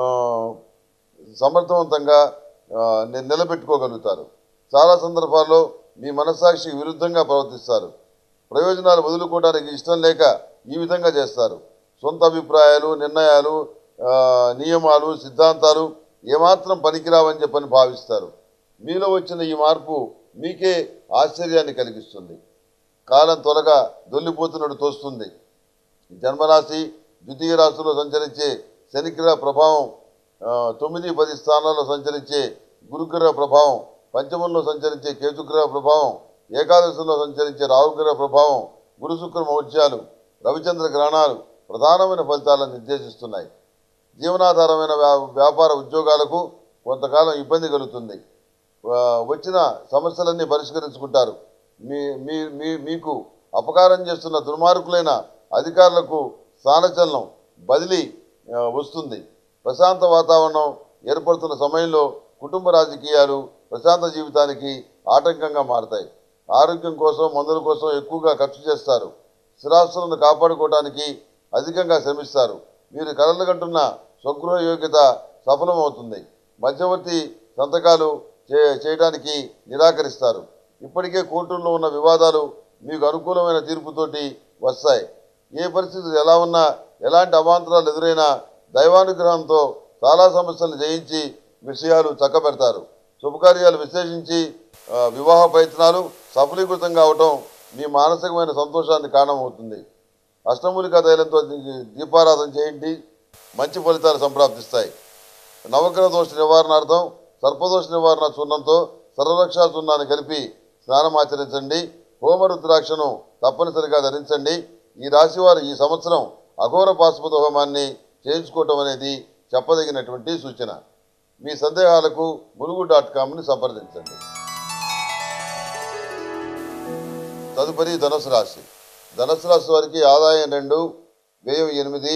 సమర్థవంతంగా ఆ, ని- నిలబెట్టుకోగలుగుతారు చాలా సందర్భాల్లో మీ మనస్సాక్షికి విరుద్ధంగా ప్రవర్తిస్తారు ప్రయోజనాలు వదులుకోవడానికి ఇష్టం లేక ఈ విధంగా చేస్తారు సొంత అభిప్రాయాలు నిర్ణయాలు ఆ, నియమాలు సిద్ధాంతాలు ఏమాత్రం పనికిరావని చెప్పని భావిస్తారు మీలో వచ్చిన ఈ మార్పు మీకే ఆశ్చర్యాన్ని కలిగిస్తుంది కాలం త్వరగా దొల్లిపోతున్నట్టు తోస్తుంది జన్మరాశి ద్వితీయ రాశిలో సంచరించే శనిగ్రహ ప్రభావం ఆ, తొమ్మిది పది స్థానాల్లో సంచరించే గురుగ్రహ ప్రభావం పంచమంలో సంచరించే కేతుగ్రహ ప్రభావం ఏకాదశిలో సంచరించే రాహుగ్రహ ప్రభావం గురు శుక్ర మౌఢ్యాలు రవిచంద్ర గ్రహణాలు ప్రధానమైన ఫలితాలను నిర్దేశిస్తున్నాయి జీవనాధారమైన వ్యా- వ్యాపార ఉద్యోగాలకు కొంతకాలం ఇబ్బంది కలుగుతుంది ఆ, వచ్చిన సమస్యలన్నీ పరిష్కరించుకుంటారు మీ మీ మీ మీకు అపకారం చేస్తున్న దుర్మార్గులైన అధికారులకు స్థానచలనం బదిలీ ఆ, వస్తుంది ప్రశాంత వాతావరణం ఏర్పడుతున్న సమయంలో కుటుంబ రాజకీయాలు ప్రశాంత జీవితానికి ఆటంకంగా మారతాయి ఆరోగ్యం కోసం మందుల కోసం ఎక్కువగా ఖర్చు చేస్తారు స్థిరాస్తులను కాపాడుకోవడానికి అధికంగా శ్రమిస్తారు మీరు కలలు కంటున్న స్వగృహ యోగ్యత సఫలమవుతుంది మధ్యవర్తి సంతకాలు చే చేయడానికి నిరాకరిస్తారు ఇప్పటికే కోర్టుల్లో ఉన్న వివాదాలు మీకు అనుకూలమైన తీర్పుతోటి వస్తాయి ఏ పరిస్థితులు ఎలా ఉన్నా ఎలాంటి అవాంతరాలు ఎదురైనా దైవానుగ్రహంతో చాలా సమస్యలు జయించి విషయాలు చక్కబెడతారు శుభకార్యాలు విశ్లేషించి ఆ, వివాహ ప్రయత్నాలు సఫలీకృతం కావటం మీ మానసికమైన సంతోషాన్ని కారణమవుతుంది అష్టమూలికా తైలంతో దీ- దీపారాధన చేయండి మంచి ఫలితాలు సంప్రాప్తిస్తాయి నవగ్రహ దోష నివారణార్థం సర్పదోష నివారణ చూర్ణంతో సర్వరక్షా చూర్ణాన్ని కలిపి స్నానం ఆచరించండి హోమరుద్రాక్షను తప్పనిసరిగా ధరించండి ఈ రాశి వారు ఈ సంవత్సరం అఘోర పాశుపత హోమాన్ని చేయించుకోవటం అనేది చెప్పదగినటువంటి సూచన మీ సందేహాలకు ములుగు డాట్ కామ్ని సంప్రదించండి తదుపరి ధనుసు రాశి ధనుసు రాశి వారికి ఆదాయం రెండు వ్యయం ఎనిమిది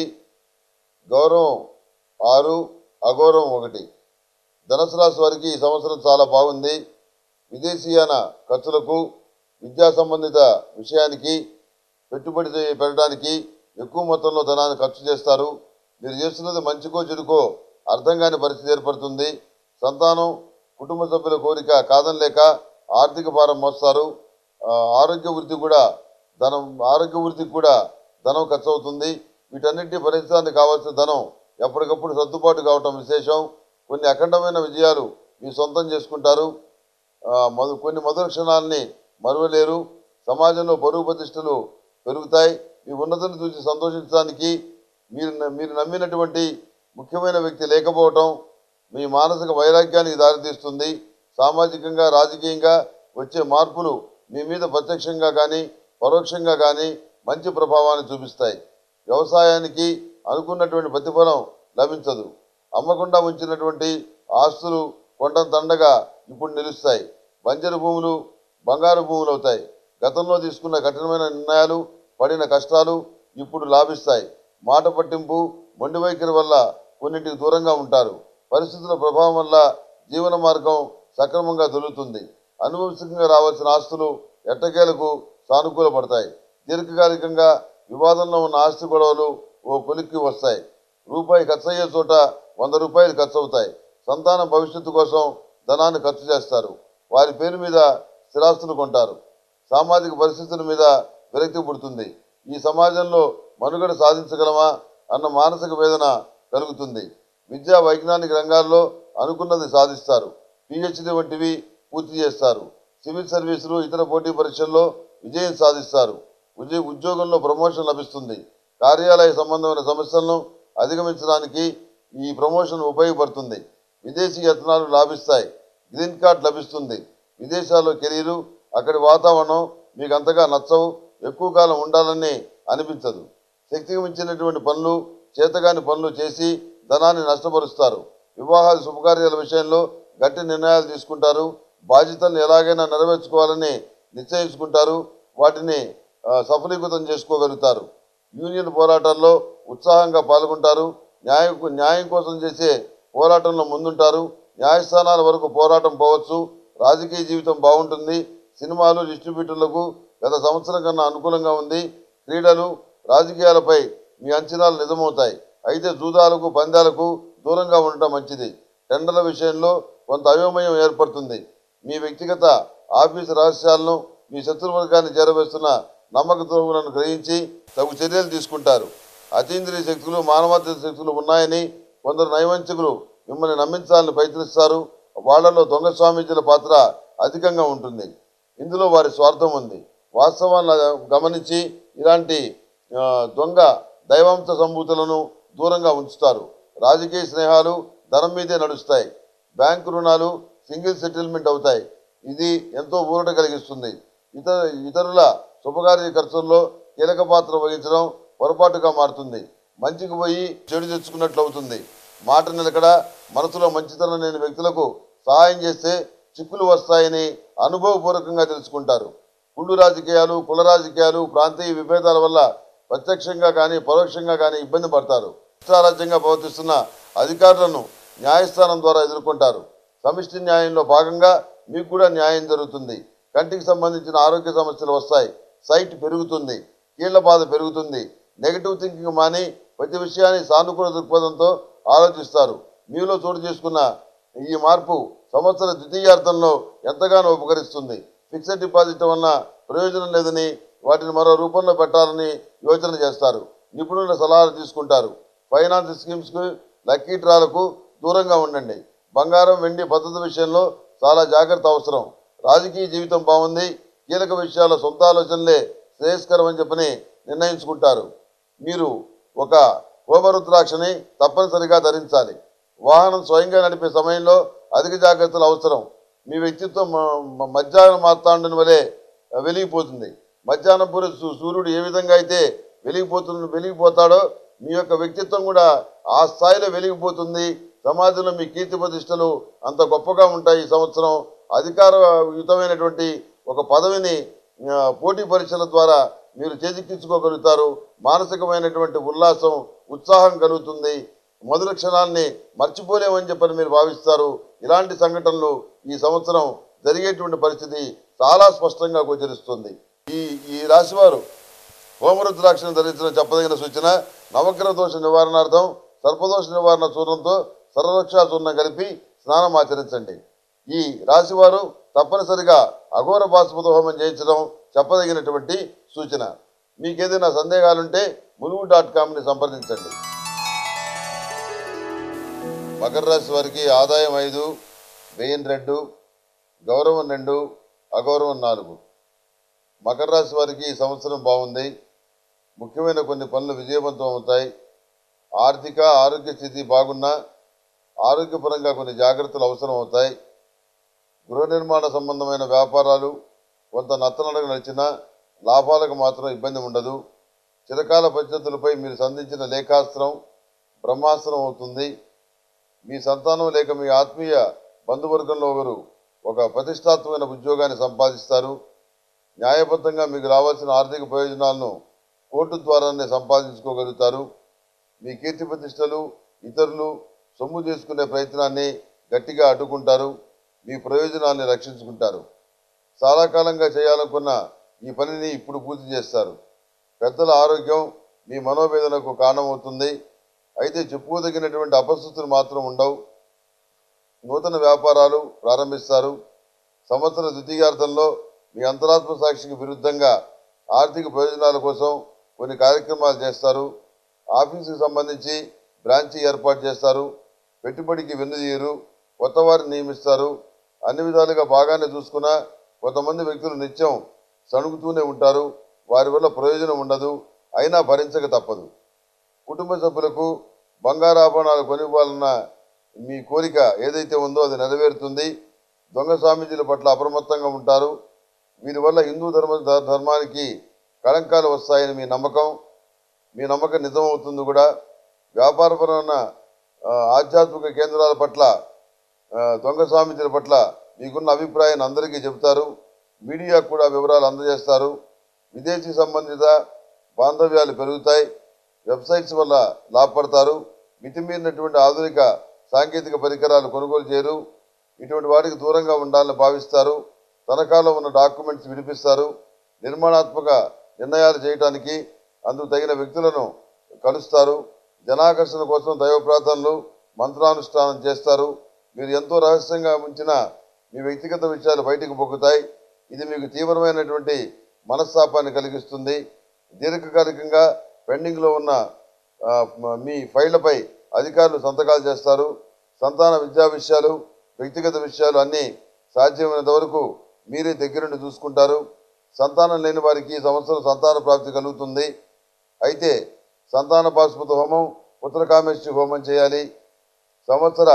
గౌరవం ఆరు అగౌరవం ఒకటి ధనుసు రాశి వారికి ఈ సంవత్సరం చాలా బాగుంది విదేశీయాన ఖర్చులకు విద్యా సంబంధిత విషయానికి పెట్టుబడి చే- పెట్టడానికి ఎక్కువ మొత్తంలో ధనాన్ని ఖర్చు చేస్తారు మీరు చేస్తున్నది మంచికో చెడుకో అర్థం కాని పరిస్థితి ఏర్పడుతుంది సంతానం కుటుంబ సభ్యుల కోరిక కాదనలేక ఆర్థిక భారం మోస్తారు ఆ, ఆరోగ్య వృద్ధి కూడా ధనం ఆరోగ్య వృద్ధికి కూడా ధనం ఖర్చు అవుతుంది వీటన్నింటి పరిస్థితానికి కావాల్సిన ధనం ఎప్పటికప్పుడు సర్దుబాటు కావటం విశేషం కొన్ని అఖండమైన విజయాలు మీ సొంతం చేసుకుంటారు ఆ, మధు కొన్ని మధుర క్షణాలని మరువలేరు సమాజంలో పరువు ప్రతిష్టలు పెరుగుతాయి మీ ఉన్నతిని చూసి సంతోషించడానికి మీరు న- మీరు నమ్మినటువంటి ముఖ్యమైన వ్యక్తి లేకపోవటం మీ మానసిక వైరాగ్యానికి దారితీస్తుంది సామాజికంగా రాజకీయంగా వచ్చే మార్పులు మీ మీద ప్రత్యక్షంగా కానీ పరోక్షంగా కానీ మంచి ప్రభావాన్ని చూపిస్తాయి వ్యవసాయానికి అనుకున్నటువంటి ప్రతిఫలం లభించదు అమ్మకుండా ఉంచినటువంటి ఆస్తులు కొండంత అండగా ఇప్పుడు నిలుస్తాయి బంజరు భూములు బంగారు భూములు అవుతాయి గతంలో తీసుకున్న కఠినమైన నిర్ణయాలు పడిన కష్టాలు ఇప్పుడు లాభిస్తాయి మాట పట్టింపు మొండి వైఖరి వల్ల కొన్నింటికి దూరంగా ఉంటారు పరిస్థితుల ప్రభావం వల్ల జీవన మార్గం సక్రమంగా దొరుకుతుంది అనువంశికంగా రావాల్సిన ఆస్తులు ఎట్టకేలకు సానుకూల పడతాయి దీర్ఘకాలికంగా వివాదంలో ఉన్న ఆస్తి గొడవలు ఓ కొలిక్కి వస్తాయి రూపాయి ఖర్చు అయ్యే చోట వంద రూపాయలు ఖర్చు అవుతాయి సంతానం భవిష్యత్తు కోసం ధనాన్ని ఖర్చు చేస్తారు వారి పేరు మీద స్థిరాస్తులు కొంటారు సామాజిక పరిస్థితుల మీద విరక్తి పుడుతుంది ఈ సమాజంలో మనుగడ సాధించగలమా అన్న మానసిక వేదన కలుగుతుంది విద్యా వైజ్ఞానిక రంగాల్లో అనుకున్నది సాధిస్తారు పిహెచ్డి వంటివి పూర్తి చేస్తారు సివిల్ సర్వీసులు ఇతర పోటీ పరీక్షల్లో విజయం సాధిస్తారు ఉద్యో ఉద్యోగంలో ప్రమోషన్ లభిస్తుంది కార్యాలయ సంబంధమైన సమస్యలను అధిగమించడానికి ఈ ప్రమోషన్ ఉపయోగపడుతుంది విదేశీ యత్నాలు లాభిస్తాయి గ్రీన్ కార్డ్ లభిస్తుంది విదేశాల్లో కెరీరు అక్కడి వాతావరణం మీకు అంతగా నచ్చవు ఎక్కువ కాలం ఉండాలని అనిపించదు శక్తికి మించినటువంటి పనులు చేతగాని పనులు చేసి ధనాన్ని నష్టపరుస్తారు వివాహాది శుభకార్యాల విషయంలో గట్టి నిర్ణయాలు తీసుకుంటారు బాధ్యతలను ఎలాగైనా నెరవేర్చుకోవాలని నిశ్చయించుకుంటారు వాటిని ఆ, సఫలీకృతం చేసుకోగలుగుతారు యూనియన్ పోరాటాల్లో ఉత్సాహంగా పాల్గొంటారు న్యాయం న్యాయం కోసం చేసే పోరాటంలో ముందుంటారు న్యాయస్థానాల వరకు పోరాటం పోవచ్చు రాజకీయ జీవితం బాగుంటుంది సినిమాలు డిస్ట్రిబ్యూటర్లకు గత సంవత్సరం కన్నా అనుకూలంగా ఉంది క్రీడలు రాజకీయాలపై మీ అంచనాలు నిజమవుతాయి అయితే జూదాలకు పందాలకు దూరంగా ఉండటం మంచిది టెండర్ల విషయంలో కొంత అయోమయం ఏర్పడుతుంది మీ వ్యక్తిగత ఆఫీసు రహస్యాలను మీ శత్రువర్గాన్ని చేరవేస్తున్న నమ్మక ద్రోహులను గ్రహించి తగు చర్యలు తీసుకుంటారు అతీంద్రియ శక్తులు మానవాతీత శక్తులు ఉన్నాయని కొందరు నైవంచకులు మిమ్మల్ని నమ్మించాలని ప్రయత్నిస్తారు వాళ్ళలో దొంగ స్వామీజీల పాత్ర అధికంగా ఉంటుంది ఇందులో వారి స్వార్థం ఉంది వాస్తవాన్ని గమనించి ఇలాంటి ఆ, దొంగ దైవాంశ సంభూతులను దూరంగా ఉంచుతారు రాజకీయ స్నేహాలు ధనం మీదే నడుస్తాయి బ్యాంకు రుణాలు సింగిల్ సెటిల్మెంట్ అవుతాయి ఇది ఎంతో ఊరట కలిగిస్తుంది ఇతర ఇతరుల శుభకార్య ఖర్చుల్లో కీలక పాత్ర వహించడం పొరపాటుగా మారుతుంది మంచికి పోయి చెడు తెచ్చుకున్నట్లు అవుతుంది మాట నిలకడ మనసులో మంచితనం లేని వ్యక్తులకు సహాయం చేస్తే చిక్కులు వస్తాయని అనుభవపూర్వకంగా తెలుసుకుంటారు కుళ్ళు రాజకీయాలు కుల రాజకీయాలు ప్రాంతీయ విభేదాల వల్ల ప్రత్యక్షంగా కానీ పరోక్షంగా కానీ ఇబ్బంది పడతారు ఇష్టారాజ్యంగా ప్రవర్తిస్తున్న అధికారులను న్యాయస్థానం ద్వారా ఎదుర్కొంటారు సమిష్టి న్యాయంలో భాగంగా మీకు కూడా న్యాయం జరుగుతుంది కంటికి సంబంధించిన ఆరోగ్య సమస్యలు వస్తాయి సైట్ పెరుగుతుంది కీళ్ల బాధ పెరుగుతుంది నెగిటివ్ థింకింగ్ మాని ప్రతి విషయాన్ని సానుకూల దృక్పథంతో ఆలోచిస్తారు మీలో చోటు చేసుకున్న ఈ మార్పు సంవత్సర ద్వితీయార్థంలో ఎంతగానో ఉపకరిస్తుంది ఫిక్స్డ్ డిపాజిట్ వలన ప్రయోజనం లేదని వాటిని మరో రూపంలో పెట్టాలని యోచన చేస్తారు నిపుణుల సలహాలు తీసుకుంటారు ఫైనాన్స్ స్కీమ్స్కు లక్కీ డ్రాలకు దూరంగా ఉండండి బంగారం వెండి పద్ధతి విషయంలో చాలా జాగ్రత్త అవసరం రాజకీయ జీవితం బాగుంది కీలక విషయాల సొంత ఆలోచనలే శ్రేయస్కరం అని చెప్పని నిర్ణయించుకుంటారు మీరు ఒక హోమరుద్రాక్షని తప్పనిసరిగా ధరించాలి వాహనం స్వయంగా నడిపే సమయంలో అధిక జాగ్రత్తలు అవసరం మీ వ్యక్తిత్వం మ- మ- మధ్యాహ్న మార్తాండుని వలె వెలిగిపోతుంది మధ్యాహ్నం పూట సూ- సూర్యుడు ఏ విధంగా అయితే వెలిగిపోతుంది వెలిగిపోతాడో మీ యొక్క వ్యక్తిత్వం కూడా ఆ స్థాయిలో వెలిగిపోతుంది సమాజంలో మీ కీర్తి ప్రతిష్టలు అంత గొప్పగా ఉంటాయి ఈ సంవత్సరం అధికారయుతమైనటువంటి ఒక పదవిని ఆ, పోటీ పరీక్షల ద్వారా మీరు చేజిక్కించుకోగలుగుతారు మానసికమైనటువంటి ఉల్లాసం ఉత్సాహం కలుగుతుంది మొదటి క్షణాన్ని మర్చిపోలేమని చెప్పని మీరు భావిస్తారు ఇలాంటి సంఘటనలు ఈ సంవత్సరం జరిగేటువంటి పరిస్థితి చాలా స్పష్టంగా గోచరిస్తుంది ఈ ఈ రాశివారు హోమరుద్రాక్షను ధరించడం చెప్పదగిన సూచన నవగ్రహ దోష నివారణార్థం సర్పదోష నివారణ చూర్ణంతో సర్వరక్షా చూర్ణం కలిపి స్నానం ఆచరించండి ఈ రాశివారు తప్పనిసరిగా అఘోర బాస్పద హోమం చేయించడం చెప్పదగినటువంటి సూచన మీకేదైనా సందేహాలుంటే ములుగు డాట్ కామ్ని సంప్రదించండి మకర రాశి వారికి ఆదాయం ఐదు వ్యయం రెండు గౌరవం రెండు అగౌరవం నాలుగు మకర రాశి వారికి ఈ సంవత్సరం బాగుంది ముఖ్యమైన కొన్ని పనులు విజయవంతం అవుతాయి ఆర్థిక ఆరోగ్య స్థితి బాగున్నా ఆరోగ్యపరంగా కొన్ని జాగ్రత్తలు అవసరం అవుతాయి గృహ నిర్మాణ సంబంధమైన వ్యాపారాలు కొంత నత్తనడక నడిచినా లాభాలకు మాత్రం ఇబ్బంది ఉండదు చిరకాల పద్ధతులపై మీరు సంధించిన లేఖాస్త్రం బ్రహ్మాస్త్రం అవుతుంది మీ సంతానం లేక మీ ఆత్మీయ బంధువర్గంలో ఒకరు ఒక ప్రతిష్టాత్మకమైన ఉద్యోగాన్ని సంపాదిస్తారు న్యాయబద్ధంగా మీకు రావాల్సిన ఆర్థిక ప్రయోజనాలను కోర్టు ద్వారానే సంపాదించుకోగలుగుతారు మీ కీర్తి ప్రతిష్టలు ఇతరులు సొమ్ము చేసుకునే ప్రయత్నాన్ని గట్టిగా అడ్డుకుంటారు మీ ప్రయోజనాన్ని రక్షించుకుంటారు చాలా కాలంగా చేయాలనుకున్న ఈ పనిని ఇప్పుడు పూర్తి చేస్తారు పెద్దల ఆరోగ్యం మీ మనోవేదనకు కారణమవుతుంది అయితే చెప్పుకోదగినటువంటి అపస్థితులు మాత్రం ఉండవు నూతన వ్యాపారాలు ప్రారంభిస్తారు సంవత్సర ద్వితీయార్థంలో మీ అంతరాత్మ సాక్షికి విరుద్ధంగా ఆర్థిక ప్రయోజనాల కోసం కొన్ని కార్యక్రమాలు చేస్తారు ఆఫీసుకు సంబంధించి బ్రాంచి ఏర్పాటు చేస్తారు పెట్టుబడికి వెన్నుదీయరు కొత్త వారిని నియమిస్తారు అన్ని విధాలుగా బాగానే చూసుకున్నా కొంతమంది వ్యక్తులు నిత్యం సణుగుతూనే ఉంటారు వారి వల్ల ప్రయోజనం ఉండదు అయినా భరించక తప్పదు కుటుంబ సభ్యులకు బంగారు ఆభరణాలు కొనివ్వాలన్న మీ కోరిక ఏదైతే ఉందో అది నెరవేరుతుంది దొంగ స్వామీజీల పట్ల అప్రమత్తంగా ఉంటారు వీరి వల్ల హిందూ ధర్మ ధ- ధర్మానికి కళంకాలు వస్తాయని మీ నమ్మకం మీ నమ్మకం నిజమవుతుంది కూడా వ్యాపారపరమైన ఆ, ఆధ్యాత్మిక కేంద్రాల పట్ల ఆ, దొంగ స్వామీజీల పట్ల మీకున్న అభిప్రాయాన్ని అందరికీ చెబుతారు మీడియాకు కూడా వివరాలు అందజేస్తారు విదేశీ సంబంధిత బాంధవ్యాలు పెరుగుతాయి వెబ్సైట్స్ వల్ల లాభపడతారు మితిమీరినటువంటి ఆధునిక సాంకేతిక పరికరాలు కొనుగోలు చేయరు ఇటువంటి వాటికి దూరంగా ఉండాలని భావిస్తారు తనఖాలో ఉన్న డాక్యుమెంట్స్ విడిపిస్తారు నిర్మాణాత్మక నిర్ణయాలు చేయడానికి అందుకు తగిన వ్యక్తులను కలుస్తారు జనాకర్షణ కోసం దైవ ప్రార్థనలు మంత్రానుష్ఠానం చేస్తారు మీరు ఎంతో రహస్యంగా ఉంచిన మీ వ్యక్తిగత విషయాలు బయటకు పొక్కుతాయి ఇది మీకు తీవ్రమైనటువంటి మనస్తాపాన్ని కలిగిస్తుంది దీర్ఘకాలికంగా పెండింగ్లో ఉన్న ఆ, మ- మీ ఫైళ్లపై అధికారులు సంతకాలు చేస్తారు సంతాన విద్యా విషయాలు వ్యక్తిగత విషయాలు అన్నీ సాధ్యమైనంత వరకు మీరే దగ్గరుండి చూసుకుంటారు సంతానం లేని వారికి ఈ సంవత్సరం సంతాన ప్రాప్తి కలుగుతుంది అయితే సంతాన పాశుపత హోమం పుత్రకామేష్టి హోమం చేయాలి సంవత్సర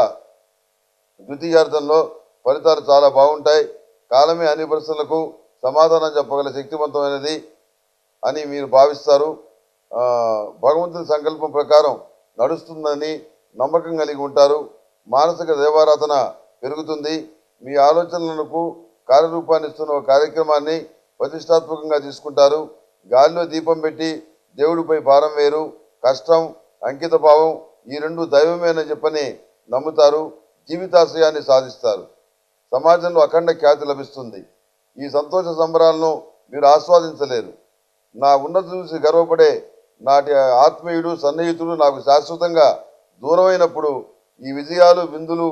ద్వితీయార్థంలో ఫలితాలు చాలా బాగుంటాయి కాలమే అన్ని ప్రశ్నలకు సమాధానం చెప్పగల శక్తివంతమైనది అని మీరు భావిస్తారు ఆ, భగవంతుని సంకల్పం ప్రకారం నడుస్తుందని నమ్మకం కలిగి ఉంటారు మానసిక దేవారాధన పెరుగుతుంది మీ ఆలోచనలకు కార్యరూపాన్ని ఇస్తున్న ఒక కార్యక్రమాన్ని ప్రతిష్టాత్మకంగా తీసుకుంటారు గాలిలో దీపం పెట్టి దేవుడిపై భారం వేరు కష్టం అంకిత భావం ఈ రెండు దైవమేనని చెప్పని నమ్ముతారు జీవితాశయాన్ని సాధిస్తారు సమాజంలో అఖండ ఖ్యాతి లభిస్తుంది ఈ సంతోష సంబరాలను మీరు ఆస్వాదించలేరు నా ఉన్నతి చూసి గర్వపడే నాటి ఆత్మీయుడు సన్నిహితుడు నాకు శాశ్వతంగా దూరమైనప్పుడు ఈ విజయాలు విందులు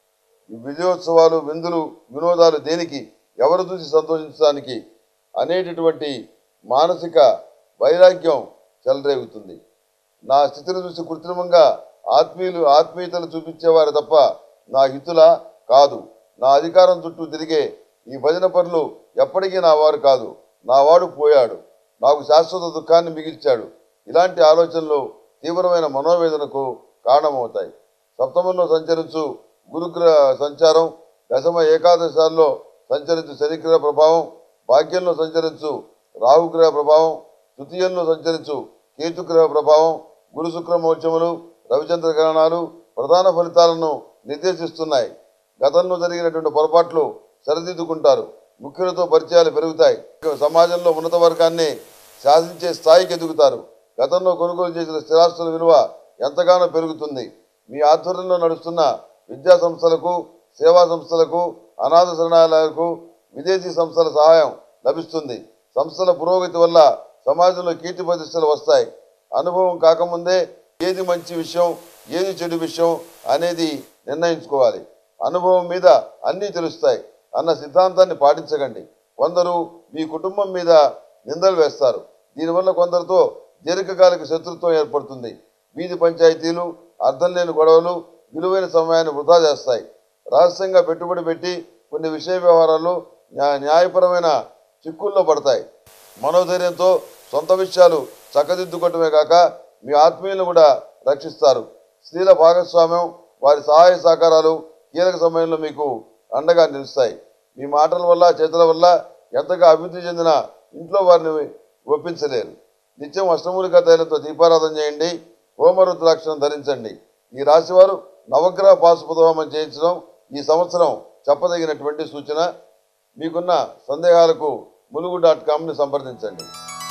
ఈ విజయోత్సవాలు విందులు వినోదాలు దేనికి ఎవరు చూసి సంతోషించడానికి అనేటటువంటి మానసిక వైరాగ్యం చెలరేగుతుంది నా స్థితిని చూసి కృత్రిమంగా ఆత్మీయులు ఆత్మీయతలు చూపించేవారు తప్ప నా హితుల కాదు నా అధికారం చుట్టూ తిరిగే ఈ భజన పనులు ఎప్పటికీ నా వారు కాదు నా వాడు పోయాడు నాకు శాశ్వత దుఃఖాన్ని మిగిల్చాడు ఇలాంటి ఆలోచనలు తీవ్రమైన మనోవేదనకు కారణమవుతాయి సప్తమంలో సంచరించు గురుగ్రహ సంచారం దశమ ఏకాదశాల్లో సంచరించు శనిగ్రహ ప్రభావం భాగ్యంలో సంచరించు రాహుగ్రహ ప్రభావం తృతీయంలో సంచరించు కేతుగ్రహ ప్రభావం గురు శుక్ర మోక్షములు రవిచంద్ర గ్రహణాలు ప్రధాన ఫలితాలను నిర్దేశిస్తున్నాయి గతంలో జరిగినటువంటి పొరపాట్లు సరిదిద్దుకుంటారు ముఖ్యులతో పరిచయాలు పెరుగుతాయి సమాజంలో ఉన్నత వర్గాన్ని శాసించే స్థాయికి ఎదుగుతారు గతంలో కొనుగోలు చేసిన స్థిరాస్తుల విలువ ఎంతగానో పెరుగుతుంది మీ ఆధ్వర్యంలో నడుస్తున్న విద్యా సంస్థలకు సేవా సంస్థలకు అనాథ శరణాలయాలకు విదేశీ సంస్థల సహాయం లభిస్తుంది సంస్థల పురోగతి వల్ల సమాజంలో కీర్తి ప్రతిష్టలు వస్తాయి అనుభవం కాకముందే ఏది మంచి విషయం ఏది చెడు విషయం అనేది నిర్ణయించుకోవాలి అనుభవం మీద అన్నీ తెలుస్తాయి అన్న సిద్ధాంతాన్ని పాటించకండి కొందరు మీ కుటుంబం మీద నిందలు వేస్తారు దీనివల్ల కొందరితో దీర్ఘకాలిక శత్రుత్వం ఏర్పడుతుంది వీధి పంచాయతీలు అర్థం లేని గొడవలు విలువైన సమయాన్ని వృధా చేస్తాయి రహస్యంగా పెట్టుబడి పెట్టి కొన్ని విషయ వ్యవహారాలు న్యా- న్యాయపరమైన చిక్కుల్లో పడతాయి మనోధైర్యంతో సొంత విషయాలు చక్కదిద్దుకోవటమే కాక మీ ఆత్మీయులను కూడా రక్షిస్తారు స్త్రీల భాగస్వామ్యం వారి సహాయ సహకారాలు కీలక సమయంలో మీకు అండగా నిలుస్తాయి మీ మాటల వల్ల చేతుల వల్ల ఎంతగా అభివృద్ధి చెందిన ఇంట్లో వారిని ఒప్పించలేరు నిత్యం అష్టమూలిక తైలంతో దీపారాధన చేయండి హోమరుద్రాక్షను ధరించండి ఈ రాశివారు నవగ్రహ పాశుపత హోమం చేయించడం ఈ సంవత్సరం చెప్పదగినటువంటి సూచన మీకున్న సందేహాలకు ములుగు డాట్ కామ్ని సంప్రదించండి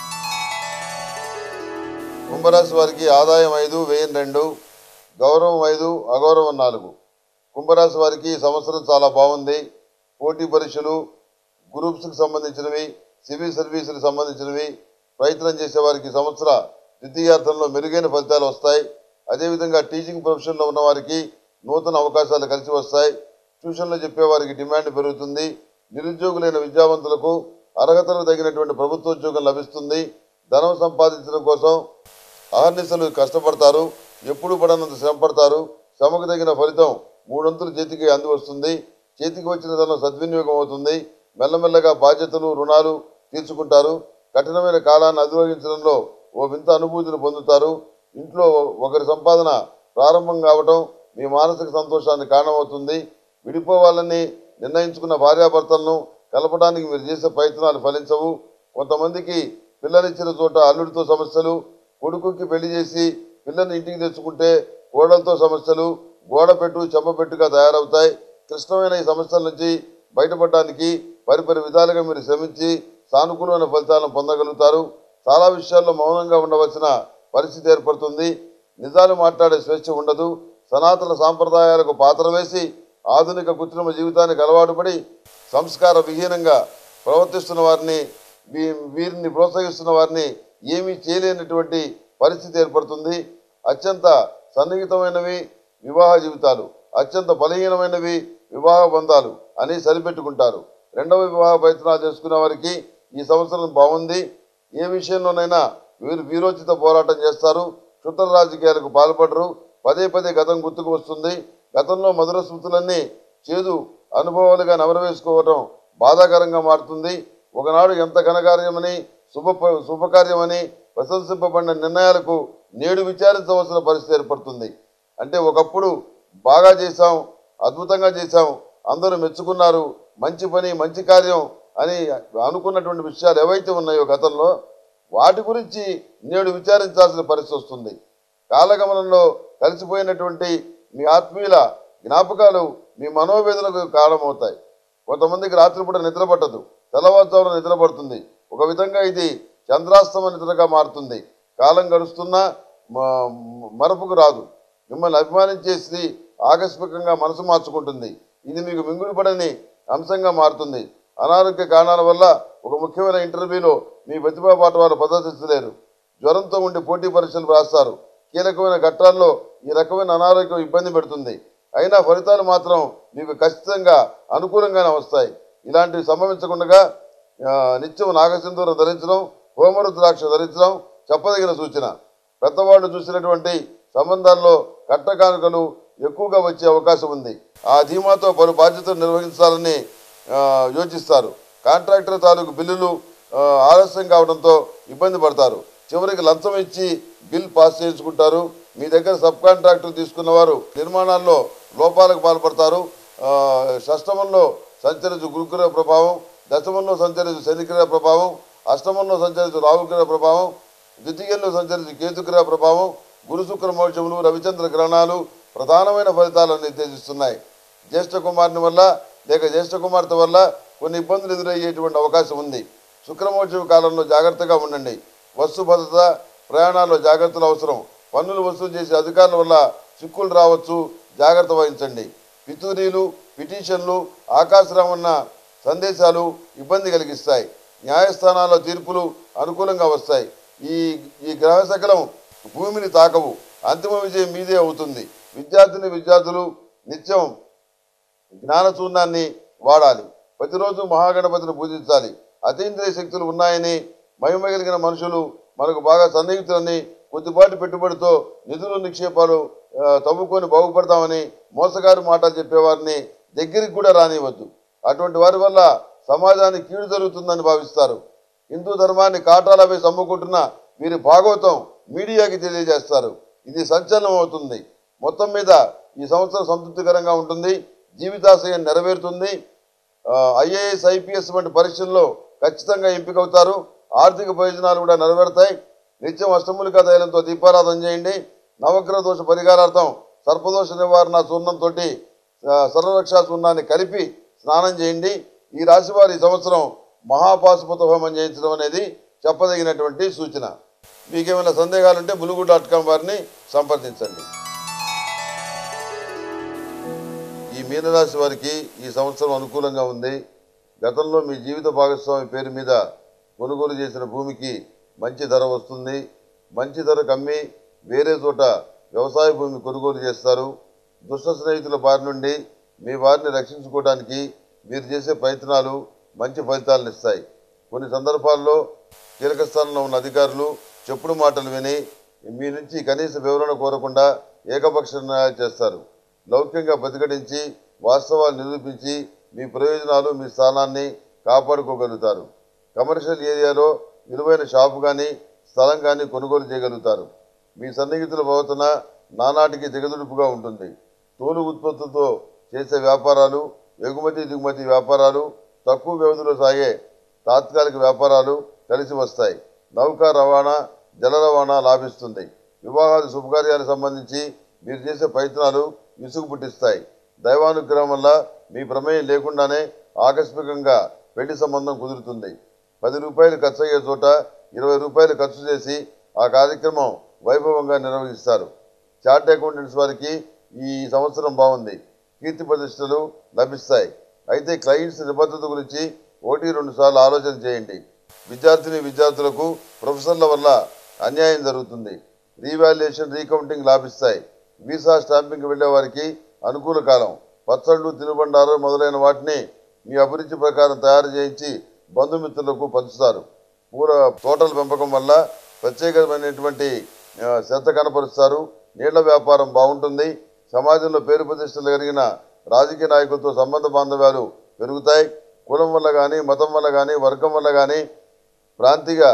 కుంభరాశి వారికి ఆదాయం ఐదు వ్యయం రెండు గౌరవం ఐదు అగౌరవం నాలుగు కుంభరాశి వారికి ఈ సంవత్సరం చాలా బాగుంది పోటీ పరీక్షలు గ్రూప్స్కి సంబంధించినవి సివిల్ సర్వీసులకు సంబంధించినవి ప్రయత్నం చేసే వారికి ఈ సంవత్సర ద్వితీయార్థంలో మెరుగైన ఫలితాలు వస్తాయి అదేవిధంగా టీచింగ్ ప్రొఫెషన్లో ఉన్న వారికి నూతన అవకాశాలు కలిసి వస్తాయి ట్యూషన్లో చెప్పే వారికి డిమాండ్ పెరుగుతుంది నిరుద్యోగులైన విద్యావంతులకు అర్హతలకు తగినటువంటి ప్రభుత్వోద్యోగం లభిస్తుంది ధనం సంపాదించడం కోసం అహర్నిశలు కష్టపడతారు ఎప్పుడు పడనంత శ్రమ పడతారు శ్రమకు తగిన ఫలితం మూడొంతులు చేతికి అంది వస్తుంది చేతికి వచ్చిన ధనం సద్వినియోగం అవుతుంది మెల్లమెల్లగా బాధ్యతలు రుణాలు తీర్చుకుంటారు కఠినమైన కాలాన్ని అధిరోగించడంలో ఓ వింత అనుభూతిని పొందుతారు ఇంట్లో ఒకరి సంపాదన ప్రారంభం కావటం మీ మానసిక సంతోషానికి కారణమవుతుంది విడిపోవాలని నిర్ణయించుకున్న భార్యాభర్తలను కలపడానికి మీరు చేసే ప్రయత్నాలు ఫలించవు కొంతమందికి పిల్లనిచ్చిన చోట అల్లుడితో సమస్యలు కొడుకుకి పెళ్లి చేసి పిల్లని ఇంటికి తెచ్చుకుంటే కోడలతో సమస్యలు గోడపెట్టు చెంపపెట్టుగా తయారవుతాయి క్లిష్టమైన ఈ సమస్యల నుంచి బయటపడడానికి పరిపరి విధాలుగా మీరు శ్రమించి సానుకూలమైన ఫలితాలను పొందగలుగుతారు చాలా విషయాల్లో మౌనంగా ఉండవలసిన పరిస్థితి ఏర్పడుతుంది నిజాలు మాట్లాడే స్వేచ్ఛ ఉండదు సనాతన సాంప్రదాయాలకు పాత్ర వేసి ఆధునిక కృత్రిమ జీవితానికి అలవాటు పడి సంస్కార విహీనంగా ప్రవర్తిస్తున్న వారిని వీ- వీరిని ప్రోత్సహిస్తున్న వారిని ఏమీ చేయలేనటువంటి పరిస్థితి ఏర్పడుతుంది అత్యంత సన్నిహితమైనవి వివాహ జీవితాలు అత్యంత బలహీనమైనవి వివాహ బంధాలు అని సరిపెట్టుకుంటారు రెండవ వివాహ ప్రయత్నాలు చేసుకునే వారికి ఈ సంవత్సరం బాగుంది ఏ విషయంలోనైనా వీరు వీరోచిత పోరాటం చేస్తారు క్షుద్ర రాజకీయాలకు పాల్పడరు పదే పదే గతం గుర్తుకు వస్తుంది గతంలో మధుర స్మృతులన్నీ చేదు అనుభవాలుగా నవరవేసుకోవటం బాధాకరంగా మారుతుంది ఒకనాడు ఎంత ఘనకార్యమని శుభ శుభకార్యమని ప్రశంసింపబడిన నిర్ణయాలకు నేడు విచారించవలసిన పరిస్థితి ఏర్పడుతుంది అంటే ఒకప్పుడు బాగా చేశాం అద్భుతంగా చేశాం అందరూ మెచ్చుకున్నారు మంచి పని మంచి కార్యం అని అనుకున్నటువంటి విషయాలు ఏవైతే ఉన్నాయో గతంలో వాటి గురించి నేడు విచారించాల్సిన పరిస్థితి వస్తుంది కాలగమనంలో కలిసిపోయినటువంటి మీ ఆత్మీయుల జ్ఞాపకాలు మీ మనోవేదనకు కారణమవుతాయి కొంతమందికి రాత్రిపూట నిద్ర పట్టదు తెల్లవారుజామున నిద్ర పడుతుంది ఒక విధంగా ఇది చంద్రాస్తమ నిద్రగా మారుతుంది కాలం గడుస్తున్నా మ- మరపుకు రాదు మిమ్మల్ని అభిమానించే స్త్రీ ఆకస్మికంగా మనసు మార్చుకుంటుంది ఇది మీకు మింగుడు పడని అంశంగా మారుతుంది అనారోగ్య కారణాల వల్ల ఒక ముఖ్యమైన ఇంటర్వ్యూలో మీ ప్రతిభా పాట వారు ప్రదర్శించలేరు జ్వరంతో ఉండి పోటీ పరీక్షలు రాస్తారు కీలకమైన ఘట్టాల్లో ఈ రకమైన అనారోగ్యం ఇబ్బంది పెడుతుంది అయినా ఫలితాలు మాత్రం మీకు ఖచ్చితంగా అనుకూలంగానే వస్తాయి ఇలాంటివి సంభవించకుండా ఆ, నిత్యం నాగసింధూరం ధరించడం హోమరుద్రాక్ష ధరించడం చెప్పదగిన సూచన పెద్దవాళ్ళు చూసినటువంటి సంబంధాల్లో కట్టకానుకలు ఎక్కువగా వచ్చే అవకాశం ఉంది ఆ ధీమాతో పలు బాధ్యతలు నిర్వహించాలని ఆ, యోచిస్తారు కాంట్రాక్టర్ తాలూకు బిల్లులు ఆ, ఆలస్యం కావడంతో ఇబ్బంది పడతారు చివరికి లంచం ఇచ్చి బిల్ పాస్ చేయించుకుంటారు మీ దగ్గర సబ్ కాంట్రాక్టర్ తీసుకున్న వారు నిర్మాణాల్లో లోపాలకు పాల్పడతారు ఆ, షష్టమంలో సంచరించు గురుగ్రహ ప్రభావం దశమంలో సంచరించు శనిగ్రహ ప్రభావం అష్టమంలో సంచరించు రాహుగ్రహ ప్రభావం ద్వితీయంలో సంచరించు కేతుగ్రహ ప్రభావం గురు శుక్ర మోక్షములు రవిచంద్ర గ్రహణాలు ప్రధానమైన ఫలితాలను నిర్దేశిస్తున్నాయి జ్యేష్ఠ కుమారుని వల్ల లేక జ్యేష్ఠ కుమార్తె వల్ల కొన్ని ఇబ్బందులు ఎదురయ్యేటువంటి అవకాశం ఉంది శుక్రమోత్సవ కాలంలో జాగ్రత్తగా ఉండండి వస్తు భద్రత ప్రయాణాల్లో జాగ్రత్తలు అవసరం పన్నులు వసూలు చేసే అధికారుల వల్ల చిక్కులు రావచ్చు జాగ్రత్త వహించండి పితూరీలు పిటిషన్లు ఆకాశరామన్న సందేశాలు ఇబ్బంది కలిగిస్తాయి న్యాయస్థానాల్లో తీర్పులు అనుకూలంగా వస్తాయి ఈ ఈ గ్రహ శకలం భూమిని తాకవు అంతిమ విజయం మీదే అవుతుంది విద్యార్థిని విద్యార్థులు నిత్యం జ్ఞానచూర్ణాన్ని వాడాలి ప్రతిరోజు మహాగణపతిని పూజించాలి అతీంద్రియ శక్తులు ఉన్నాయని మహిమ కలిగిన మనుషులు మనకు బాగా సన్నిహితులని కొద్దిపాటి పెట్టుబడితో నిధులు నిక్షేపాలు ఆ, తవ్వుకొని బాగుపడతామని మోసగారి మాటలు చెప్పేవారిని దగ్గరికి కూడా రానివ్వద్దు అటువంటి వారి వల్ల సమాజానికి కీడు జరుగుతుందని భావిస్తారు హిందూ ధర్మాన్ని కాటాలపై సమ్ముకుంటున్న వీరి భాగవతం మీడియాకి తెలియజేస్తారు ఇది సంచలనం అవుతుంది మొత్తం మీద ఈ సంవత్సరం సంతృప్తికరంగా ఉంటుంది జీవితాశయం నెరవేరుతుంది ఐఏఎస్ ఐపీఎస్ వంటి పరీక్షల్లో ఖచ్చితంగా ఎంపికవుతారు ఆర్థిక ప్రయోజనాలు కూడా నెరవేరుతాయి నిత్యం అష్టములికా తైలంతో దీపారాధన చేయండి నవగ్రహ దోష పరిహారార్థం సర్పదోష నివారణ చూర్ణంతో సర్వరక్షా చూర్ణాన్ని కలిపి స్నానం చేయండి ఈ రాశి వారి ఈ సంవత్సరం మహాపాశుపత హోమం చేయించడం అనేది చెప్పదగినటువంటి సూచన మీకేమైనా సందేహాలుంటే ములుగు డాట్ కామ్ వారిని సంప్రదించండి ఈ మీనరాశి వారికి ఈ సంవత్సరం అనుకూలంగా ఉంది గతంలో మీ జీవిత భాగస్వామి పేరు మీద కొనుగోలు చేసిన భూమికి మంచి ధర వస్తుంది మంచి ధరకు అమ్మి వేరే చోట వ్యవసాయ భూమి కొనుగోలు చేస్తారు దుష్ట స్నేహితుల బారి నుండి మీ వారిని రక్షించుకోవడానికి మీరు చేసే ప్రయత్నాలు మంచి ఫలితాలను ఇస్తాయి కొన్ని సందర్భాల్లో కీలక స్థానంలో ఉన్న అధికారులు చెప్పుడు మాటలు విని మీ నుంచి కనీస వివరణ కోరకుండా ఏకపక్ష నిర్ణయాలు చేస్తారు లౌక్యంగా ప్రతిఘటించి వాస్తవాలు నిరూపించి మీ ప్రయోజనాలు మీ స్థానాన్ని కాపాడుకోగలుగుతారు కమర్షియల్ ఏరియాలో విలువైన షాపు కానీ స్థలం కానీ కొనుగోలు చేయగలుగుతారు మీ సన్నిహితుల ప్రవర్తన నానాటికి దిగదుడుపుగా ఉంటుంది తోలు ఉత్పత్తులతో చేసే వ్యాపారాలు ఎగుమతి దిగుమతి వ్యాపారాలు తక్కువ వ్యవధిలో సాగే తాత్కాలిక వ్యాపారాలు కలిసి వస్తాయి నౌకా రవాణా జల రవాణా లాభిస్తుంది వివాహాది శుభకార్యాలకు సంబంధించి మీరు చేసే ప్రయత్నాలు విసుగు పుట్టిస్తాయి దైవానుగ్రహం వల్ల మీ ప్రమేయం లేకుండానే ఆకస్మికంగా పెళ్లి సంబంధం కుదురుతుంది పది రూపాయలు ఖర్చు అయ్యే చోట ఇరవై రూపాయలు ఖర్చు చేసి ఆ కార్యక్రమం వైభవంగా నిర్వహిస్తారు చార్ట్ అకౌంటెంట్స్ వారికి ఈ సంవత్సరం బాగుంది కీర్తి ప్రతిష్టలు లభిస్తాయి అయితే క్లయింట్స్ నిబద్ధత గురించి ఒకటి రెండు సార్లు ఆలోచన చేయండి విద్యార్థిని విద్యార్థులకు ప్రొఫెసర్ల వల్ల అన్యాయం జరుగుతుంది రీవాల్యుయేషన్ రీకౌంటింగ్ లాభిస్తాయి వీసా స్టాంపింగ్ వెళ్లే వారికి అనుకూల కాలం పచ్చళ్ళు తినుబండారు మొదలైన వాటిని మీ అభిరుచి ప్రకారం తయారు చేయించి బంధుమిత్రులకు పంచుతారు పూల తోటల పెంపకం వల్ల ప్రత్యేకమైనటువంటి ఆ, శ్రద్ధ కనపరుస్తారు నీళ్ల వ్యాపారం బాగుంటుంది సమాజంలో పేరు ప్రతిష్టలు కలిగిన రాజకీయ నాయకులతో సంబంధ బాంధవ్యాలు పెరుగుతాయి కులం వల్ల కానీ మతం వల్ల కానీ వర్గం వల్ల కానీ ప్రాంతీయ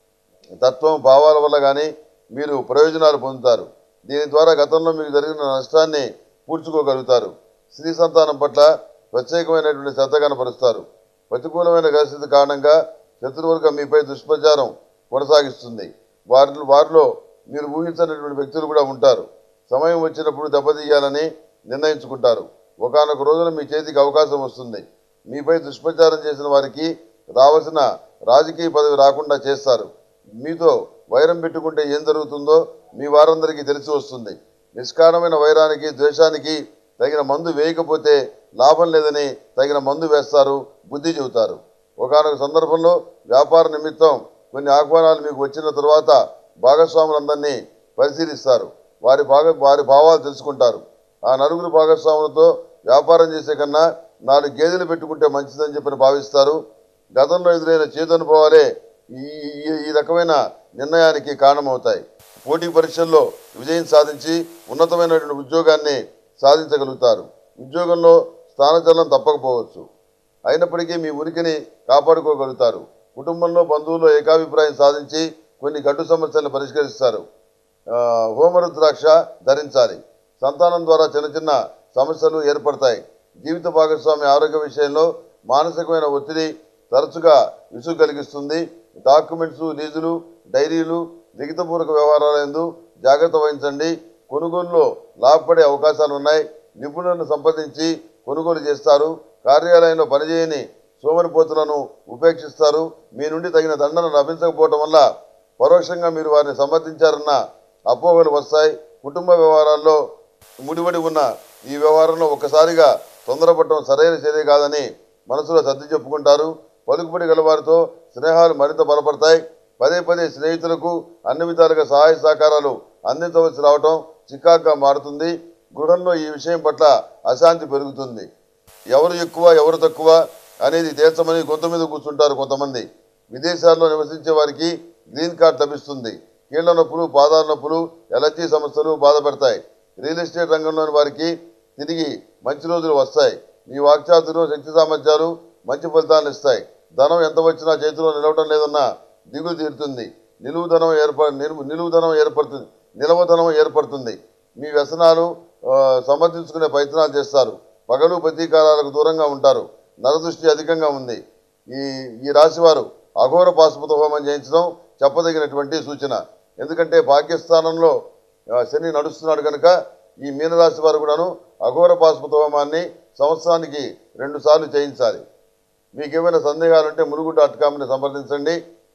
తత్వం భావాల వల్ల కానీ మీరు ప్రయోజనాలు పొందుతారు దీని ద్వారా గతంలో మీకు జరిగిన నష్టాన్ని పూడ్చుకోగలుగుతారు స్త్రీ సంతానం పట్ల ప్రత్యేకమైనటువంటి శ్రద్ధ కనపరుస్తారు ప్రతికూలమైన పరిస్థితి కారణంగా శత్రువర్గం మీపై దుష్ప్రచారం కొనసాగిస్తుంది వారి వారిలో మీరు ఊహించనటువంటి వ్యక్తులు కూడా ఉంటారు సమయం వచ్చినప్పుడు దెబ్బతీయాలని నిర్ణయించుకుంటారు ఒకానొక రోజున మీ చేతికి అవకాశం వస్తుంది మీపై దుష్ప్రచారం చేసిన వారికి రావాల్సిన రాజకీయ పదవి రాకుండా చేస్తారు మీతో వైరం పెట్టుకుంటే ఏం జరుగుతుందో మీ వారందరికీ తెలిసి వస్తుంది నిష్కారణమైన వైరానికి ద్వేషానికి తగిన మందు వేయకపోతే లాభం లేదని తగిన మందు వేస్తారు బుద్ధి చెబుతారు ఒకనొక సందర్భంలో వ్యాపార నిమిత్తం కొన్ని ఆహ్వానాలు మీకు వచ్చిన తరువాత భాగస్వాములందరినీ పరిశీలిస్తారు వారి భాగ వారి భావాలు తెలుసుకుంటారు ఆ నలుగురు భాగస్వాములతో వ్యాపారం చేసే కన్నా నాలుగు గేదెలు పెట్టుకుంటే మంచిదని చెప్పని భావిస్తారు గతంలో ఎదురైన చేదనుభవాలే ఈ ఈ- ఈ రకమైన నిర్ణయానికి కారణమవుతాయి పోటీ పరీక్షల్లో విజయం సాధించి ఉన్నతమైనటువంటి ఉద్యోగాన్ని సాధించగలుగుతారు ఉద్యోగంలో స్థానచలనం తప్పకపోవచ్చు అయినప్పటికీ మీ ఉనికిని కాపాడుకోగలుగుతారు కుటుంబంలో బంధువుల్లో ఏకాభిప్రాయం సాధించి కొన్ని గడ్డు సమస్యలను పరిష్కరిస్తారు ఆ, హోమరుద్రాక్ష ధరించాలి సంతానం ద్వారా చిన్న చిన్న సమస్యలు ఏర్పడతాయి జీవిత భాగస్వామి ఆరోగ్య విషయంలో మానసికమైన ఒత్తిడి తరచుగా విసుగు కలిగిస్తుంది డాక్యుమెంట్స్ లీజులు డైరీలు లిఖితపూర్వక వ్యవహారాలందు జాగ్రత్త వహించండి కొనుగోలులో లాభపడే అవకాశాలు ఉన్నాయి నిపుణులను సంప్రదించి కొనుగోలు చేస్తారు కార్యాలయంలో పనిచేయని సోమరిపోతులను ఉపేక్షిస్తారు మీ నుండి తగిన దండన లభించకపోవటం వల్ల పరోక్షంగా మీరు వారిని సమర్థించారన్న అపోహలు వస్తాయి కుటుంబ వ్యవహారాల్లో ముడిపడి ఉన్న ఈ వ్యవహారంలో ఒక్కసారిగా తొందరపడటం సరైన చర్య కాదని మనసులో సర్ది చెప్పుకుంటారు పలుకుబడి గలవారితో స్నేహాలు మరింత బలపడతాయి పదే పదే స్నేహితులకు అన్ని విధాలుగా సహాయ సహకారాలు అందించవలసి రావటం చికాగ్గా మారుతుంది గృహంలో ఈ విషయం పట్ల అశాంతి పెరుగుతుంది ఎవరు ఎక్కువ ఎవరు తక్కువ అనేది తేల్చమని గొంతు మీద కూర్చుంటారు కొంతమంది విదేశాల్లో నివసించే వారికి గ్రీన్ కార్డ్ లభిస్తుంది కీళ్ల నొప్పులు పాదాల నొప్పులు ఎలర్జీ సమస్యలు బాధపడతాయి రియల్ ఎస్టేట్ రంగంలోని వారికి తిరిగి మంచి రోజులు వస్తాయి మీ వాక్చాతులు శక్తి సామర్థ్యాలు మంచి ఫలితాలను ఇస్తాయి ధనం ఎంత వచ్చినా చేతిలో నిలవటం లేదన్న దిగులు తీరుతుంది నిలువుధనం ఏర్ప నిలువు- నిలువుధనం ఏర్పడుతుంది నిలవధనం ఏర్పడుతుంది మీ వ్యసనాలు ఆ, సమర్థించుకునే ప్రయత్నాలు చేస్తారు పగలు ప్రతీకారాలకు దూరంగా ఉంటారు నరదృష్టి అధికంగా ఉంది ఈ ఈ రాశివారు అఘోర పాశుపత హోమం చేయించడం చెప్పదగినటువంటి సూచన ఎందుకంటే పాకిస్తానంలో ఆ, శని నడుస్తున్నాడు కనుక ఈ మీనరాశి వారు కూడాను అఘోర పాశుపత హోమాన్ని సంవత్సరానికి రెండు సార్లు చేయించాలి మీకు ఏమైనా సందేహాలుంటే ములుగు డాట్ కామ్ని సంప్రదించండి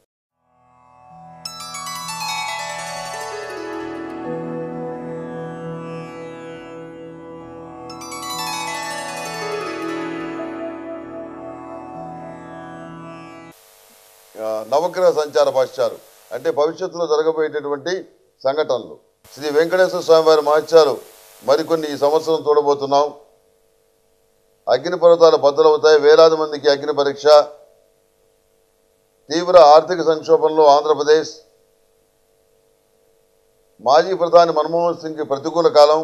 ఆ, నవగ్రహ సంచార భాష్యాలు అంటే భవిష్యత్తులో జరగబోయేటటువంటి సంఘటనలు శ్రీ వెంకటేశ్వర స్వామి వారి మహత్యాలు మరికొన్ని ఈ సంవత్సరం చూడబోతున్నాం అగ్ని పర్వతాలు బద్దలవుతాయి వేలాది మందికి అగ్ని పరీక్ష తీవ్ర ఆర్థిక సంక్షోభంలో ఆంధ్రప్రదేశ్ మాజీ ప్రధాని మన్మోహన్ సింగ్కి ప్రతికూల కాలం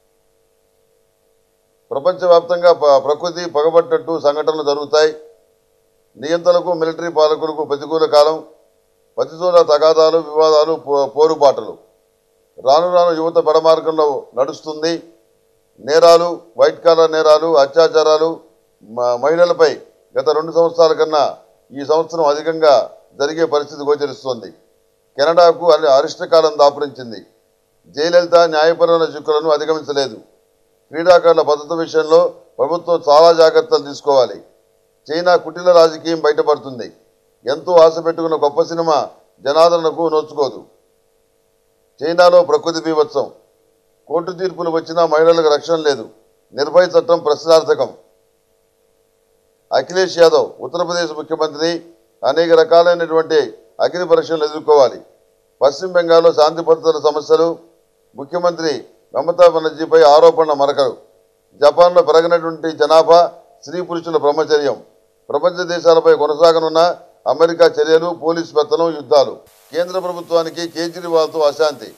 ప్రపంచవ్యాప్తంగా ప- ప్రకృతి పగబట్టట్టు సంఘటనలు జరుగుతాయి నియంత్రణకు మిలిటరీ పాలకులకు ప్రతికూల కాలం ప్రతిచోట తగాదాలు వివాదాలు పో- పోరుబాటలు రాను రాను యువత పెడమార్గంలో నడుస్తుంది నేరాలు వైట్ కాలర్ నేరాలు అత్యాచారాలు మ- మహిళలపై గత రెండు సంవత్సరాల కన్నా ఈ సంవత్సరం అధికంగా జరిగే పరిస్థితి గోచరిస్తోంది కెనడాకు అరి- అరిష్టకాలం దాపురించింది జయలలిత న్యాయపరమైన చిక్కులను అధిగమించలేదు క్రీడాకారుల భద్రత విషయంలో ప్రభుత్వం చాలా జాగ్రత్తలు తీసుకోవాలి చైనా కుటిల రాజకీయం బయటపడుతుంది ఎంతో ఆశ పెట్టుకున్న గొప్ప సినిమా జనాదరణకు నోచుకోదు చైనాలో ప్రకృతి బీభత్సం కోర్టు తీర్పులు వచ్చినా మహిళలకు రక్షణ లేదు నిర్భయ చట్టం ప్రశ్నార్థకం అఖిలేష్ యాదవ్ ఉత్తరప్రదేశ్ ముఖ్యమంత్రి అనేక రకాలైనటువంటి అగ్ని పరీక్షలు ఎదుర్కోవాలి పశ్చిమ బెంగాల్లో శాంతి భద్రతల సమస్యలు ముఖ్యమంత్రి మమతా బెనర్జీపై ఆరోపణల మరకలు జపాన్లో పెరగినటువంటి జనాభా స్త్రీ పురుషుల బ్రహ్మచర్యం ప్రపంచ దేశాలపై కొనసాగనున్న అమెరికా చర్యలు పోలీసు పెత్తనం యుద్ధాలు కేంద్ర ప్రభుత్వానికి కేజ్రీవాల్తో అశాంతి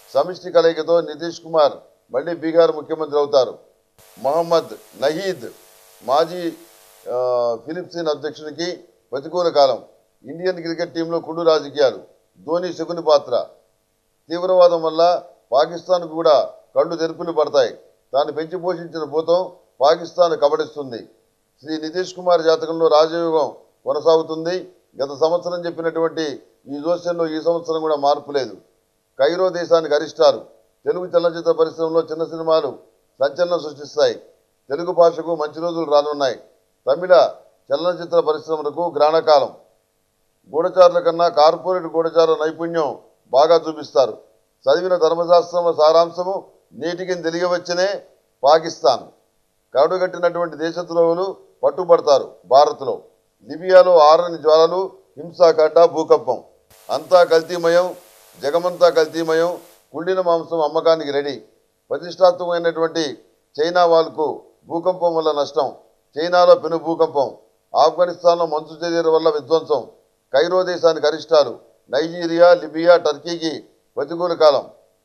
సమిష్టి కలయికతో నితీష్ కుమార్ మళ్ళీ బీహార్ ముఖ్యమంత్రి అవుతారు మహమ్మద్ నహీద్ మాజీ ఆ, ఫిలిప్సిన్ అధ్యక్షునికి ప్రతికూల కాలం ఇండియన్ క్రికెట్ టీంలో కుడు రాజకీయాలు ధోని శకుని పాత్ర తీవ్రవాదం వల్ల పాకిస్తాన్కు కూడా కళ్ళు తెరుపులు పడతాయి తాను పెంచి పోషించిన భూతం పాకిస్తాన్ కబడిస్తుంది శ్రీ నితీష్ కుమార్ జాతకంలో రాజయోగం కొనసాగుతుంది గత సంవత్సరం చెప్పినటువంటి ఈ జోస్యంలో ఈ సంవత్సరం కూడా మార్పు లేదు కైరో దేశానికి అరిష్టారు తెలుగు చలనచిత్ర పరిశ్రమలో చిన్న సినిమాలు సంచలనం సృష్టిస్తాయి తెలుగు భాషకు మంచి రోజులు రానున్నాయి తమిళ చలనచిత్ర పరిశ్రమలకు గ్రహణకాలం గూఢచారుల కన్నా కార్పొరేట్ గూఢచారుల నైపుణ్యం బాగా చూపిస్తారు చదివిన ధర్మశాస్త్రం సారాంశము నీటికి తెలియవచ్చనే పాకిస్తాన్ కరడుగట్టినటువంటి దేశద్రోహులు పట్టుబడతారు భారత్లో లిబియాలో ఆరని జ్వాలలు హింసాకాండ భూకంపం అంతా కల్తీమయం జగమంతా కల్తీమయం కుళ్ళిన మాంసం అమ్మకానికి రెడీ ప్రతిష్టాత్మకమైనటువంటి చైనా వాళ్ళకు భూకంపం వల్ల నష్టం చైనాలో పెను భూకంపం ఆఫ్ఘనిస్తాన్లో మంచు చర్యల వల్ల విధ్వంసం కైరో దేశానికి అరిష్టాలు నైజీరియా లిబియా టర్కీకి ప్రతికూల కాలం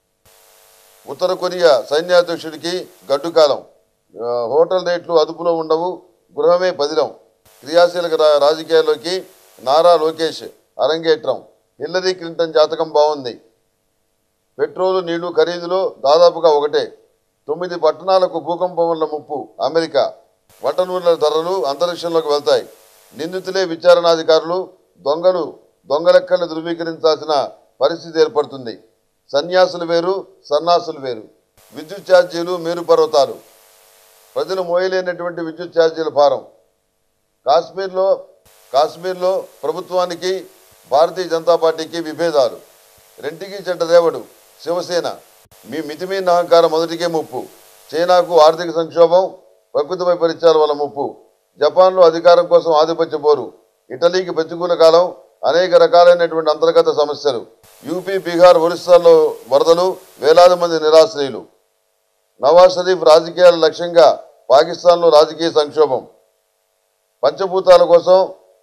ఉత్తర కొరియా సైన్యాధ్యక్షుడికి గడ్డు కాలం ఆ, హోటల్ రేట్లు అదుపులో ఉండవు గృహమే పదిలం క్రియాశీలక రా- రాజకీయాల్లోకి నారా లోకేష్ అరంగేట్రం హిల్లరీ క్లింటన్ జాతకం బాగుంది పెట్రోలు నీళ్లు ఖరీదులో దాదాపుగా ఒకటే తొమ్మిది పట్టణాలకు భూకంపం వల్ల ముప్పు అమెరికా వంట నూనెల ధరలు అంతరిక్షంలోకి వెళ్తాయి నిందితులే విచారణాధికారులు దొంగలు దొంగలెక్కలు ధృవీకరించాల్సిన పరిస్థితి ఏర్పడుతుంది సన్యాసులు వేరు సన్నాసులు వేరు విద్యుత్ ఛార్జీలు మేరు పర్వతాలు ప్రజలు మోయలేనటువంటి విద్యుత్ ఛార్జీల భారం కాశ్మీర్లో కాశ్మీర్లో ప్రభుత్వానికి భారతీయ జనతా పార్టీకి విభేదాలు రెంటికి చెడ్డ రేవడు శివసేన మీ మితిమీన అహంకారం మొదటికే ముప్పు చైనాకు ఆర్థిక సంక్షోభం ప్రకృతి వైపరీత్యాల వల్ల ముప్పు జపాన్లో అధికారం కోసం ఆధిపత్య పోరు ఇటలీకి ప్రతికూల కాలం అనేక రకాలైనటువంటి అంతర్గత సమస్యలు యూపీ బీహార్ ఒరిస్సాలో వరదలు వేలాది మంది నిరాశ్రయులు నవాజ్ షరీఫ్ రాజకీయాల లక్ష్యంగా పాకిస్తాన్లో రాజకీయ సంక్షోభం పంచభూతాల కోసం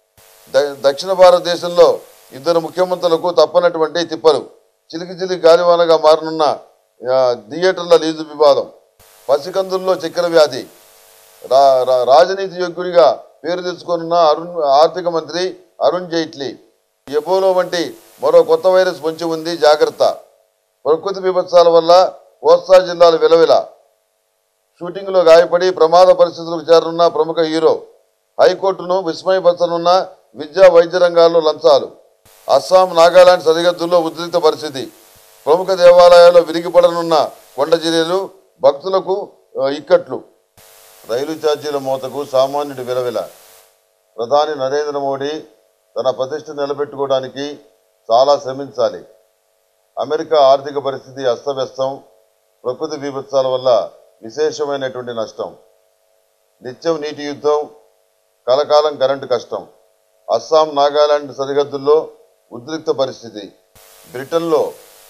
ద- దక్షిణ భారతదేశంలో ఇద్దరు ముఖ్యమంత్రులకు తప్పనటువంటి తిప్పలు చిలికి చిలికి గాలివానగా మారనున్న ఆ, థియేటర్ల లీజు వివాదం పసికందుల్లో చక్కెర వ్యాధి రా రా- రాజనీతి యోగ్యుడిగా పేరు తెచ్చుకోనున్న అరుణ్ ఆర్థిక మంత్రి అరుణ్ జైట్లీ ఎబోలో వంటి మరో కొత్త వైరస్ పొంచి ఉంది జాగ్రత్త ప్రకృతి విపత్సాల వల్ల కోస్తా జిల్లాలు విలవిల షూటింగ్లో గాయపడి ప్రమాద పరిస్థితులకు చేరనున్న ప్రముఖ హీరో హైకోర్టును విస్మయపరచనున్న విద్యా వైద్య రంగాల్లో లంచాలు అస్సాం నాగాలాండ్ సరిహద్దుల్లో ఉద్రిక్త పరిస్థితి ప్రముఖ దేవాలయాల్లో విరిగిపడనున్న కొండ చర్యలు భక్తులకు ఆ, ఇక్కట్లు రైలు ఛార్జీల మోతకు సామాన్యుడి విలవిల ప్రధాని నరేంద్ర మోడీ తన ప్రతిష్ట నిలబెట్టుకోవడానికి చాలా శ్రమించాలి అమెరికా ఆర్థిక పరిస్థితి అస్తవ్యస్తం ప్రకృతి విపత్సాల వల్ల విశేషమైనటువంటి నష్టం నిత్యం నీటి యుద్ధం కలకాలం కరెంటు కష్టం అస్సాం నాగాలాండ్ సరిహద్దుల్లో ఉద్రిక్త పరిస్థితి బ్రిటన్లో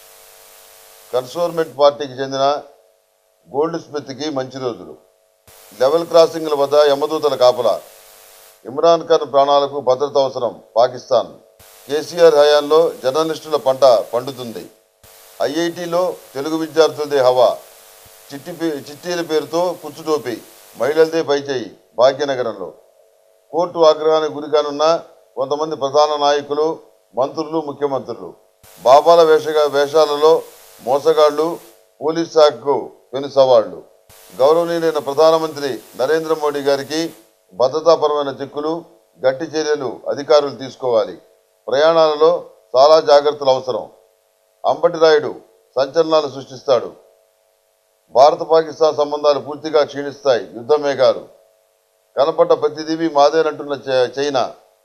కన్సోర్మెంట్ పార్టీకి చెందిన గోల్డ్ స్మిత్కి మంచి రోజులు లెవెల్ క్రాసింగ్ల వద్ద యమదూతల కాపలా ఇమ్రాన్ ఖాన్ ప్రాణాలకు భద్రత అవసరం పాకిస్తాన్ కేసీఆర్ హయాంలో జర్నలిస్టుల పంట పండుతుంది ఐఐటిలో తెలుగు విద్యార్థులదే హవా చిట్టి పే- చిట్టీల పేరుతో కుచ్చుటోపి మహిళలదే పైచేయి భాగ్యనగరంలో కోర్టు ఆగ్రహానికి గురికానున్న కొంతమంది ప్రధాన నాయకులు మంత్రులు ముఖ్యమంత్రులు బాబాల వేషగా వేషాలలో మోసగాళ్లు పోలీస్ శాఖకు పెను సవాళ్లు గౌరవనీయులైన ప్రధానమంత్రి నరేంద్ర మోడీ గారికి భద్రతాపరమైన చిక్కులు గట్టి చర్యలు అధికారులు తీసుకోవాలి ప్రయాణాలలో చాలా జాగ్రత్తలు అవసరం అంబటి రాయుడు సంచలనాలు సృష్టిస్తాడు భారత పాకిస్తాన్ సంబంధాలు పూర్తిగా క్షీణిస్తాయి యుద్ధ మేఘాలు కనపడ్డ ప్రతిదీవి మాదేనంటున్న చై- చైనా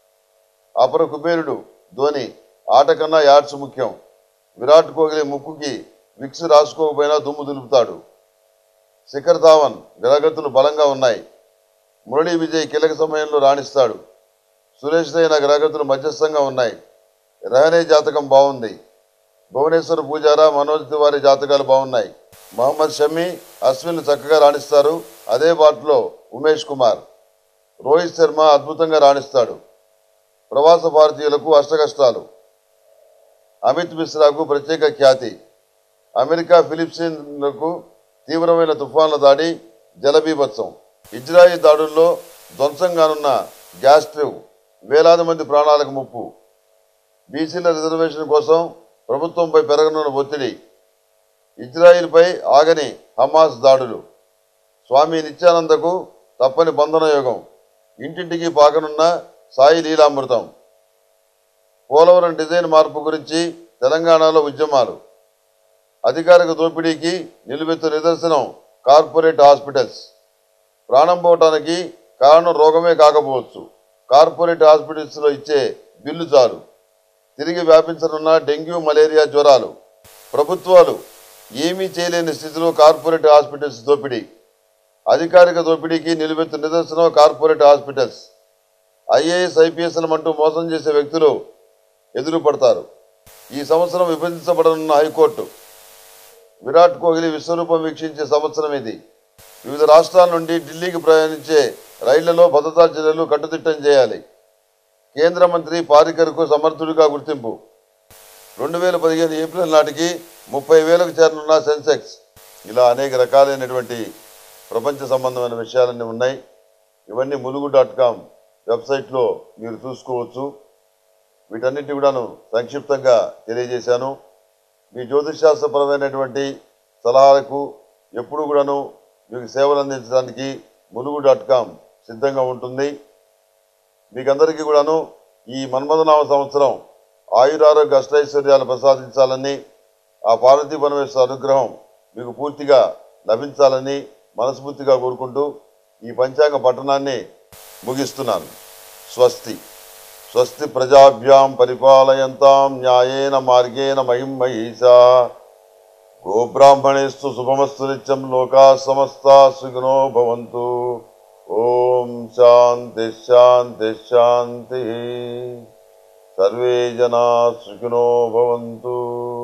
అపర కుబేరుడు ధోని ఆట కన్నా యాడ్స్ ముఖ్యం విరాట్ కోహ్లీ ముక్కుకి విక్స్ రాసుకోకపోయినా దుమ్ము దులుపుతాడు శిఖర్ ధావన్ గ్రహగతులు బలంగా ఉన్నాయి మురళీ విజయ్ కీలక సమయంలో రాణిస్తాడు సురేష్ రైనా గ్రహగతులు మధ్యస్థంగా ఉన్నాయి రహనే జాతకం బాగుంది భువనేశ్వర్ పూజారా మనోజ్ తివారీ జాతకాలు బాగున్నాయి మహమ్మద్ షమి అశ్విన్ చక్కగా రాణిస్తారు అదే బాటలో ఉమేష్ కుమార్ రోహిత్ శర్మ అద్భుతంగా రాణిస్తాడు ప్రవాస భారతీయులకు అష్టకష్టాలు అమిత్ మిశ్రాకు ప్రత్యేక ఖ్యాతి అమెరికా ఫిలిప్సీన్లకు తీవ్రమైన తుఫాన్ల దాడి జలబీభత్సం ఇజ్రాయిల్ దాడుల్లో ధ్వంసం కానున్న గ్యాస్ ట్రివ్ వేలాది మంది ప్రాణాలకు ముప్పు బీసీల రిజర్వేషన్ కోసం ప్రభుత్వంపై పెరగనున్న ఒత్తిడి ఇజ్రాయిల్పై ఆగని హమాస్ దాడులు స్వామి నిత్యానందకు తప్పని బంధన యోగం ఇంటింటికి పాకనున్న సాయి లీలామృతం పోలవరం డిజైన్ మార్పు గురించి తెలంగాణలో ఉద్యమాలు అధికారిక దోపిడీకి నిలువెత్తు నిదర్శనం కార్పొరేట్ హాస్పిటల్స్ ప్రాణం పోవటానికి కారణం రోగమే కాకపోవచ్చు కార్పొరేట్ హాస్పిటల్స్లో ఇచ్చే బిల్లు చాలు తిరిగి వ్యాపించనున్న డెంగ్యూ మలేరియా జ్వరాలు ప్రభుత్వాలు ఏమీ చేయలేని స్థితిలో కార్పొరేట్ హాస్పిటల్స్ దోపిడీ అధికారిక దోపిడీకి నిలువెత్తు నిదర్శనం కార్పొరేట్ హాస్పిటల్స్ ఐఏఎస్ ఐపీఎస్లను అంటూ మోసం చేసే వ్యక్తులు ఎదురు పడతారు ఈ సంవత్సరం విభజించబడనున్న హైకోర్టు విరాట్ కోహ్లీ విశ్వరూపం వీక్షించే సంవత్సరం ఇది వివిధ రాష్ట్రాల నుండి ఢిల్లీకి ప్రయాణించే రైళ్లలో భద్రతా చర్యలు కట్టుదిట్టం చేయాలి కేంద్ర మంత్రి పారికర్కు సమర్థుడిగా గుర్తింపు రెండు వేల పదిహేను ఏప్రిల్ నాటికి ముప్పై వేలకు చేరనున్న సెన్సెక్స్ ఇలా అనేక రకాలైనటువంటి ప్రపంచ సంబంధమైన విషయాలన్నీ ఉన్నాయి ఇవన్నీ ములుగు డాట్ కామ్ వెబ్సైట్లో మీరు చూసుకోవచ్చు వీటన్నిటి కూడాను సంక్షిప్తంగా తెలియజేశాను మీ జ్యోతిషాస్త్రపరమైనటువంటి సలహాలకు ఎప్పుడు కూడాను మీకు సేవలు అందించడానికి ములుగు డాట్ కామ్ సిద్ధంగా ఉంటుంది మీకందరికీ కూడాను ఈ మన్మథనామ సంవత్సరం ఆయురారోగ్య అష్టైశ్వర్యాలు ప్రసాదించాలని ఆ పార్వతీ పరమేశ్వర అనుగ్రహం మీకు పూర్తిగా లభించాలని మనస్ఫూర్తిగా కోరుకుంటూ ఈ పంచాంగ పట్టణాన్ని ముగిస్తున్నాను స్వస్తి స్వస్తి ప్రజాభ్యాం పరిపాలయంతాం న్యాయేన మార్గేణ మహిం మహిషా గోబ్రాహ్మణేస్తు శుభమస్తు నిత్యం లోకా సమస్తా సుఖినో భవంతు ఓం శాంతి శాంతి శాంతి సర్వే జనా సుఖినో భవంతు